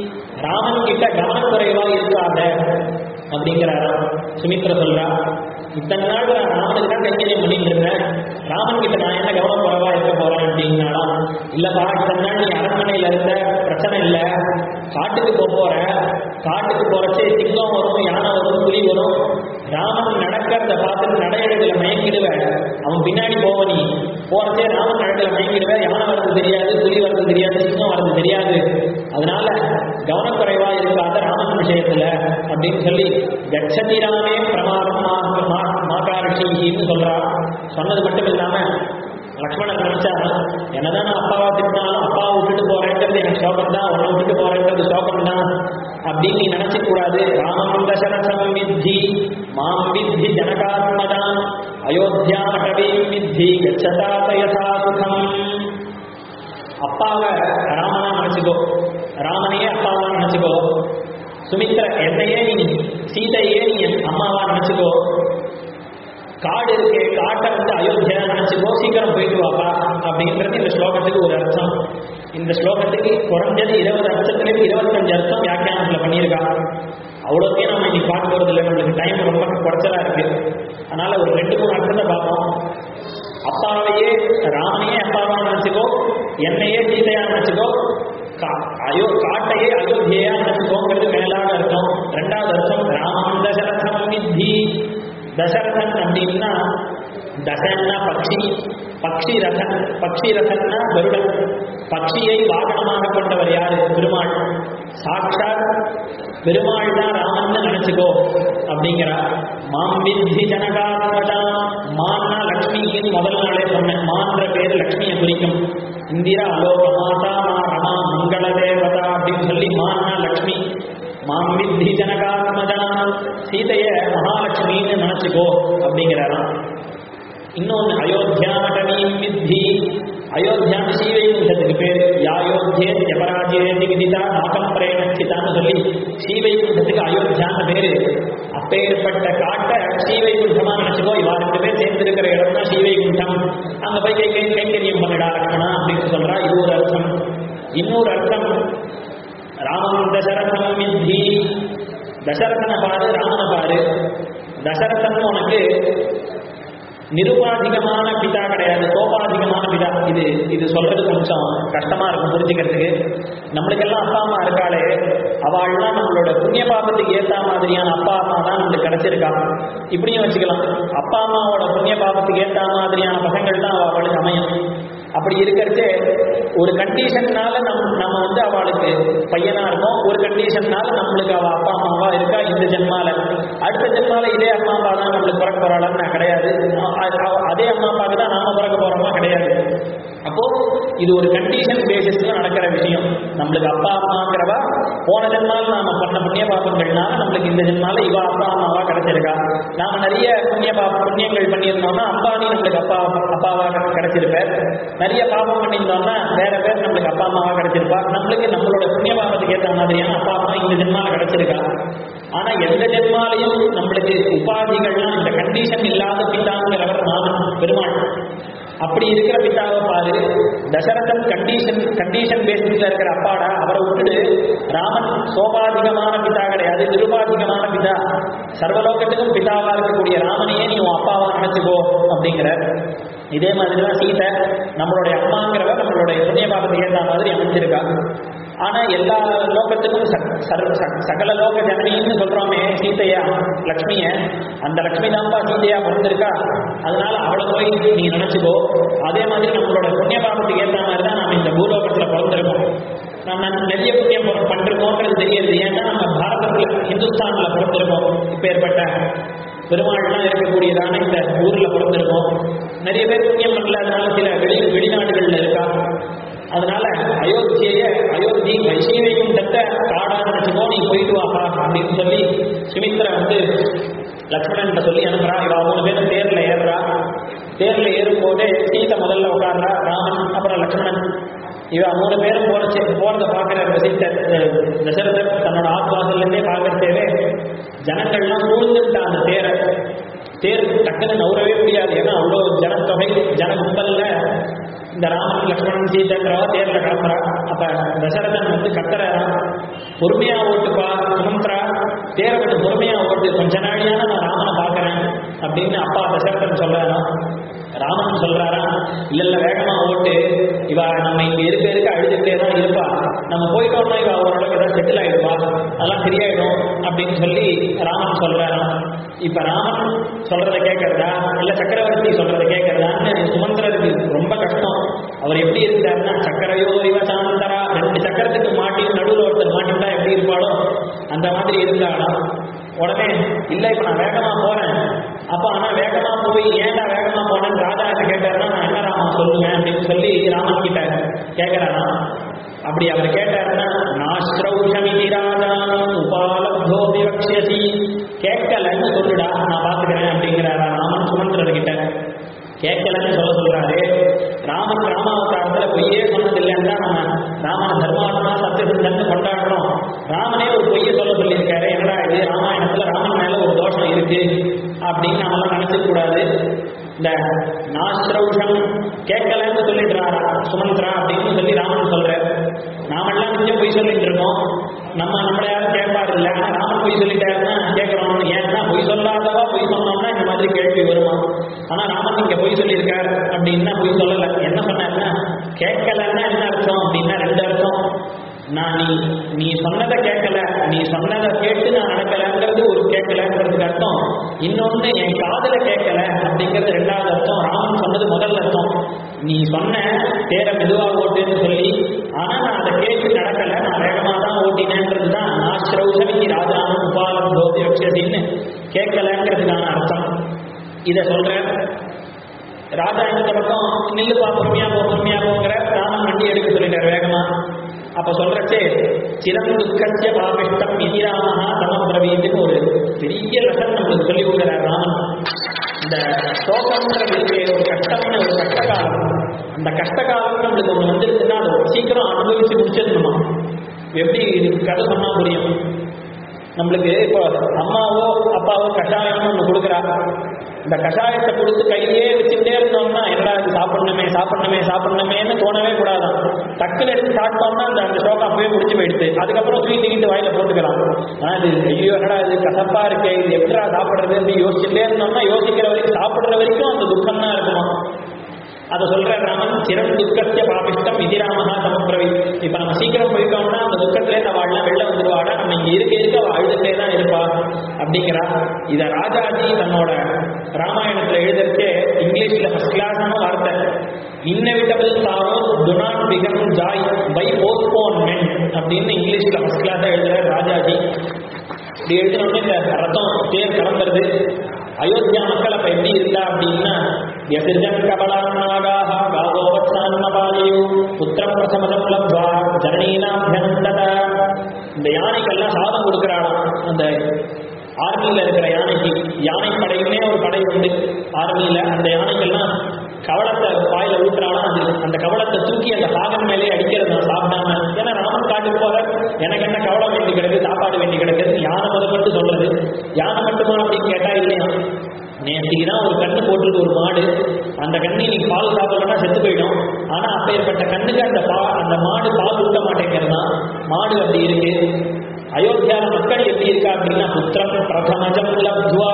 [SPEAKER 1] ராமன் கிட்ட கவனக்குறைவா இருக்காத அப்படிங்கிறாராம் சுமித்ர சொல்றா இத்தனை நாள் நான் ராமனுக்கு தான் கைங்கரியம் பண்ணிட்டு இருந்தேன் ராமன் கிட்ட நான் என்ன கவனம் குறைவா இருக்க போறேன் அப்படின்னாலாம் இல்லப்பா இத்தனை நாள் நீ அரண்மனையில இருந்த பிரச்சனை இல்லை காட்டுக்கு போக போற காட்டுக்கு போறச்சே சிங்கம் வரும் யானை வரும் புலி வரும் ராமன் நடக்கிறத பார்த்துட்டு நடையழகுல மயங்கிடுவேன் அவன் பின்னாடி போவ நீ போறச்சே ராமன் நடக்கல மயங்கிடுவேன் யானை வர்றது தெரியாது புலி வர்றது தெரியாது சிங்கம் வர்றது தெரியாது அதனால கவனக்குறைவா இருக்காத ராமன் விஷயத்துல அப்படின்னு சொல்லி கச்சதி ராமே பிரமாதம் மா- மா- மாகாரட்சின்னு சொல்றா சொன்னது மட்டும் இல்லாம லக்ஷ்மணன் நினைச்சா என்னதான் நான் அப்பாவா திட்டினாலும் அப்பாவை விட்டுட்டு போறேன்றது எனக்கு சோகம் தான் உன்னை விட்டுட்டு போறேன்றது சோகம் தான் அப்படின்னு நீ நினைச்ச கூடாது ராமம் தசரசம் வித்தி மாம் வித்தி ஜனகாத்மதாம் அயோத்தியா மட்டவீம் வித்தி கச்சதாத யதா சுகம் அப்பாவை ராமனா நினைச்சுக்கோ ராமனையே அப்பாவா நினைச்சுக்கோ சுமித்ர என்னையே நீ சீதையே நீ என் அம்மாவா நினைச்சுக்கோ காடு இருக்கு காட்டை வந்து அயோத்தியா நினைச்சுக்கோ சீக்கிரம் போயிட்டு வாப்பா அப்படின்றது இந்த ஸ்லோகத்துக்கு ஒரு அர்த்தம் இந்த ஸ்லோகத்துக்கு குறைஞ்சது இருபது அர்த்தத்துலேருந்து இருபத்தஞ்சு அர்த்தம் வியாக்கியானத்தில் பண்ணியிருக்கா அவ்வளோத்தையும் நம்ம இன்னைக்கு பார்க்க போறது இல்லை நம்மளுக்கு டைம் ரொம்ப குறைச்சலா இருக்கு அதனால ஒரு ரெண்டு மூணு அர்த்தத்தை பார்ப்போம் அப்பாவையே ராமனையே அப்பாவா நினைச்சுக்கோ என்னையே சீதையா நினைச்சுக்கோ கா- அயோ காட்டையே அயோத்தியா நினைச்சுக்கோங்கிறது மேலாக இருக்கும் ரெண்டாவது அர்த்தம் ராமம் தசரதம் வித்தி தசரதன் அப்படின்னா தசன்னா பக்ஷி பக்ஷி ரதன் பக்ஷி ரதன்னா கருடன் பக்ஷியை வாகனமாக கொண்டவர் யாரு பெருமாள் சாட்சாத் பெருமாள் தான் ராமன் நினைச்சுக்கோ அப்படிங்கிறார் மாம் வித்தி ஜனகாத்மஜா மான்னா லக்ஷ்மின்னு முதல் நாளே சொன்னேன் மான்ற பேர் லக்ஷ்மியை குறிக்கும் இந்திரா லோக மாதா மா ரமா மங்கள தேவதா அப்படின்னு சொல்லி மான்னா லக்ஷ்மி மாம் வித்தி ஜனகாத்மஜா சீதைய மகாலட்சுமின்னு நினைச்சுக்கோ அப்படிங்கிறாராம் இன்னொன்று அயோத்தியாமடனீம் வித்தி அயோத்தியான்னு ஸ்ரீவைகுண்டத்துக்கு பேர் யாயோத்தியே யபராஜ்யேதி விதிதா நாகம் பிரேணச்சிதான்னு சொல்லி ஸ்ரீவைகுண்டத்துக்கு அயோத்தியான்னு பேரு அப்பேற்பட்ட காட்ட ஸ்ரீவைகுண்டமா நினைச்சுக்கோ இவா ரெண்டு பேர் சேர்ந்திருக்கிற இடம் தான் ஸ்ரீவைகுண்டம் அங்க போய் கை கை கைங்கரியம் பண்ணிடா லக்ஷ்மணா அப்படின்னு சொல்றா இது ஒரு அர்த்தம் இன்னொரு அர்த்தம் ராமம் தசரதம் வித்தி தசரதனை பாரு ராமனை பாரு தசரதன் உனக்கு நிருபாதிகமான பிதா கிடையாது சோபாதிகமான பிதா இது இது சொல்றது கொஞ்சம் கஷ்டமா இருக்கும் புரிஞ்சுக்கிறதுக்கு நம்மளுக்கெல்லாம் அப்பா அம்மா இருக்காளே அவள்லாம் நம்மளோட புண்ணிய பாபத்துக்கு ஏத்த மாதிரியான அப்பா அம்மா தான் நம்மளுக்கு கிடைச்சிருக்கா இப்படியும் வச்சுக்கலாம் அப்பா அம்மாவோட புண்ணிய பாபத்துக்கு ஏத்த மாதிரியான பசங்கள் தான் அவளுக்கு அமையும் அப்படி இருக்கிறச்சே ஒரு கண்டிஷன்னால நம் நம்ம வந்து அவளுக்கு பையனா இருக்கோம் ஒரு கண்டிஷன்னால நம்மளுக்கு அவ அப்பா அம்மாவா இருக்கா இந்த ஜென்மால அடுத்த ஜென்மால இதே அம்மா அப்பா தான் நம்மளுக்கு பிறக்க போறாளான்னு நான் கிடையாது அ- அ- அதே அம்மா அப்பாவுக்கு தான் நாம பிறக்க போறோமா கிடையாது அப்போ இது ஒரு கண்டிஷன் பேசிஸ்ல நடக்கிற விஷயம் நம்மளுக்கு அப்பா அம்மாங்கிறவா போன ஜென்மால நாம பண்ண புண்ணிய பாபங்கள்னால நம்மளுக்கு இந்த ஜென்மால இவ அப்பா அம்மாவா கிடைச்சிருக்கா நாம நிறைய புண்ணிய பாப புண்ணியங்கள் பண்ணியிருந்தோம்னா அம்பானி நம்மளுக்கு அப்பா அப்பாவா கிடைச்சிருப்பார் நிறைய பாபம் பண்ணியிருந்தோம்னா வேற பேர் நம்மளுக்கு அப்பா அம்மாவா கிடைச்சிருப்பா நம்மளுக்கு நம்மளோட புண்ணிய பாபத்துக்கு ஏற்ற மாதிரியான அப்பா அம்மா இந்த ஜென்மால கிடைச்சிருக்கா ஆனா எந்த ஜென்மாலையும் நம்மளுக்கு உபாதிகள்லாம் இந்த கண்டிஷன் இல்லாத பிதாங்கிறவர் மாமன் பெருமாள் அப்படி இருக்கிற பிதாவை பாரு தசரதன் கண்டிஷன் கண்டிஷன் பேசிஸ்ல இருக்கிற அப்பாடா அவரை விட்டுடு ராமன் சோபாதிகமான பிதா கிடையாது நிருபாதிகமான பிதா சர்வலோகத்துக்கும் பிதாவா இருக்கக்கூடிய ராமனையே நீ உன் அப்பாவா நினைச்சுக்கோ அப்படிங்கிற இதே மாதிரி தான் சீதை நம்மளுடைய அம்மாங்கிறவ நம்மளுடைய புண்ணிய பாபத்துக்கு ஏற்ற மாதிரி அமைஞ்சிருக்கா ஆனா எல்லா லோகத்துக்கும் ச- சர்வ- ச- சகல லோக ஜனனின்னு சொல்றோமே சீதையா லக்ஷ்மிய அந்த லக்ஷ்மி தான்ப்பா சீதையா பிறந்திருக்கா அதனால அவளை போய் நீ நினைச்சுக்கோ அதே மாதிரி நம்மளோட புண்ணிய பாபத்துக்கு ஏற்ற மாதிரி தான் நாம இந்த பூலோகத்துல பிறந்திருக்கோம் நம்ம நிறைய புண்ணியம் ப- பண்றோம்ன்றது தெரியுது ஏன்னா நம்ம பாரதத்துல ஹிந்துஸ்தான்ல பிறந்திருக்கோம் இப்பேற்பட்ட பெருமாள்லாம் இருக்கக்கூடியதான இந்த ஊர்ல பிறந்திருக்கோம் நிறைய பேர் புண்ணியம் பண்ணல அதனால சில வெளி வெளிநாடுகள்ல இருக்கா அதனால அயோத்திய அயோத்தி வைசீவையும் தத்த காடா நினைச்சுக்கோ நீ போயிட்டு வாப்பா அப்படின்னு சொல்லி சுமித்ரா வந்து லக்ஷ்மணன் சொல்லி அனுப்புறா இவ மூணு பேரும் தேர்ல ஏறுறா தேர்ல ஏறும் போதே சீதை முதல்ல உட்கார்றா ராமன் அப்புறம் லக்ஷ்மணன் இவ மூணு பேரும் போறச்சு போறத பாக்குற சீத்தை அஹ், தசரதர் தன்னோட ஆத்வாசல்ல இருந்தே பாக்குறதேவே ஜனங்கள்லாம் சூழ்ந்துட்டா அந்த தேரை தேர் டக்குன்னு நவுறவே முடியாது ஏன்னா அவ்வளோ ஜனத்தொகை ஜன கும்பல்ல இந்த ராமன் லக்ஷ்மணன் சீதைங்கிறவா தேர்ல கிளம்புறா அப்ப தசரதன் வந்து கத்துறாராம் பொறுமையா ஓட்டுப்பா சுமந்திரா தேரை விட்டு பொறுமையா ஓட்டு கொஞ்ச நாளியான நான் ராமனை பார்க்கறேன் அப்படின்னு அப்பா தசரதன் சொல்றாராம் ராமன் சொல்றாரா இல்ல இல்ல வேகமா ஓட்டு இவ நம்ம இங்க இருக்க இருக்க அழுதுகிட்டே தான் இருப்பா நம்ம போயிட்டோம்னா இவ ஓரளவுக்கு ஏதாவது செட்டில் ஆயிடுவா அதெல்லாம் சரியாயிடும் அப்படின்னு சொல்லி ராமன் சொல்றாராம் இப்ப ராமன் சொல்றத கேட்கறதா இல்ல சக்கரவர்த்தி சொல்றத கேட்கறதான்னு சுமந்திரருக்கு ரொம்ப கஷ்டம் அவர் எப்படி இருந்தாருன்னா சக்கரையோ இவ சாந்தரா ரெண்டு சக்கரத்துக்கு மாட்டி நடுவில் ஒருத்தர் மாட்டிட்டா எப்படி இருப்பாளோ அந்த மாதிரி இருந்தாலும் உடனே இல்ல இப்ப நான் வேகமா போறேன் அப்ப ஆனா வேகமா போய் ஏன்டா வேகமா போனேன்னு ராஜா கிட்ட கேட்டாருன்னா நான் என்ன ராமா சொல்லுவேன் அப்படின்னு சொல்லி ராமன் கிட்ட கேட்கிறாரா அப்படி அவர் கேட்டாருன்னா நாஸ்ரௌஷமிதி ராஜானம் உபாலப்தோ விவக்ஷசி கேட்கலன்னு சொல்லுடா நான் பாத்துக்கிறேன் அப்படிங்கிறாரா ராமன் சுமந்திரர் கிட்ட கேட்கலன்னு சொல்ல சொல்றாரு ராமன் ராமாவதாரத்துல பொய்யே சொன்னதில்லைன்னா நம்ம ராமன் தர்மாத்மா சத்தியசிந்தன் கொண்டாடுறோம் ராமனே ஒரு பொய்யை சொல்ல சொல்லியிருக்காரு என்னடா இது ராமாயணத்துல ராமன் மேல ஒரு தோஷம் இருக்கு அப்படின்னு நாமெல்லாம் நினைச்சிக்க கூடாது இந்த நாஸ்ரௌஷம் கேட்கலன்னு சொல்லிடுறாரா சுமந்திரா அப்படின்னு சொல்லி ராமன் சொல்ற நாமெல்லாம் நிச்சயம் பொய் சொல்லிட்டு இருக்கோம் நம்ம நம்மள யாரும் கேட்பாரு இல்லை ஆனா ராமன் பொய் சொல்லிட்டாருன்னா கேட்கிறோம் ஏன்னா பொய் சொல்லாதவா பொய் சொன்னோம்னா இந்த மாதிரி கேள்வி வருமா ஆனா ராமன் இங்க பொய் சொல்லியிருக்காரு அப்படின்னா பொய் சொல்லல என்ன சொன்னாருன்னா கேட்கலன்னா என்ன அர்த்தம் அப்படின்னா ரெண்டு அர்த்தம் நான் நீ நீ சொன்னதை கேட்கல நீ சொன்னதை கேட்டு நான் நடக்கலங்கிறது ஒரு கேட்கலங்கிறதுக்கு அர்த்தம் இன்னொன்னு என் காதுல கேட்கல அப்படிங்கிறது ரெண்டாவது அர்த்தம் ராமன் சொன்னது முதல் அர்த்தம் நீ சொன்ன தேர மெதுவா ஓட்டுன்னு சொல்லி ஆனா நான் அதை கேட்டு நடக்கல நான் வேகமா தான் ஓட்டினேன்றது தான் நாஸ்ரௌசமிக்கு ராஜானும் உபாலம் தோதி அக்ஷதின்னு கேட்கலங்கிறதுக்கான அர்த்தம் இதை சொல்றேன் ராஜா இந்த பக்கம் நில்லுப்பா பொறுமையா போ பொறுமையா போங்கிற ராமன் வண்டி எடுக்க சொல்லிட்டார் வேகமா அப்ப சொல்றச்சே சிரம் துக்கத்திய பாபிஷ்டம் இதிராமஹா சமபிரவீத்துன்னு ஒரு பெரிய லெசன் நம்மளுக்கு சொல்லி கொடுக்குறார் ராமன் இந்த சோகம்ன்றது இருக்கே, ஒரு கஷ்டம்னு ஒரு கஷ்ட காலம் அந்த கஷ்ட காலம் நம்மளுக்கு ஒண்ணு வந்துருச்சுன்னா அதை சீக்கிரம் அனுபவிச்சு முடிச்சிடணுமா எப்படி இது கதை சொன்னா புரியும் நம்மளுக்கு இப்போ அம்மாவோ அப்பாவோ கஷாயம்னு ஒன்று கொடுக்குறா இந்த கஷாயத்தை கொடுத்து கையிலே வச்சுட்டே இருந்தோம்னா என்னடா இது சாப்பிடணுமே சாப்பிடணுமே சாப்பிடணுமேன்னு தோணவே கூடாதான் டக்குன்னு எடுத்து சாப்பிட்டோம்னா அந்த அந்த ஷோக்கா போய் முடிச்சு போயிடுது அதுக்கப்புறம் தூக்கி தூக்கிட்டு வாயில போட்டுக்கலாம் ஆனா இது ஐயோ என்னடா இது கசப்பா இருக்கே இது எப்படா சாப்பிடுறதுன்னு யோசிச்சுட்டே இருந்தோம்னா யோசிக்கிற வரைக்கும் சாப்பிடுற வரைக்கும் அந்த துக்கம் தான் இருக்குமா அதை சொல்ற ராமன் சிரம் துக்கத்திய பாபிஷ்டம் இதிராமகா சமப்பிரவி இப்ப நம்ம சீக்கிரம் போயிட்டோம்னா அந்த துக்கத்திலே நம்ம வாழலாம் வெளில வந்துருவாடா நம்ம இங்க இருக்க இருக்க அவ அழுதுட்டே தான் இருப்பா அப்படிங்கிறா இத ராஜாஜி தன்னோட ராமாயணத்துல எழுதுறச்சே இங்கிலீஷ்ல ஃபர்ஸ்ட் கிளாஸ்னு வார்த்தை inevitable sorrow to not become joy by postponement அப்படின்னு இங்கிலீஷ்ல ஃபர்ஸ்ட் கிளாஸா எழுதுற ராஜாஜி இப்படி எழுதினோடனே இந்த ரத்தம் தேர் கிளம்புறது அயோத்தியா மக்கள் அப்ப எப்படி இருந்தா அப்படின்னா யசிர்ஜன் கபலான்னாகாக காகோவத்சான்னபாலியு புத்திரம் பிரசமதம் லப்வா ஜனனீனாபியனந்தத இந்த யானைக்கெல்லாம் சாதம் கொடுக்குறாளாம் அந்த ஆர்மியில இருக்கிற யானைக்கு யானை படையுமே ஒரு படை உண்டு ஆர்மியில அந்த யானைக்கெல்லாம் கவளத்தை வாயில ஊத்துறாலும் அது அந்த கவளத்தை தூக்கி அந்த பாகன் மேலே அடிக்கிறது நான் சாப்பிடாம ஏன்னா ராமன் காட்டுக்கு போற எனக்கு என்ன கவலம் வேண்டி கிடக்கு சாப்பாடு வேண்டி கிடக்குது யானை முதற்கொண்டு சொல்றது யானை மட்டுமா அப்படின்னு கேட்டா இல்லையா நேற்றுக்கு தான் ஒரு கண்ணு போட்டிருக்கு ஒரு மாடு அந்த கண்ணு இன்னைக்கு பால் சாப்பிடலன்னா செத்து போயிடும் ஆனா அப்பேற்பட்ட கண்ணுக்கு அந்த பா அந்த மாடு பால் ஊட்ட மாட்டேங்கிறது தான் மாடு அப்படி இருக்கு அயோத்தியால மக்கள் எப்படி இருக்கா அப்படின்னா புத்திரம் பிரதமஜம் லப்துவா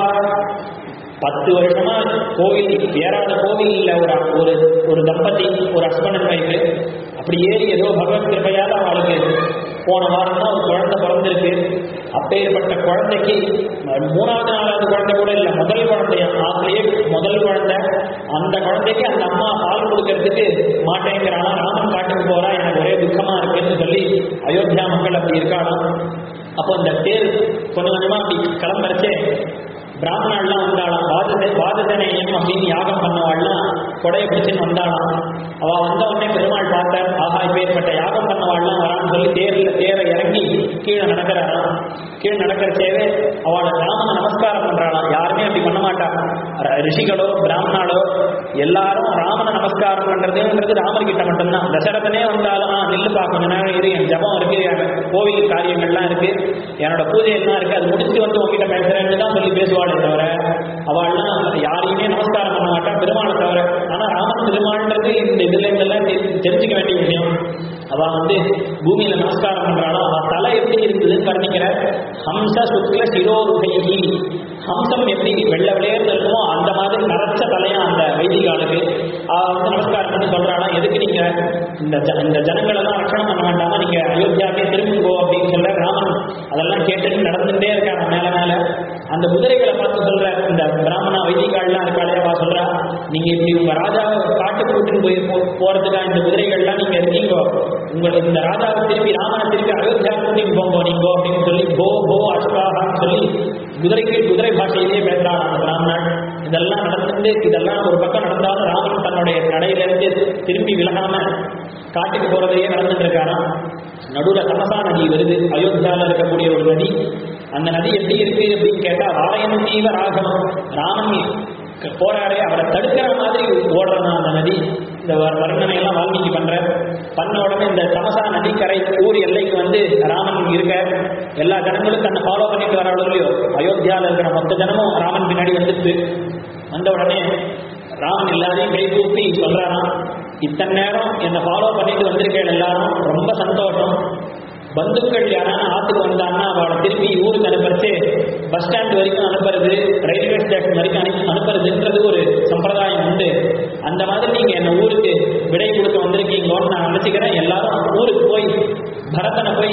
[SPEAKER 1] பத்து வருஷமா கோவில் ஏறாத கோவில்ல ஒரு ஒரு ஒரு தம்பதி ஒரு ஹஸ்பண்ட் அண்ட் ஒய்ஃபு அப்படி ஏறி ஏதோ பகவத் கிருபையால அவளுக்கு போன வாரம் தான் ஒரு குழந்தை பிறந்திருக்கு அப்பேற்பட்ட குழந்தைக்கு மூணாவது நாலாவது குழந்தை கூட இல்லை முதல் குழந்தைய ஆசிலேயே முதல் குழந்தை அந்த குழந்தைக்கு அந்த அம்மா பால் கொடுக்கறதுக்கு மாட்டேங்கிறானா ராமன் காட்டுக்கு போறா எனக்கு ஒரே துக்கமா இருக்குன்னு சொல்லி அயோத்தியா மக்கள் அப்படி இருக்காளாம் அப்போ இந்த தேர் கொஞ்சம் கொஞ்சமா அப்படி கிளம்புறச்சே பிராமணாள்லாம் வந்தாளாம் வாதசே வாதசனேயம் அப்படின்னு யாகம் பண்ணவாள்லாம் கொடையை பிடிச்சுன்னு வந்தாளாம் அவ வந்த உடனே பெருமாள் பார்த்தார் ஆஹா இப்பேற்பட்ட யாகம் பண்ணவாள்லாம் வரான்னு சொல்லி தேர்ல தேரை இறங்கி கீழே நடக்கிறாராம் கீழே நடக்கிறச்சேவே அவளை ராமனை நமஸ்காரம் பண்றாளாம் யாருமே அப்படி பண்ண மாட்டா ர- ரிஷிகளோ பிராமணாலோ எல்லாரும் ராமனை நமஸ்காரம் பண்றதுன்றது ராமர்கிட்ட மட்டும்தான் தசரதனே வந்தாலும் "ஆ, நில்லுப்பா கொஞ்ச நேரம் இரு என் ஜபம் இருக்கு என் கோவில் காரியங்கள்லாம் இருக்கு என்னோட பூஜை எல்லாம் இருக்கு அது முடிச்சு வந்து உங்ககிட்ட பேசுறேன்னு தான் சொல்லி பேசுவாளே தவிர அவள்லாம் யாரையுமே நமஸ்காரம் பண்ண மாட்டா பெருமாளை தவிர ஆனா ராமன் பெருமாள்ன்றது இந்த இதுல இதெல்லாம் தெ- தெரிஞ்சுக்க வேண்டிய விஷயம் அவ வந்து பூமியில நமஸ்காரம் பண்றாளோ அவ தலை எப்படி இருந்ததுன்னு வர்ணிக்கிற ஹம்ச சுக்ல சிரோருகைகி ஹம்சம் எப்படி வெள்ளை விளையர்ந்து இருக்குமோ அந்த மாதிரி நரைச்ச தலையா அந்த வைதிகாலுக்கு அவ வந்து நமஸ்காரம் பண்ணி சொல்றாளா எதுக்கு நீங்க இந்த ஜ- இந்த ஜனங்களை எல்லாம் ரட்சணம் பண்ண வேண்டாமா நீங்க அயோத்தியாக்கே திரும்புங்கோ அப்படின்னு சொல்ற ராமன் அதெல்லாம் கேட்டுட்டு நடந்துட்டே இருக்காங்க மேல மேல அந்த குதிரைகளை பார்த்து சொல்ற இந்த பிராமணா வைதிகால்லாம் இருக்காளே அவ சொல்றா நீங்க இப்படி உங்க ராஜாவை காட்டுக்கு கூட்டின்னு போய் போ- போறதுக்கா இந்த குதிரைகள்லாம் நீங்க இருக்கீங்க உங்களுக்கு இந்த ராஜாவை திருப்பி ராமனை திருப்பி அயோத்தியா கூட்டின்னு போங்க நீங்க அப்படின்னு சொல்லி போ போ அஸ்வாகான்னு சொல்லி குதிரைக்கு குதிரை பாஷையிலேயே பேசுறான் அந்த பிராமணன் இதெல்லாம் நடந்துட்டு இதெல்லாம் ஒரு பக்கம் நடந்தாலும் ராமன் தன்னுடைய நடையிலிருந்து திரும்பி விலகாம காட்டுக்கு போறதையே நடந்துட்டு இருக்காராம் நடுவுல தமசா நதி வருது அயோத்தியால இருக்கக்கூடிய ஒரு நதி அந்த நதி எப்படி இருக்கு அப்படின்னு கேட்டா வாயன் தீவ ராகவம் ராமன் க- போறாரே அவரை தடுக்கிற மாதிரி ஓடுறதா அந்த நதி இந்த வ- வர்ணனை எல்லாம் வால்மீகி பண்ற பண்ண உடனே இந்த தமசா நதிக்கரை ஊர் எல்லைக்கு வந்து ராமன் இருக்க எல்லா ஜனங்களும் தன்னை ஃபாலோ பண்ணிட்டு வராளோ இல்லையோ அயோத்தியால இருக்கிற மொத்த ஜனமும் ராமன் பின்னாடி வந்துட்டு வந்த உடனே ராமன் எல்லாரையும் கை கூப்பி சொல்றாராம் இத்தனை நேரம் என்னை ஃபாலோ பண்ணிட்டு வந்திருக்கேன் எல்லாரும் ரொம்ப சந்தோஷம் பந்துக்கள் யாரான ஆத்துக்கு வந்தாங்கன்னா அவளை திருப்பி ஊருக்கு அனுப்புறது பஸ் ஸ்டாண்ட் வரைக்கும் அனுப்புறது ரயில்வே ஸ்டேஷன் வரைக்கும் அனுப்பி அனுப்புறதுன்றது ஒரு சம்பிரதாயம் உண்டு அந்த மாதிரி நீங்க என்ன ஊருக்கு விடை கொடுக்க வந்திருக்கீங்களோன்னு நான் நினைச்சுக்கிறேன் எல்லாரும் ஊருக்கு போய் பரதனை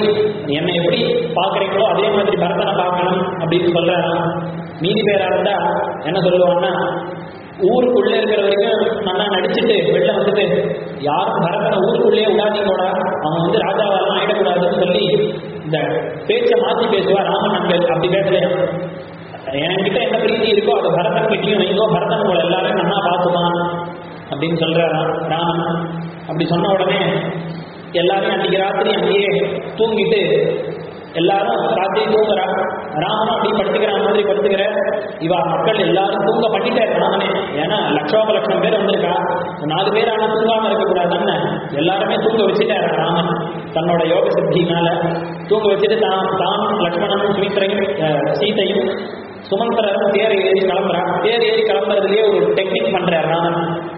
[SPEAKER 1] என்னை எப்படி பார்க்குறீங்களோ அதே மாதிரி பரதனை பார்க்கணும் அப்படின்னு சொல்கிறாராம் மீதி பேரா இருந்தா என்ன சொல்லுவான்னா ஊருக்குள்ளே இருக்கிற வரைக்கும் நல்லா நடிச்சுட்டு வெளில வந்துட்டு யாரும் பரதனை ஊருக்குள்ளேயே விடாதீங்கோடா அவன் வந்து ராஜாவெல்லாம் ஆயிடக்கூடாதுன்னு சொல்லி இந்த பேச்சை மாற்றி பேசுவா ராமன் அங்கல் அப்படி பேசலையா என்கிட்ட என்ன பிரீதி இருக்கோ அதை பரதன் கிட்டையும் வைங்கோ பரதன் உங்களை எல்லாரும் நன்னா பார்த்துமா அப்படின்னு சொல்றாராம் ராமன் அப்படி சொன்ன உடனே எல்லாரும் அன்னைக்கு ராத்திரி அங்கேயே தூங்கிட்டு எல்லாரும் ராத்திரி தூங்குறா ராமனும் அப்படி படுத்துக்கிற மாதிரி படுத்துக்கிற இவா மக்கள் எல்லாரும் தூங்க பண்ணிட்டாரு ராமனே ஏன்னா லட்சோப லட்சம் பேர் வந்திருக்கா நாலு பேர் ஆனா தூங்காம இருக்கக்கூடாதுன்னு எல்லாருமே தூங்க வச்சுட்டாரு ராமன் தன்னோட யோக சித்தினால தூங்க வச்சுட்டு தான் தான் லக்ஷ்மணனும் சுமித்திரையும் அஹ், சீதையும் சுமந்திரரும் தேர் ஏறி கிளம்புறான் தேர் ஏறி கிளம்புறதுலயே ஒரு டெக்னிக் பண்றார் ராமன்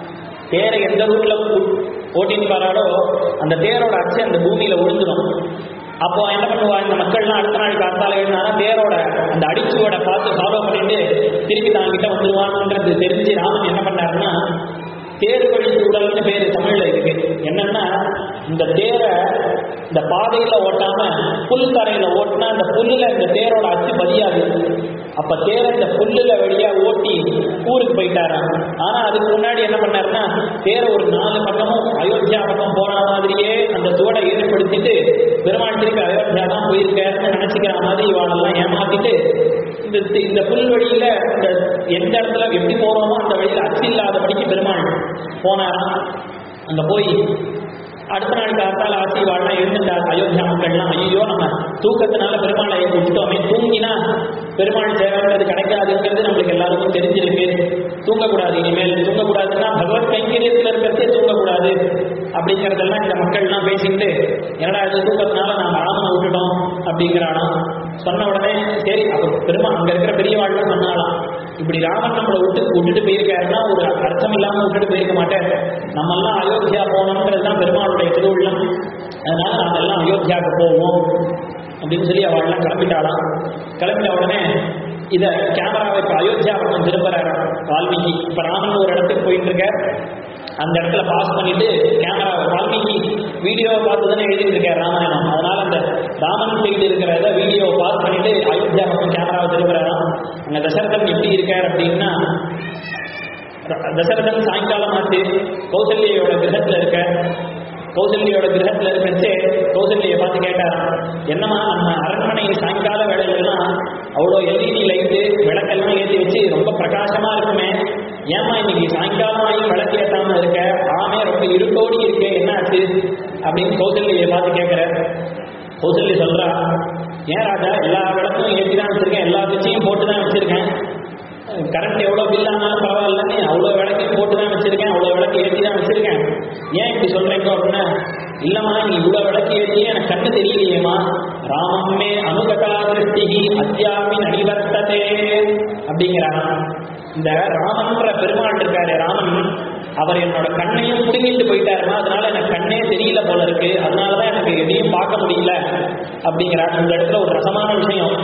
[SPEAKER 1] தேரை எந்த ரூட்ல ஓட்டின்னு வராடோ அந்த தேரோட அச்சு அந்த பூமியில விழுந்துடும் அப்போ என்ன பண்ணுவா இந்த மக்கள்லாம் அடுத்த நாள் காத்தால எழுந்தானா தேரோட அந்த அடிச்சுவோட பார்த்து ஃபாலோ பண்ணிட்டு திருப்பி தான் கிட்ட வந்துருவான்ன்றது தெரிஞ்சு ராமன் என்ன பண்ணாருன்னா தேர் வழி சூழல்னு பேரு தமிழ்ல இருக்கு என்னன்னா இந்த தேரை இந்த பாதையில ஓட்டாம புல் தரையில ஓட்டினா அந்த புல்லுல இந்த தேரோட அச்சு பதியாது அப்ப தேரை இந்த புல்லுல வழியா ஓட்டி ஊருக்கு போயிட்டாராம் ஆனா அதுக்கு முன்னாடி என்ன பண்ணாருன்னா தேரை ஒரு நாலு பக்கமும் அயோத்தியா பக்கம் போற மாதிரியே அந்த சுவடை ஏற்படுத்திட்டு பெருமாள் திருப்பி அயோத்தியா தான் போயிருக்காருன்னு நினைச்சுக்கிற மாதிரி இவாளெல்லாம் ஏமாத்திட்டு இந்த இந்த புல் வழியில இந்த எந்த இடத்துல எப்படி போறோமோ அந்த வழியில அச்சு இல்லாதபடிக்கு பெருமாள் போனாராம் அங்க போய் அடுத்த நாள் காத்தால் ஆசீர்வாடலாம் எழுந்துட்டார் அயோத்தியா மக்கள்லாம் ஐயோ நம்ம தூக்கத்தினால பெருமாளை விட்டுட்டோமே தூங்கினா பெருமாள் சேவைன்றது கிடைக்காதுங்கிறது நம்மளுக்கு எல்லாருக்கும் தெரிஞ்சிருக்கு தூங்கக்கூடாது இனிமேல் தூங்கக்கூடாதுன்னா பகவத் கைங்கரியத்தில் இருக்கிறதே தூங்கக்கூடாது அப்படிங்கிறதெல்லாம் இந்த மக்கள்லாம் பேசிக்கிட்டு என்னடா இது தூக்கத்தினால நாம ராமனை விட்டுட்டோம் அப்படிங்கிறானா சொன்ன உடனே சரி அப்போ பெருமா அங்க இருக்கிற பெரியவாழ்லாம் சொன்னாலாம் இப்படி ராமன் நம்மளை விட்டு விட்டுட்டு போயிருக்காருன்னா ஒரு அர்த்தம் இல்லாம விட்டுட்டு போயிருக்க மாட்டேன் நம்ம எல்லாம் அயோத்தியா போகணுன்றது தான் பெருமாளுடைய திருவுள்ளம் அதனால நாம எல்லாம் அயோத்தியாவுக்கு போவோம் அப்படின்னு சொல்லி அவள்லாம் கிளம்பிட்டாளாம் கிளம்பிட்ட உடனே இத கேமராவை இப்ப அயோத்தியா பக்கம் திருப்புறாரு வால்மீகி இப்ப ராமன் ஒரு இடத்துக்கு போயிட்டு இருக்க அந்த இடத்துல பாஸ் பண்ணிட்டு கேமரா வால்மீகி வீடியோவை பார்த்து தானே எழுதிட்டு இருக்காரு ராமாயணம் அதனால அந்த ராமன் சைடு இருக்கிறத வீடியோவை பாஸ் பண்ணிட்டு அயோத்தியா பக்கம் கேமராவை திருப்புறாராம் அங்க தசரதன் எப்படி இருக்கார் அப்படின்னா தசரதன் சாயங்காலம் ஆச்சு கௌசல்யோட கிரகத்துல இருக்க கௌசல்யோட கிரகத்துல இருக்கச்சு கௌசல்யை பார்த்து கேட்டார் என்னம்மா நம்ம அரண்மனை சாயங்கால வேலையிலலாம் அவ்வளோ எல்இடி லைட்டு விளக்கெல்லாம் ஏற்றி வச்சு ரொம்ப பிரகாசமா இருக்குமே ஏம்மா இன்னைக்கு சாயங்காலம் ஆகி விளக்கு ஏத்தாம இருக்க ஆமே ரொம்ப இருட்டோடி இருக்கே என்ன ஆச்சு அப்படின்னு கௌசல்யை பார்த்து கேட்கிற கௌசல்யா சொல்றா ஏன் ராஜா எல்லா விளக்கும் ஏற்றி தான் வச்சிருக்கேன் எல்லா சுவிட்சையும் போட்டு தான் வச்சிருக்கேன் கரண்ட் எவ்வளோ பில் ஆனாலும் பரவாயில்லன்னு அவ்வளோ விளக்கையும் போட்டு தான் வச்சிருக்கேன் அவ்வளோ விளக்கு ஏற்றி தான் வச்சிருக்கேன் ஏன் இப்படி சொல்றீங்க அப்படின்னா இல்லம்மா நீ இவ்வளோ விளக்கு ஏற்றியே எனக்கு கண்ணு தெரியலையேம்மா ராமமே அனுகதா திருஷ்டி அத்தியாபி நடிவர்த்ததே அப்படிங்கிறான் இந்த ராமன்ற பெருமாள் இருக்காரு ராமன் அவர் என்னோட கண்ணையும் புடுங்கிட்டு போயிட்டாருமா அதனால எனக்கு கண்ணே தெரியல போல இருக்கு அதனாலதான் எனக்கு எதையும் பார்க்க முடியல அப்படிங்கிறார் இந்த இடத்துல ஒரு ரசமான விஷயம்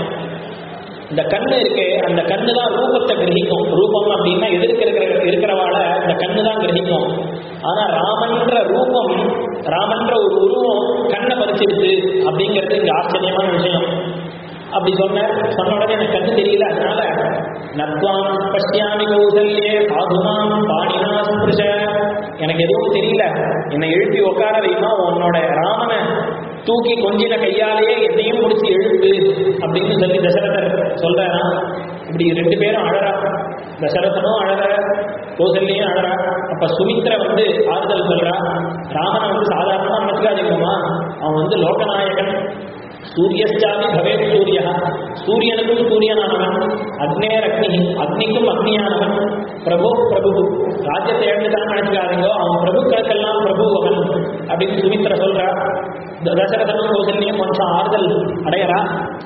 [SPEAKER 1] இந்த கண்ணு இருக்கு அந்த கண்ணு தான் ரூபத்தை கிரகிக்கும் ரூபம் அப்படின்னா எதிர்க்க இருக்கிற இருக்கிறவாள இந்த கண்ணு தான் கிரகிக்கும் ஆனா ராமன்ற ரூபம் ராமன்ற ஒரு உருவம் கண்ணை பறிச்சிருச்சு அப்படிங்கிறது இங்க ஆச்சரியமான விஷயம் அப்படி சொன்ன சொன்ன உடனே எனக்கு கண்ணு தெரியல அதனால நத்வாம் பஷ்யாமி கௌசல்யே சாதுமாம் பாணினா ஸ்பிருஷ எனக்கு எதுவும் தெரியல என்னை எழுப்பி உட்கார வைமா உன்னோட ராமனை தூக்கி கொஞ்சின கையாலேயே என்னையும் முடிச்சு எழுப்பு அப்படின்னு சொல்லி தசரதர் சொல்றாராம் இப்படி ரெண்டு பேரும் அழறா தசரதனும் அழற கௌசல்யும் அழறா அப்ப சுமித்ர வந்து ஆறுதல் சொல்றா ராமனை வந்து சாதாரணமா நினைச்சுக்காதீங்கம்மா அவன் வந்து லோகநாயகன் சூரியஸ்டாமி பவேத் சூரிய சூரியனுக்கும் சூரியனானவன் அக்னேர் அக்னி அக்னிக்கும் அக்னியானவன் பிரபு பிரபு ராஜ்யத்தை இழந்துட்டான்னு நினைச்சுக்காதீங்கோ அவன் பிரபுக்களுக்கெல்லாம் பிரபு அவன் அப்படின்னு சுமித்ர சொல்றா த- தசரதனும் கௌசல்யம் கொஞ்சம் ஆறுதல் அடையறா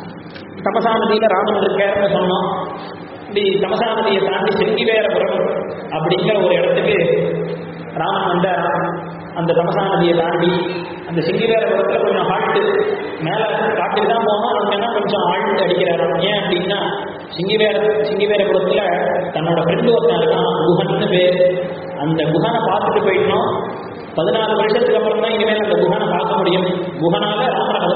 [SPEAKER 1] தமசாநதியில ராமன் இருக்காருன்னு சொன்னோம் இப்படி தமசாநதியை தாண்டி செங்கிவேரபுரம் அப்படிங்கிற ஒரு இடத்துக்கு ராமன் வந்தாராம் அந்த தமசா நதியை தாண்டி அந்த சிங்கிவேரபுரத்துல கொஞ்சம் ஹால்ட்டு மேல காட்டுக்கு தான் போனோம் அங்கன்னா கொஞ்சம் ஆழ்ந்து அடிக்கிறாராம் ஏன் அப்படின்னா சிங்கிவேர சிங்கிவேரபுரத்துல தன்னோட ஃப்ரெண்டு ஒருத்தன் இருக்கான் குஹன்னு பேர் அந்த குஹனை பார்த்துட்டு போயிட்டோம் பதினாலு வருஷத்துக்கு அப்புறம் தான் இனிமேல் அந்த குஹனை பார்க்க முடியும் குஹனால ராமனை பதினாலு வருஷம்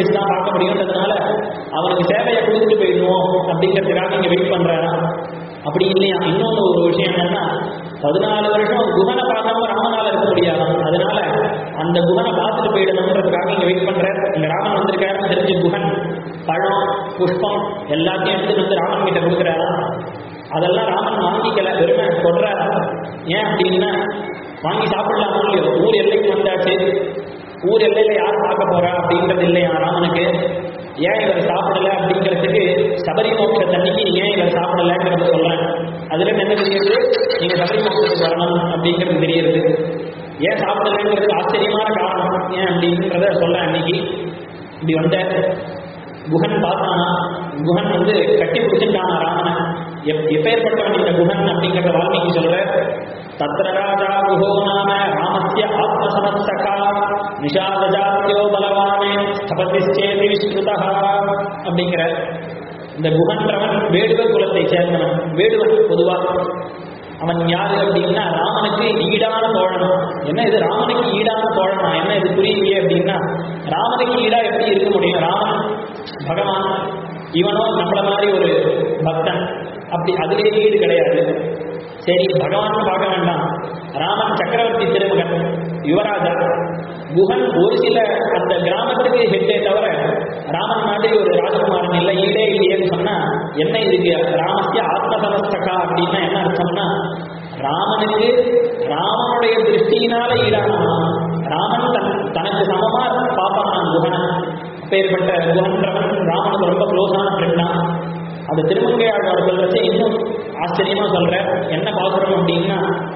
[SPEAKER 1] பேசி தான் பார்க்க முடியுன்றதுனால அவனுக்கு சேவையை கொடுத்துட்டு போயிடுவோம் அப்படிங்கிறதுக்காக இங்க வெயிட் பண்றாரா அப்படி இல்லையா இன்னொன்று ஒரு விஷயம் என்னன்னா பதினாலு வருஷம் குகனை பார்க்காம ராமனால இருக்க முடியாது அதனால அந்த குகனை பார்த்துட்டு போயிடணுன்றதுக்காக இங்க வெயிட் பண்றார் இங்க ராமன் வந்திருக்காரு தெரிஞ்சு குகன் பழம் புஷ்பம் எல்லாத்தையும் எடுத்துட்டு வந்து ராமன் கிட்ட கொடுக்குறாரா அதெல்லாம் ராமன் வாங்கிக்கல பெருமை சொல்றாரா ஏன் அப்படின்னா வாங்கி சாப்பிடலாம் இல்லையோ ஊர் எல்லைக்கு வந்தாச்சு ஊர் எல்லையில யார் பார்க்க போறா அப்படின்றது இல்லையா ராமனுக்கு ஏன் இவர் சாப்பிடல அப்படிங்கிறதுக்கு சபரி மோட்ச தண்ணிக்கு ஏன் இவர் சாப்பிடலங்கிறத சொல்றேன் அதுல என்ன தெரியுது நீங்க சபரி மோட்சத்துக்கு வரணும் அப்படிங்கிறது தெரியுது ஏன் சாப்பிடலங்கிறது ஆச்சரியமான காரணம் ஏன் அப்படின்றத சொல்றேன் அன்னைக்கு இப்படி வந்த குஹன் பார்த்தானா குஹன் வந்து கட்டி பிடிச்சிட்டானா ராமனை எப் எப்பேற்பட்டவன் இந்த குஹன் அப்படிங்கிறத வால்மீகி சொல்ற தத்ர ராஜா குஹோ நாம ராமஸ்ய ஆத்மசமஸ்தகா நிஷாதஜாத்தியோ பலவானே ஸ்தபதிச்சேதி விஸ்ருதா அப்படிங்கிற இந்த குஹன்றவன் வேடுவ குலத்தை சேர்ந்தவன் வேடுவன் பொதுவா அவன் யாரு அப்படின்னா ராமனுக்கு ஈடான தோழன் என்ன இது ராமனுக்கு ஈடான தோழனா என்ன இது புரியலையே அப்படின்னா ராமனுக்கு ஈடா எப்படி இருக்க முடியும் ராமன் பகவான் இவனோ நம்மள மாதிரி ஒரு பக்தன் அப்படி அதிலே ஈடு கிடையாது சரி பகவான் பார்க்க வேண்டாம் ராமன் சக்கரவர்த்தி திருமகன் யுவராஜா குஹன் ஒரு சில அந்த கிராமத்துக்கு ஹெட்டே தவிர ராமன் மாதிரி ஒரு ராஜகுமாரன் இல்லை ஈடே இல்லையேன்னு சொன்னா என்ன இதுக்கு ராமஸ்ய ஆத்மசமஸ்தகா அப்படின்னா என்ன அர்த்தம்னா ராமனுக்கு ராமனுடைய திருஷ்டியினால ஈடானா ராமன் தன் தனக்கு சமமா பார்ப்பான் குஹன் அப்பேற்பட்ட குஹன்றவன் ராமனுக்கு ரொம்ப க்ளோஸான ஃப்ரெண்டா அது திருமங்கையாளர் சொல்றச்சே இன்னும் ஆச்சரியமா சொல்ற என்ன பாசுரம் அப்படின்னா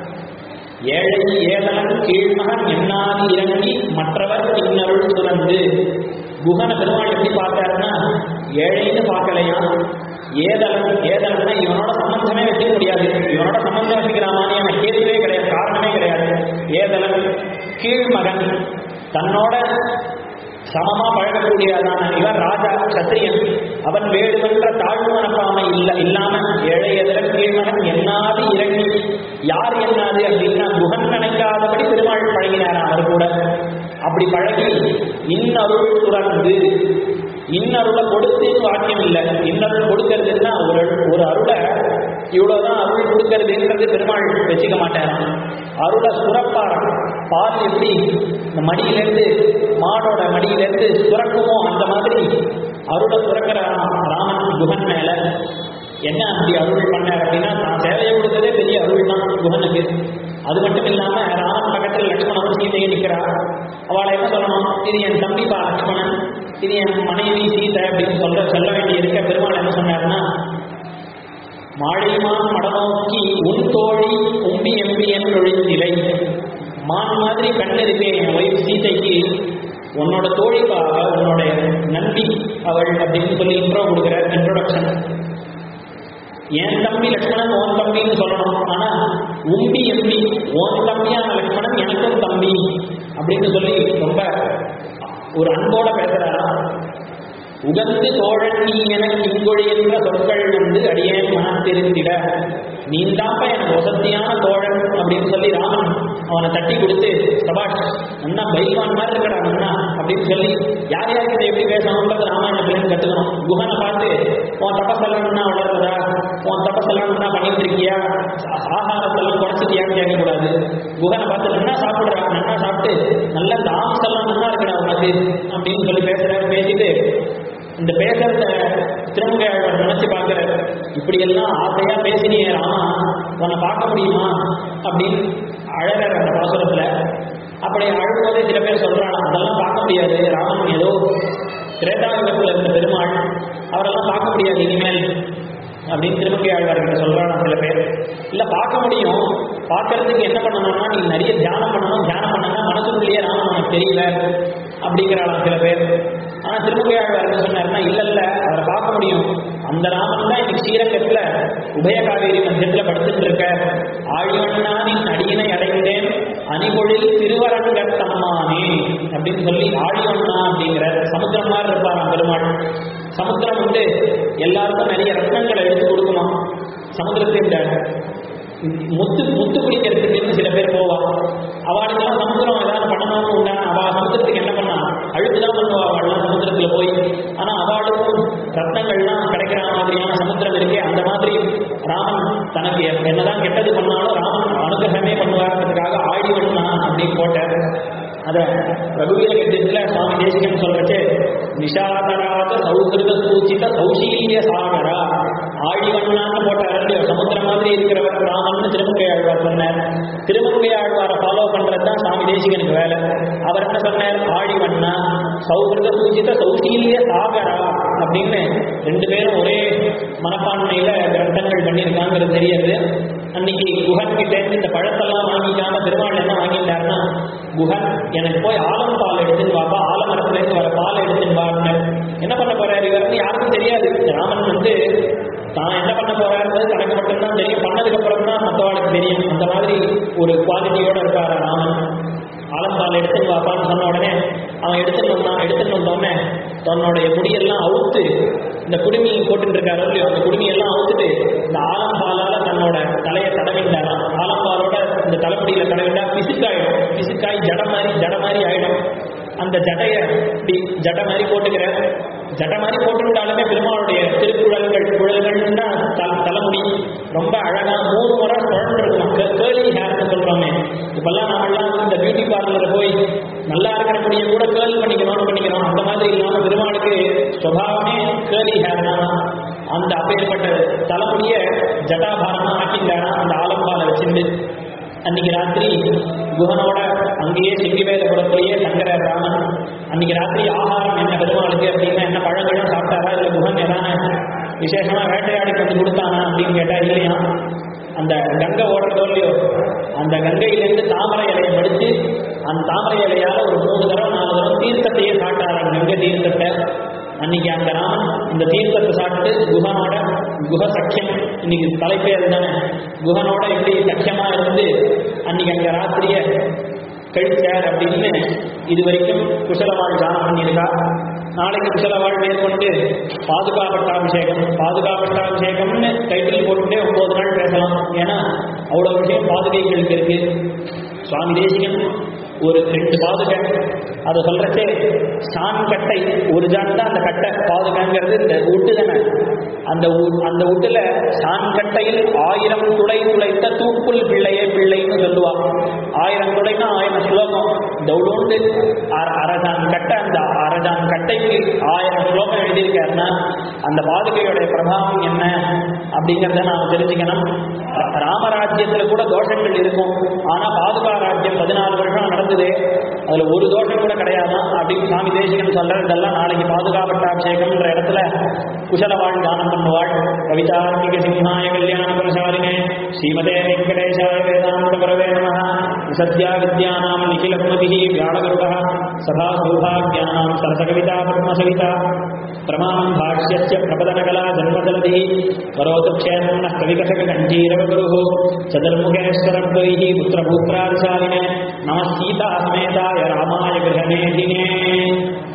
[SPEAKER 1] ஏழை ஏழன் கீழ்மகன் எண்ணாது இறங்கி மற்றவர் இன்னருள் சுரந்து குகன பெருமாள் எப்படி பார்த்தாருன்னா ஏழைன்னு பார்க்கலையா ஏதலன் ஏதலன்னா இவனோட சம்பந்தமே வச்சுக்க முடியாது இவனோட சம்பந்தம் வச்சுக்கிறாமான்னு அவன் கேள்வியே கிடையாது காரணமே கிடையாது ஏதலன் கீழ்மகன் தன்னோட சமமா பழகக்கூடியதான இவன் ராஜா சத்திரியன் அவன் வேடுமென்ற தாழ்வு மனப்பாமை இல்ல இல்லாம ஏழை எதிரன் கீழ்மகன் என்னாது இறங்கி யார் என்னாது அப்படின்னா குகன் நினைக்காதபடி பெருமாள் பழகினார் அவர் கூட அப்படி பழகி இன்னருள் துறந்து இன்னருளை கொடுத்து வாக்கியம் இல்லை இன்னருள் கொடுக்கறதுன்னா ஒரு ஒரு அருளை இவ்வளவுதான் அருள் கொடுக்கறதுன்றது பெருமாள் வச்சுக்க மாட்டாராம் அருளை சுரப்பாராம் பால் எப்படி இந்த மடியிலேருந்து மாடோட மடியிலேருந்து சுரக்குமோ அந்த மாதிரி அருளை சுரக்கிறாராம் ராமன் குகன் மேல என்ன அப்படி அருள் பண்ணார் அப்படின்னா நான் சேவையை கொடுத்ததே பெரிய அருள் தான் குகனுக்கு அது மட்டும் இல்லாம ராமன் பக்கத்தில் லட்சுமணன் சீதையை நிற்கிறா அவளை என்ன சொல்லணும் இது என் தம்பிப்பா லட்சுமணன் இது என் மனைவி சீதை அப்படின்னு சொல்ற சொல்ல வேண்டிய இருக்க பெருமாள் என்ன சொன்னார்னா மாழைமான் மடநோக்கி உன் தோழி உம்பி எம்பி என்று ஒழிந்திலை மான் மாதிரி கண் இருக்கேன் என் ஒய்ஃப் சீதைக்கு உன்னோட தோழிக்காக உன்னோட நம்பி அவள் அப்படின்னு சொல்லி இன்ட்ரோ கொடுக்குற இன்ட்ரோடக்ஷன் என் தம்பி லக்ஷ்மணன் உன் தம்பின்னு சொல்லணும் ஆனா உம்பி எம்பி உன் தம்பியான லக்ஷ்மணன் எனக்கும் தம்பி அப்படின்னு சொல்லி ரொம்ப ஒரு அன்போட பேசுறாரா உகந்து தோழன் நீ எனக்கு இங்கொழி என்ற சொற்கள் வந்து அடியேன் மனத்திருந்திட நீ தாப்ப எனக்கு வசதியான தோழன் அப்படின்னு சொல்லி ராமன் அவனை தட்டி கொடுத்து சபாஷ் அண்ணா பைல்வான் மாதிரி இருக்கடா அண்ணா அப்படின்னு சொல்லி யார் யாருக்கு இதை எப்படி பேசணுன்றது ராமாயணத்துலேருந்து கற்றுக்கணும் குகனை பார்த்து உன் தபசெல்லாம் என்ன வளர்றதா உன் தபசெல்லாம் என்ன பண்ணிட்டு இருக்கியா ஆகாரத்தெல்லாம் குறைச்சிட்டியான்னு கேட்கக்கூடாது குகனை பார்த்து நல்லா சாப்பிடுறா நல்லா சாப்பிட்டு நல்ல தாமசெல்லாம் நல்லா இருக்குடா உனக்கு அப்படின்னு சொல்லி பேசுறாரு பேசிட்டு இந்த பேசுறத திருமங்கையாளர் நினைச்சு பார்க்கிற இப்படி எல்லாம் ஆசையா பேசினியே ராமா உன்னை பார்க்க முடியுமா அப்படின்னு அழகிற அந்த பாசுரத்துல அப்படி அழும்போதே சில பேர் சொல்றாங்க அதெல்லாம் பார்க்க முடியாது ராமன் ஏதோ திரேதாயுகத்தில் இருந்த பெருமாள் அவரெல்லாம் பார்க்க முடியாது இனிமேல் அப்படின்னு திருமங்கை ஆழ்வார்கிட்ட சொல்றாங்க சில பேர் இல்ல பார்க்க முடியும் பார்க்கறதுக்கு என்ன பண்ணணும்னா நீ நிறைய தியானம் பண்ணணும் தியானம் பண்ணனா மனசுக்குள்ளேயே ராமன் உனக்கு தெரியல அப்படிங்கிறாளாம் சில பேர் ஆனா திருமங்கை ஆழ்வார் என்ன சொன்னாருன்னா இல்ல இல்ல அவரை பார்க்க முடியும் அந்த ராமன் தான் இன்னைக்கு ஸ்ரீரங்கத்துல உபய காவேரி மத்தியத்துல படுத்துட்டு இருக்க ஆழிவண்ணா நீ அடியினை அடைந்தேன் அணிபொழில் திருவரங்கத்தம்மானே அப்படின்னு சொல்லி ஆழிவண்ணா அப்படிங்கிற சமுத்திரம் மாதிரி இருப்பாராம் பெருமாள் சமுத்திரம் வந்து எல்லாருக்கும் நிறைய ரத்னங்களை எடுத்து கொடுக்குமா சமுத்திரத்தை முத்து முத்து பிடிக்கிறதுக்கு சில பேர் போவா அவளுக்கெல்லாம் சமுத்திரம் ஏதாவது பண்ணணும்னு உண்டான அவ சமுத்திரத்துக்கு என்ன பண்ணா அழுக்கு தான் பண்ணுவா அவள்லாம் சமுத்திரத்துல போய் என்னதான் கெட்டது பண்ணாலும் ராமன் அனுகிரகமே பண்ணுவாருன்றதுக்காக ஆடி வண்ணா அப்படின்னு போட்டார் அத ரகுவீர கத்தியத்துல சுவாமி தேசிகன் சொல்றச்சு நிஷாதராத சௌகிருத சூச்சித சௌசீல்ய சாகரா ஆழிவண்ணான்னு போட்டார் இல்லையோ சமுத்திரம் மாதிரி இருக்கிறவர் ராமன் திருமங்கை ஆழ்வார் சொன்னார் திருமங்கை ஆழ்வாரை ஃபாலோ பண்றது தான் சுவாமி தேசிகனுக்கு வேலை அவர் என்ன சொன்னார் ஆழிவண்ணா சௌகிருத சூச்சித சௌசீல்ய சாகரா அப்படின்னு ரெண்டு பேரும் ஒரே மனப்பான்மையில கிரந்தங்கள் பண்ணியிருக்காங்கிறது தெரியுது அன்னைக்கு குஹன் கிட்ட இருந்து இந்த பழத்தெல்லாம் வாங்கிக்காம பெருமாள் என்ன வாங்கிட்டாருன்னா குஹன் எனக்கு போய் ஆலம் பால் எடுத்துன்னு வாப்பா ஆலமரத்துல இருந்து வர பால் எடுத்துன்னு வான்னு என்ன பண்ண போறாரு இவர்னு யாருக்கும் தெரியாது ராமன் வந்து தான் என்ன பண்ண போறாருன்றது தனக்கு மட்டும்தான் தெரியும் பண்ணதுக்கு அப்புறம் தான் மற்றவாளுக்கு தெரியும் அந்த மாதிரி ஒரு குவாலிட்டியோட இருப்பாரு ராமன் ஆலம்பால் எடுத்துன்னு வாப்பான்னு சொன்ன உடனே அவன் எடுத்துன்னு வந்தான் எடுத்துன்னு வந்தோடனே தன்னுடைய முடியெல்லாம் அவுத்து இந்த குடுமி போட்டுட்டு இருக்காரு இல்லையோ அந்த குடுமியெல்லாம் அவுத்துட்டு இந்த ஆலம்பாலால தன்னோட தலையை தடவிண்டாராம் ஆலம்பாலோட இந்த தலைமுடியில தடவிண்டா பிசுக்காயிடும் பிசுக்காய் ஜட மாதிரி ஜட மாதிரி ஆயிடும் அந்த ஜடையை இப்படி ஜட மாதிரி போட்டுக்கிற ஜட மாதிரி போட்டுட்டாலுமே பெருமாளுடைய திருக்குழல்கள் குழல்கள்னா தல தலைமுடி ரொம்ப அழகா மூணு முறை சுழன்றிருக்கும் கேர்லி ஹேர்னு சொல்றோமே இப்பெல்லாம் நாமெல்லாம் இந்த பியூட்டி பார்லர் போய் நல்லா இருக்கிற முடிய கூட கேர்ள் பண்ணிக்கணும்னு பண்ணிக்கிறோம் அந்த மாதிரி இல்லாம பெருமாளுக்கு சுபாவமே கேர்லி ஹேர் தான் அந்த அப்பேற்பட்ட தலைமுடிய ஜட்டாபாரமா ஆக்கிட்டாரா அந்த ஆலம்பாலை வச்சிருந்து அன்னைக்கு ராத்திரி குஹனோட அங்கேயே சிங்கிவேலபுரத்திலேயே தங்குற ராமன் அன்னைக்கு ராத்திரி ஆகாரம் என்ன பெருமாளுக்கு அப்படின்னா என்ன பழங்களும் சாப்பிட்டாரா இல்லை குஹன் ஏதான விசேஷமா வேட்டையாடி வந்து கொடுத்தானா அப்படின்னு கேட்டா இல்லையா அந்த கங்கை ஓடுறதோ இல்லையோ அந்த கங்கையிலேருந்து தாமரை இலையை மடிச்சு அந்த தாமரை இலையால ஒரு மூணு தடவை நாலு தடவை தீர்த்தத்தையே சாப்பிட்டாராம் கங்கை தீர்த்தத்தை அன்னைக்கு அந்த ராமன் இந்த தீர்த்தத்தை சாப்பிட்டு குஹனோட குஹ சக்கியம் இன்னைக்கு தலைப்பே அதுதானே குஹனோட எப்படி சக்கியமா இருந்து அன்னைக்கு அங்க ராத்திரிய கழிச்சார் அப்படின்னு இது வரைக்கும் குசலவாழ் தானம் பண்ணியிருக்கா நாளைக்கு குசலவாழ் மேற்கொண்டு பாதுகாப்பட்டாபிஷேகம் பாதுகாப்பட்டாபிஷேகம்னு டைட்டில் போட்டுட்டே ஒன்பது நாள் பேசலாம் ஏன்னா அவ்வளவு விஷயம் பாதுகைகளுக்கு இருக்கு சுவாமி தேசிகன் ஒரு ரெண்டு பாதுகை அதை சொல்றச்சே சான் கட்டை ஒரு ஜான் தான் அந்த கட்டை பாதுகாங்கிறது இந்த உட்டு தானே அந்த உ- அந்த உட்டுல சான் கட்டையில் ஆயிரம் துளை துளைத்த தூப்புல் பிள்ளையே பிள்ளைன்னு சொல்லுவா ஆயிரம் துளைனா ஆயிரம் ஸ்லோகம் இந்த உளுண்டு அர- அரஜான் கட்டை அந்த அரஜான் கட்டைக்கு ஆயிரம் ஸ்லோகம் எழுதியிருக்காருன்னா அந்த பாதுகையோடைய பிரபாவம் என்ன அப்படிங்கிறத நாம் தெரிஞ்சுக்கணும் ரா- ராமராஜ்யத்துல கூட தோஷங்கள் இருக்கும் ஆனா பாதுகா ராஜ்யம் பதினாலு வருஷம் நடந்தது அதுல ஒரு தோஷம் கூட கிடையாதான் அப்படின்னு சுவாமி தேசிகன் சொல்ற இதெல்லாம் நாளைக்கு பாதுகாப்பட்டாபிஷேகம்ன்ற இடத்துல குசலவாழ் தானம் பண்ணுவாள் கவிதார்த்திக சிம்ஹாய கல்யாண புரசாரினே ஸ்ரீமதே வெங்கடேஷாய வேதாந்த பரவே நம சத்யா வித்யானாம் நிகில குமதி வியாழகுருட சதா சௌபாகியானாம் சரசகவிதா பத்மசவிதா பிரமாணம் பாஷ்யஸ்ய பிரபதனகலா ஜன்மஜலதி கரோது க்ஷேமம் ந கவிகசக கண்டீரவகுருः चतुर्मुखेश्वरद्वैः पुत्रभूत्रादिशालिने नमः सीता समेताय रामाय गृहमेधिने